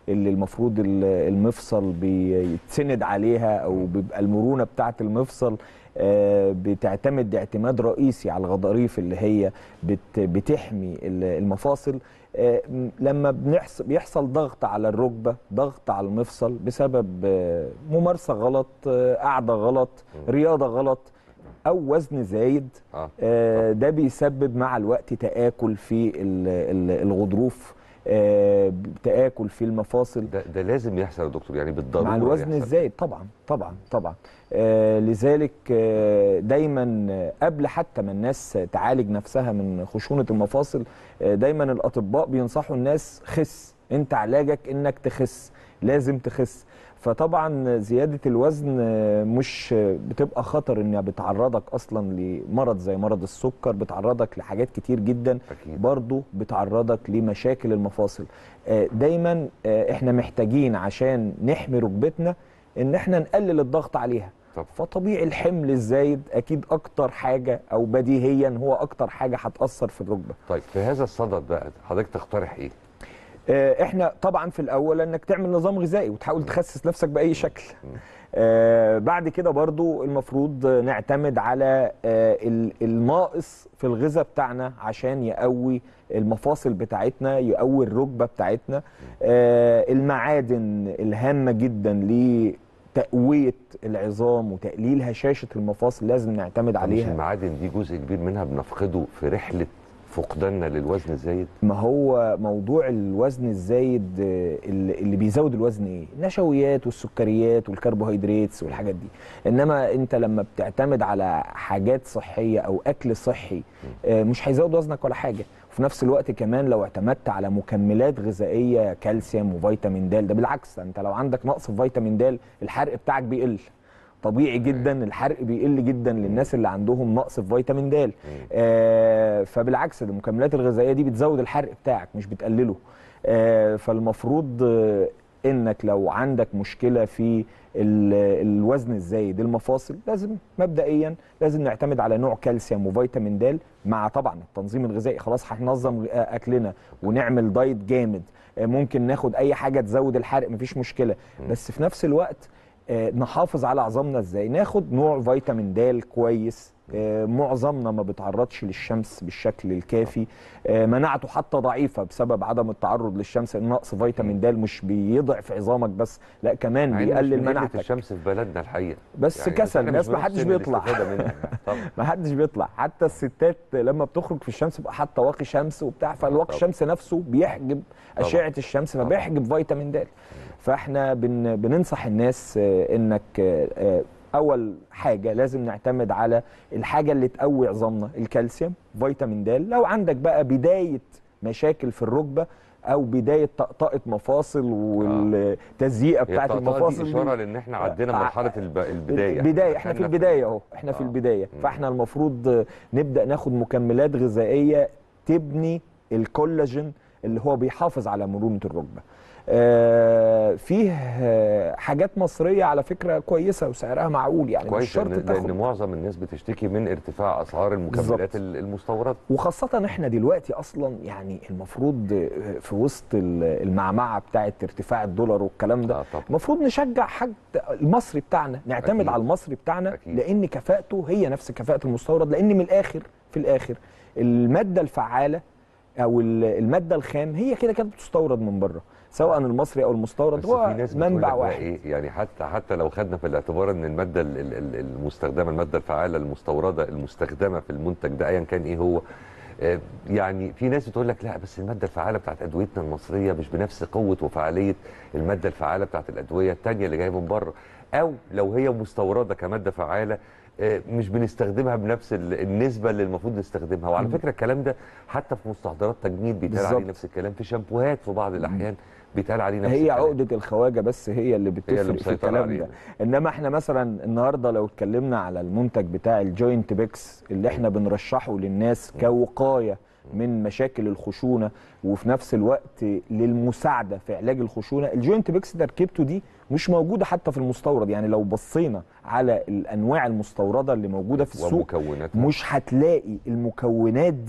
اللي المفروض ال- المفصل بيتسند عليها او بيبقى المرونه بتاعه المفصل آه، بتعتمد اعتماد رئيسي على الغضاريف اللي هي بت بتحمي ال- المفاصل آه، م- لما بنحصل بيحصل ضغط على الركبه ضغط على المفصل بسبب آه، ممارسه غلط آه، قعده غلط رياضه غلط او وزن زايد اه آه، ده بيسبب مع الوقت تآكل في ال- ال- الغضروف آه، تآكل في المفاصل ده, ده لازم يحصل يا دكتور يعني بالضروره مع الوزن يحصل. الزايد طبعا طبعا طبعا آه لذلك آه دايما آه، قبل حتى ما الناس تعالج نفسها من خشونه المفاصل آه دايما الاطباء بينصحوا الناس خس انت علاجك انك تخس لازم تخس فطبعا زياده الوزن آه، مش آه، بتبقى خطر انها بتعرضك اصلا لمرض زي مرض السكر بتعرضك لحاجات كتير جدا اكيد برضو بتعرضك لمشاكل المفاصل آه، دايما آه، احنا محتاجين عشان نحمي ركبتنا ان احنا نقلل الضغط عليها طب. فطبيعي الحمل الزايد اكيد اكتر حاجه او بديهيا هو اكتر حاجه هتاثر في الركبه طيب في هذا الصدد بقى حضرتك تقترح ايه؟ آه، احنا طبعا في الاول انك تعمل نظام غذائي وتحاول تخسس نفسك باي شكل آه، بعد كده برضو المفروض نعتمد على آه، ال- الناقص في الغذاء بتاعنا عشان يقوي المفاصل بتاعتنا يقوي الركبه بتاعتنا آه، المعادن الهامه جدا لتقويه العظام وتقليل هشاشه المفاصل لازم نعتمد مش عليها المعادن دي جزء كبير منها بنفقده في رحله فقداننا للوزن الزايد ما هو موضوع الوزن الزايد آه، اللي اللي بيزود الوزن ايه النشويات والسكريات والكربوهيدرات والحاجات دي انما انت لما بتعتمد على حاجات صحيه او اكل صحي آه، مش هيزود وزنك ولا حاجه وفي نفس الوقت كمان لو اعتمدت على مكملات غذائيه كالسيوم وفيتامين د ده بالعكس انت لو عندك نقص في فيتامين د الحرق بتاعك بيقل طبيعي جدا الحرق بيقل جدا للناس اللي عندهم نقص في فيتامين د آه فبالعكس ده المكملات الغذائيه دي بتزود الحرق بتاعك مش بتقلله آه فالمفروض آه انك لو عندك مشكله في ال- الوزن الزايد المفاصل لازم مبدئيا لازم نعتمد على نوع كالسيوم وفيتامين د مع طبعا التنظيم الغذائي خلاص هننظم آه، اكلنا ونعمل دايت جامد آه، ممكن ناخد اي حاجه تزود الحرق مفيش مشكله بس في نفس الوقت آه، نحافظ على عظامنا ازاي ناخد نوع فيتامين د كويس آه، معظمنا ما بيتعرضش للشمس بالشكل الكافي آه، مناعته حتى ضعيفه بسبب عدم التعرض للشمس نقص فيتامين د مش بيضعف عظامك بس لا كمان مع إن مش بيقلل من قلة مناعتك الشمس في بلدنا الحقيقه بس يعني كسل إحنا الناس مش ما حدش بنحسن بيطلع الاستفادة منها. طبعا ما حدش بيطلع حتى الستات لما بتخرج في الشمس بقى حاطه واقي شمس وبتاع فالواقي طبعا. الشمس نفسه بيحجب اشعه الشمس طبعا. فبيحجب فيتامين د فاحنا بن بننصح الناس آه، انك آه، آه، اول حاجه لازم نعتمد على الحاجه اللي تقوي عظامنا الكالسيوم فيتامين د لو عندك بقى بدايه مشاكل في الركبه او بدايه طقطقه مفاصل والتزييقه هي بتاعت الطقطقة المفاصل دي دي. اشاره لان احنا عدينا آه، مرحله الب... البدايه البدايه احنا في دخلنا البدايه اهو احنا في آه. البدايه مم. فاحنا المفروض نبدا ناخد مكملات غذائيه تبني الكولاجين اللي هو بيحافظ على مرونه الركبه آه فيه آه، حاجات مصريه على فكره كويسه وسعرها معقول يعني مش كويس شرط لان تاخد لان معظم الناس بتشتكي من ارتفاع اسعار المكملات بالظبط. ال- المستورده وخاصة احنا دلوقتي اصلا يعني المفروض في وسط ال- المعمعة بتاعت ارتفاع الدولار والكلام ده آه طبعا. المفروض نشجع حاجة المصري بتاعنا نعتمد أكيد. على المصري بتاعنا أكيد. لان كفاءته هي نفس كفاءة المستورد لان من الاخر في الاخر المادة الفعالة او ال- المادة الخام هي كده كده بتستورد من بره سواء المصري او المستورد بس هو في ناس بتقول منبع لك بقى واحد ايه يعني حتى حتى لو خدنا في الاعتبار ان الماده ال- ال- ال- المستخدمه الماده الفعاله المستورده المستخدمه في المنتج ده ايا كان ايه هو آه، يعني في ناس بتقول لك لا بس الماده الفعاله بتاعت ادويتنا المصريه مش بنفس قوه وفعاليه الماده الفعاله بتاعت الادويه الثانيه اللي جايه من بره او لو هي مستورده كماده فعاله آه، مش بنستخدمها بنفس ال- النسبه اللي المفروض نستخدمها وعلى فكره الكلام ده حتى في مستحضرات تجميل بيتقال عليه بالظبط. نفس الكلام في شامبوهات في بعض الاحيان بيتقال عليه نفس هي الكلام عقدة الخواجة بس هي اللي بتفرق في مسيطرة الكلام علينا. ده انما احنا مثلا النهارده لو اتكلمنا على المنتج بتاع الجوينت بيكس اللي احنا بنرشحه للناس كوقاية من مشاكل الخشونة وفي نفس الوقت للمساعدة في علاج الخشونة الجوينت بيكس تركيبته دي مش موجودة حتى في المستورد يعني لو بصينا على الانواع المستوردة اللي موجودة في السوق ومكوناتها مش هتلاقي المكونات دي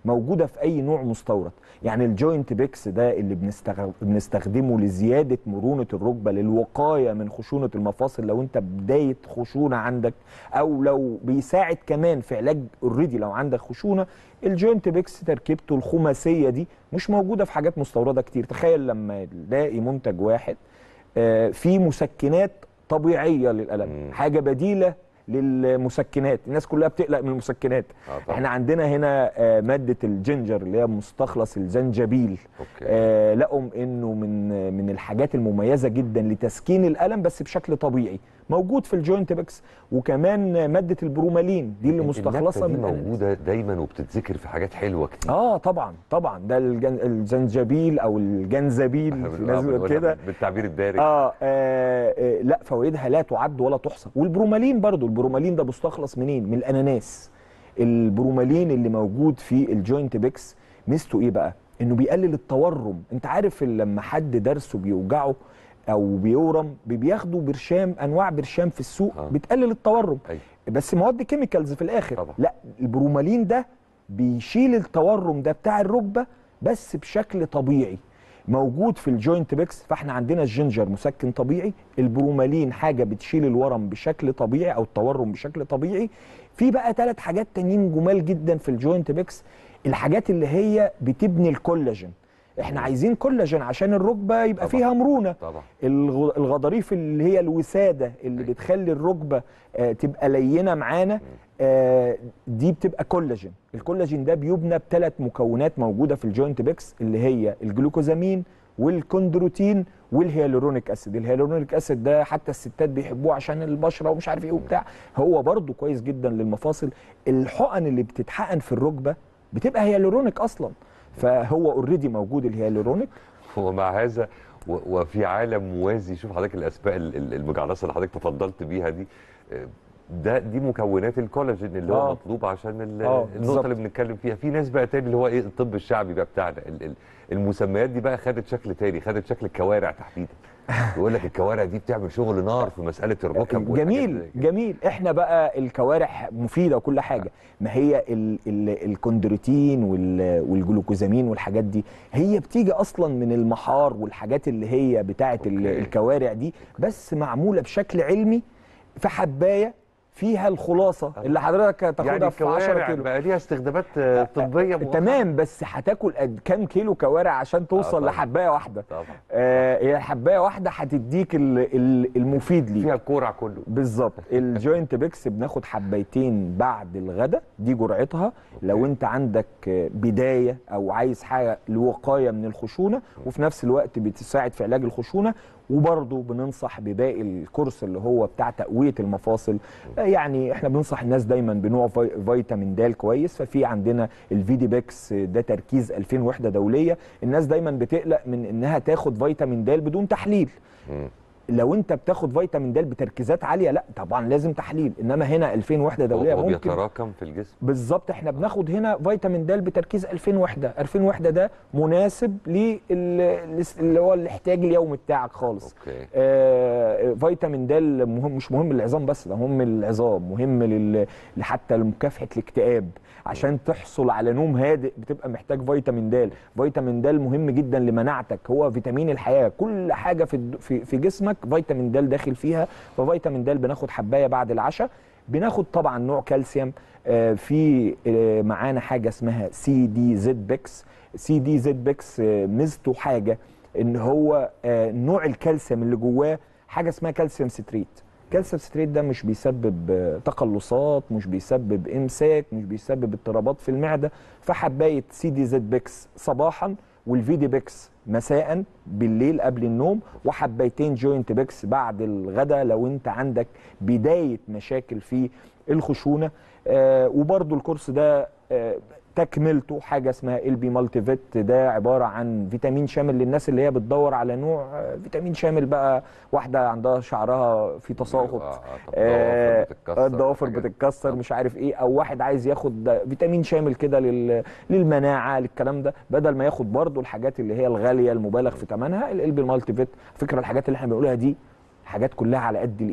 موجوده في اي نوع مستورد يعني الجوينت بيكس ده اللي بنستغ... بنستخدمه لزياده مرونه الركبه للوقايه من خشونه المفاصل لو انت بدايه خشونه عندك او لو بيساعد كمان في علاج اوريدي لو عندك خشونه الجوينت بيكس تركيبته الخماسيه دي مش موجوده في حاجات مستورده كتير تخيل لما تلاقي منتج واحد آه، فيه مسكنات طبيعيه للالم مم. حاجه بديله للمسكنات الناس كلها بتقلق من المسكنات آه طبعاً. احنا عندنا هنا آه، ماده الجنجر اللي هي مستخلص الزنجبيل اوكي آه لقوا انه من آه، من الحاجات المميزه جدا لتسكين الالم بس بشكل طبيعي موجود في الجوينت بيكس وكمان آه، ماده البرومالين دي اللي مستخلصه النبتة من دي الأناناس. موجوده دايما وبتتذكر في حاجات حلوه كتير اه طبعا طبعا ده الجن... الزنجبيل او الجنزبيل في آه، ناس بتقول بنقولها كده بالتعبير الدارج آه, آه, آه لا فوائدها لا تعد ولا تحصى والبرومالين برضو البرومالين ده مستخلص منين من الاناناس البرومالين اللي موجود في الجوينت بيكس ميزته ايه بقى انه بيقلل التورم انت عارف لما حد درسه بيوجعه او بيورم بياخدوا برشام انواع برشام في السوق آه. بتقلل التورم أيوة. بس مواد كيميكالز في الاخر طبعا. لا البرومالين ده بيشيل التورم ده بتاع الركبه بس بشكل طبيعي موجود في الجوينت بيكس فاحنا عندنا الجينجر مسكن طبيعي البرومالين حاجه بتشيل الورم بشكل طبيعي او التورم بشكل طبيعي في بقى ثلاث حاجات تانيين جمال جدا في الجوينت بيكس الحاجات اللي هي بتبني الكولاجين احنا عايزين كولاجين عشان الركبه يبقى طبعا. فيها مرونه طبعا الغ- الغضاريف اللي هي الوساده اللي أيوة. بتخلي الركبه آه، تبقى لينه معانا آه، دي بتبقى كولاجين الكولاجين ده بيبنى بثلاث مكونات موجوده في الجوينت بيكس اللي هي الجلوكوزامين والكوندروتين والهيالورونيك اسيد الهيالورونيك اسيد ده حتى الستات بيحبوه عشان البشره ومش عارف ايه وبتاع هو برضو كويس جدا للمفاصل الحقن اللي بتتحقن في الركبه بتبقى هيالورونيك اصلا فهو اوريدي موجود الهيالورونيك ومع هذا و- وفي عالم موازي شوف حضرتك الاسماء ال- ال- المجعلصه اللي حضرتك تفضلت بيها دي آه، ده دي مكونات الكولاجين اللي هو آه. مطلوب عشان ال- آه، النقطه بالظبط. اللي بنتكلم فيها في ناس بقى تاني اللي هو ايه الطب الشعبي بقى بتاعنا ال- ال- المسميات دي بقى خدت شكل تاني خدت شكل الكوارع تحديدا يقول لك الكوارع دي بتعمل شغل نار في مساله الركب والحاجات جميل زي كده. جميل احنا بقى الكوارع مفيده وكل حاجه ما هي ال ال الكوندروتين وال والجلوكوزامين والحاجات دي هي بتيجي اصلا من المحار والحاجات اللي هي بتاعه ال- أوكي. الكوارع دي بس معموله بشكل علمي في حبايه فيها الخلاصه اللي حضرتك تاخدها يعني في 10 الكوارع كيلو بقى ليها استخدامات آه، طبيه مؤخراً. تمام بس هتاكل قد كام كيلو كوارع عشان توصل طبعاً. لحبايه واحده طبعا آه هي حبايه واحده هتديك ال- ال- المفيد ليك فيها الكورع كله بالظبط الجوينت بيكس بناخد حبايتين بعد الغداء دي جرعتها لو انت عندك بدايه او عايز حاجه لوقايه من الخشونه وفي نفس الوقت بتساعد في علاج الخشونه وبرضه بننصح بباقي الكورس اللي هو بتاع تقويه المفاصل يعني احنا بننصح الناس دايما بنوع في- فيتامين د كويس ففي عندنا الفيدي بيكس ده تركيز 2000 وحده دوليه الناس دايما بتقلق من انها تاخد فيتامين د بدون تحليل مم. لو انت بتاخد فيتامين د بتركيزات عاليه لا طبعا لازم تحليل انما هنا 2000 وحده دوليه هو ممكن بيتراكم في الجسم بالظبط احنا بناخد هنا فيتامين د بتركيز 2000 وحده 2000 وحده ده مناسب لل- اللي هو الاحتياج اليومي بتاعك خالص اوكي آه فيتامين د مهم مش مهم للعظام بس ده مهم للعظام مهم لل... حتى لمكافحه الاكتئاب عشان تحصل على نوم هادئ بتبقى محتاج فيتامين د فيتامين د مهم جدا لمناعتك هو فيتامين الحياه كل حاجه في الد- في, في جسمك فيتامين د داخل فيها ففيتامين د بناخد حبايه بعد العشاء بناخد طبعا نوع كالسيوم آه، في آه، معانا حاجه اسمها سي دي زد بيكس سي دي زد بيكس آه، ميزته حاجه ان هو آه، نوع الكالسيوم اللي جواه حاجه اسمها كالسيوم ستريت كالسيوم ستريت ده مش بيسبب آه، تقلصات مش بيسبب امساك مش بيسبب اضطرابات في المعده فحبايه سي دي زد بيكس صباحا والفيدي بيكس مساء بالليل قبل النوم وحبايتين جوينت بيكس بعد الغداء لو انت عندك بدايه مشاكل في الخشونه آه وبرده الكورس ده آه تكملته حاجه اسمها ال بي مالتي فيت ده عباره عن فيتامين شامل للناس اللي هي بتدور على نوع آه، فيتامين شامل بقى واحده عندها شعرها في تساقط آه، طب آه، ضوافر بتتكسر الضوافر والحاجات دي. بتتكسر مش عارف ايه او واحد عايز ياخد ده فيتامين شامل كده لل... للمناعه للكلام ده بدل ما ياخد برضو الحاجات اللي هي الغاليه المبالغ في ثمنها القلب المالتي فيت فكره الحاجات اللي احنا بنقولها دي حاجات كلها على قد الايد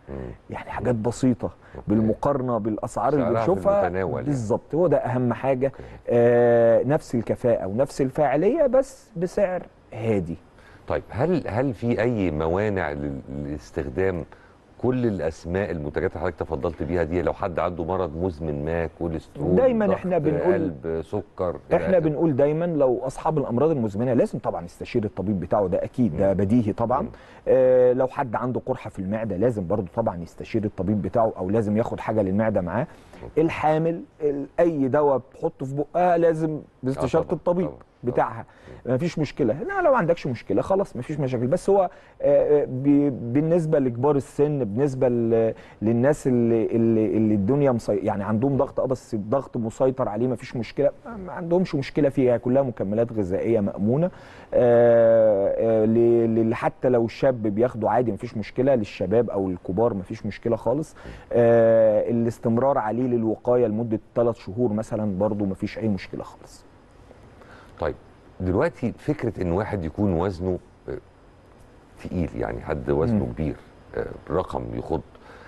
يعني حاجات بسيطه بالمقارنه بالاسعار اللي سعرها في بنشوفها المتناول يعني. بالظبط هو ده اهم حاجه آه نفس الكفاءه ونفس الفاعليه بس بسعر هادي طيب هل هل في اي موانع لل- لاستخدام كل الاسماء المنتجات اللي حضرتك تفضلت بيها دي لو حد عنده مرض مزمن ما كوليسترول دايماً ضغط، إحنا بنقول- قلب سكر إلى احنا آخره. بنقول دايما لو اصحاب الامراض المزمنه لازم طبعا يستشير الطبيب بتاعه ده اكيد ده بديهي طبعا آه لو حد عنده قرحه في المعده لازم برضو طبعا يستشير الطبيب بتاعه او لازم ياخد حاجه للمعده معاه الحامل ال- اي دواء بتحطه في بقها لازم باستشاره طبعاً، الطبيب طبعاً، بتاعها ما فيش مشكله لا لو ما عندكش مشكله خلاص ما فيش مشاكل بس هو آه، آه، ب- بالنسبه لكبار السن بالنسبه ل- للناس اللي اللي, اللي الدنيا مسي... يعني عندهم ضغط اه بس الضغط مسيطر عليه ما فيش مشكله ما- ما عندهمش مشكله فيها كلها مكملات غذائيه مامونه آه، آه، ل- ل- حتى لو الشاب بياخده عادي ما فيش مشكله للشباب او الكبار ما فيش مشكله خالص آه، الاستمرار عليه للوقايه لمده ثلاث شهور مثلا برضو ما فيش اي مشكله خالص طيب دلوقتي فكره ان واحد يكون وزنه آه، تقيل يعني حد وزنه مم. كبير آه، رقم يخض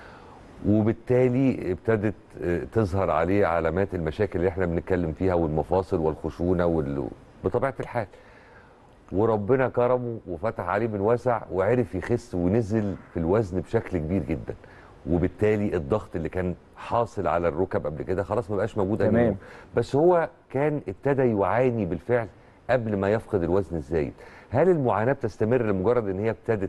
وبالتالي ابتدت آه، تظهر عليه علامات المشاكل اللي احنا بنتكلم فيها والمفاصل والخشونه وال... بطبيعه الحال وربنا كرمه وفتح عليه من واسع وعرف يخس ونزل في الوزن بشكل كبير جدا وبالتالي الضغط اللي كان حاصل على الركب قبل كده خلاص ما بقاش موجود تمام. أمامه. بس هو كان ابتدى يعاني بالفعل قبل ما يفقد الوزن الزايد هل المعاناه بتستمر لمجرد ان هي ابتدت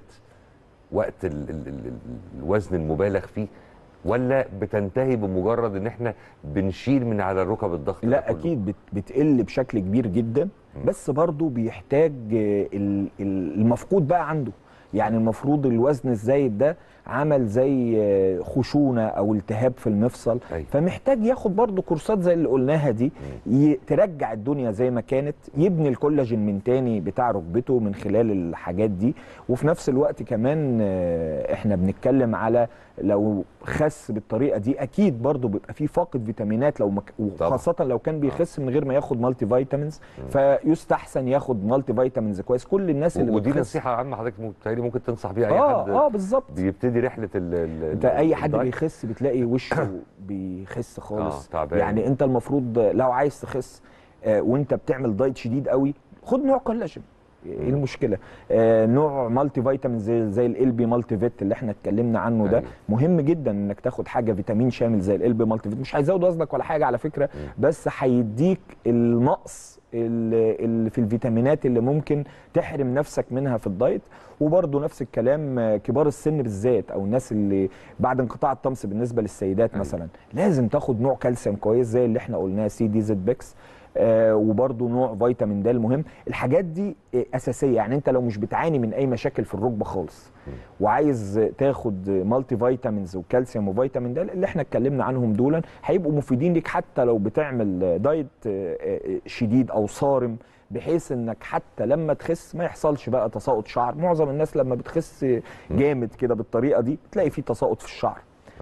وقت ال ال ال ال الوزن المبالغ فيه ولا بتنتهي بمجرد ان احنا بنشيل من على الركب الضغط ده لا كله؟ اكيد بت- بتقل بشكل كبير جدا بس برضو بيحتاج آه، ال- ال- المفقود بقى عنده يعني المفروض الوزن الزايد ده عمل زي آه، خشونه او التهاب في المفصل أيوة. فمحتاج ياخد برضو كورسات زي اللي قلناها دي ي- ترجع الدنيا زي ما كانت يبني الكولاجين من تاني بتاع ركبته من خلال الحاجات دي وفي نفس الوقت كمان آه، احنا بنتكلم على لو خس بالطريقه دي اكيد برضو بيبقى فيه فاقد فيتامينات لو مك... وخاصه لو كان بيخس من غير ما ياخد مالتي فيتامينز فيستحسن ياخد مالتي فيتامينز كويس كل الناس اللي ودي بتخس نصيحه عامه حضرتك متهيألي ممكن تنصح بيها اي اه حد اه بالظبط بيبتدي رحله ال ال انت اي حد الدايت. بيخس بتلاقي وشه بيخس خالص آه، تعبان. يعني انت المفروض لو عايز تخس آه، وانت بتعمل دايت شديد قوي خد نوع كولاجين ايه المشكله آه نوع مالتي فيتامين زي زي الالبي مالتي فيت اللي احنا اتكلمنا عنه ده أيوة. مهم جدا انك تاخد حاجه فيتامين شامل زي الالبي مالتي فيت مش هيزود وزنك ولا حاجه على فكره بس هيديك النقص اللي اللي في الفيتامينات اللي ممكن تحرم نفسك منها في الدايت وبرضه نفس الكلام آه، كبار السن بالذات او الناس اللي بعد انقطاع الطمس بالنسبه للسيدات أيوة. مثلا لازم تاخد نوع كالسيوم كويس زي اللي احنا قلناه سي دي زد بيكس آه وبرضه نوع فيتامين د المهم الحاجات دي آه اساسيه يعني انت لو مش بتعاني من اي مشاكل في الركبه خالص وعايز آه، تاخد آه، مالتي فيتامينز وكالسيوم وفيتامين د اللي احنا اتكلمنا عنهم دول هيبقوا مفيدين ليك حتى لو بتعمل آه، دايت آه، آه، شديد او صارم بحيث انك حتى لما تخس ما يحصلش بقى تساقط شعر معظم الناس لما بتخس جامد كده بالطريقه دي بتلاقي فيه تساقط في الشعر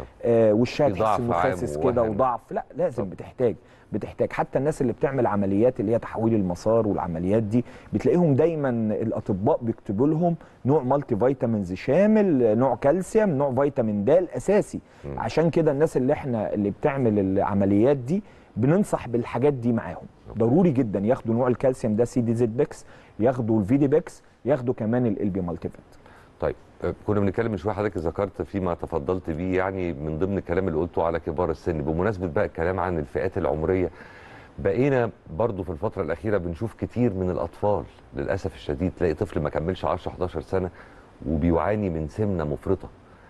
آه وشها في تحس ضعف انه عام خاسس كده ووهن. وضعف لا لازم بتحتاج بتحتاج حتى الناس اللي بتعمل عمليات اللي هي تحويل المسار والعمليات دي بتلاقيهم دايما الاطباء بيكتبوا لهم نوع مالتي فيتامينز شامل نوع كالسيوم نوع فيتامين د اساسي عشان كده الناس اللي احنا اللي بتعمل العمليات دي بننصح بالحاجات دي معاهم ضروري جدا ياخدوا نوع الكالسيوم ده سي دي زد بيكس ياخدوا الفيدي بيكس ياخدوا كمان الالبي مالتي فيت طيب آه، كنا بنتكلم من شويه حضرتك ذكرت فيما تفضلت بيه يعني من ضمن الكلام اللي قلته على كبار السن بمناسبه بقى الكلام عن الفئات العمريه بقينا برضو في الفتره الاخيره بنشوف كتير من الاطفال للاسف الشديد تلاقي طفل ما كملش 10 11 سنه وبيعاني من سمنه مفرطه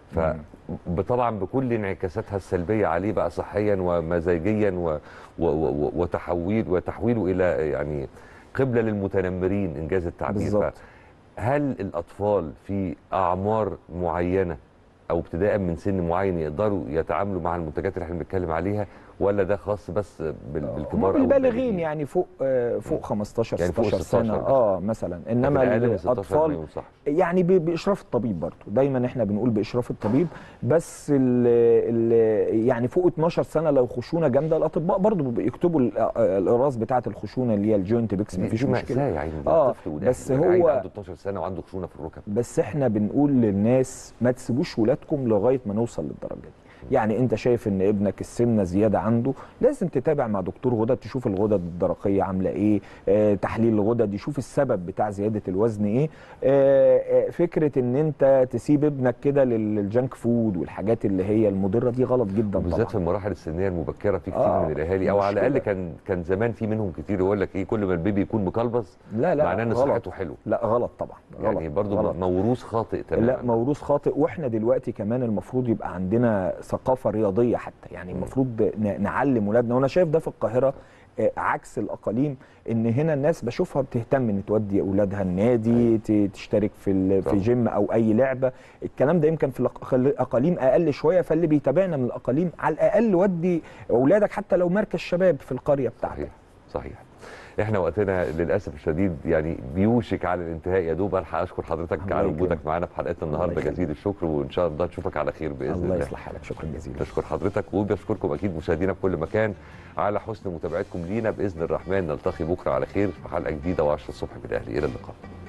فطبعا بكل انعكاساتها السلبيه عليه بقى صحيا ومزاجيا و... و... و... وتحويل وتحويله الى يعني قبله للمتنمرين انجاز التعبير بالظبط. هل الاطفال في اعمار معينه او ابتداء من سن معين يقدروا يتعاملوا مع المنتجات اللي احنا بنتكلم عليها ولا ده خاص بس بال- بالكبار هم أو بالبالغين يعني فوق آه، فوق 15 يعني فوق 16 16 سنه بس. اه مثلا لكن انما أقل من 16 ما الاطفال ينصحش. يعني ب- باشراف الطبيب برضه دايما احنا بنقول باشراف الطبيب بس ال ال يعني فوق 12 سنه لو خشونه جامده الاطباء برضه بيكتبوا ال- آه، الاقراص بتاعه الخشونه اللي هي الجوينت بيكس دي- مفيش دي مشكله مأساة يعني ده اه طفل وده بس يعني عيل هو عنده 12 سنه وعنده خشونه في الركب بس احنا بنقول للناس ما تسيبوش ولادكم لغايه ما نوصل للدرجه دي يعني انت شايف ان ابنك السمنه زياده عنده لازم تتابع مع دكتور غدد تشوف الغدد الدرقيه عامله ايه آه تحليل الغدد يشوف السبب بتاع زياده الوزن ايه آه آه فكره ان انت تسيب ابنك كده لل- للجانك فود والحاجات اللي هي المضره دي غلط جدا بالذات في طبعا المراحل السنيه المبكره في كتير آه، من الاهالي او على مشكلة. الاقل كان كان زمان في منهم كتير يقول لك ايه كل ما البيبي يكون مكلبز لا لا معناه ان غلط. صحته حلوه لا غلط طبعا غلط يعني برضو غلط. موروث خاطئ تماما لا موروث خاطئ واحنا دلوقتي كمان المفروض يبقى عندنا ثقافه رياضيه حتى يعني المفروض ن- نعلم ولادنا وانا شايف ده في القاهره آه، عكس الاقاليم ان هنا الناس بشوفها بتهتم ان تودي اولادها النادي ت- تشترك في ال- في طبعا. جيم او اي لعبه الكلام ده يمكن في الأق- الاقاليم اقل شويه فاللي بيتابعنا من الاقاليم على الاقل ودي اولادك حتى لو مركز شباب في القريه بتاعتك صحيح صحيح احنا وقتنا للاسف الشديد يعني بيوشك على الانتهاء يا دوب الحق اشكر حضرتك الله على يكرمك. وجودك معانا في حلقتنا النهارده يخليك. جزيل الشكر وان شاء الله نشوفك على خير باذن الله, الله يصلح حالك شكرا جزيلا بشكر حضرتك وبشكركم اكيد مشاهدينا في كل مكان على حسن متابعتكم لينا باذن الرحمن نلتقي بكره على خير في حلقه جديده و10 الصبح بالاهلي الى اللقاء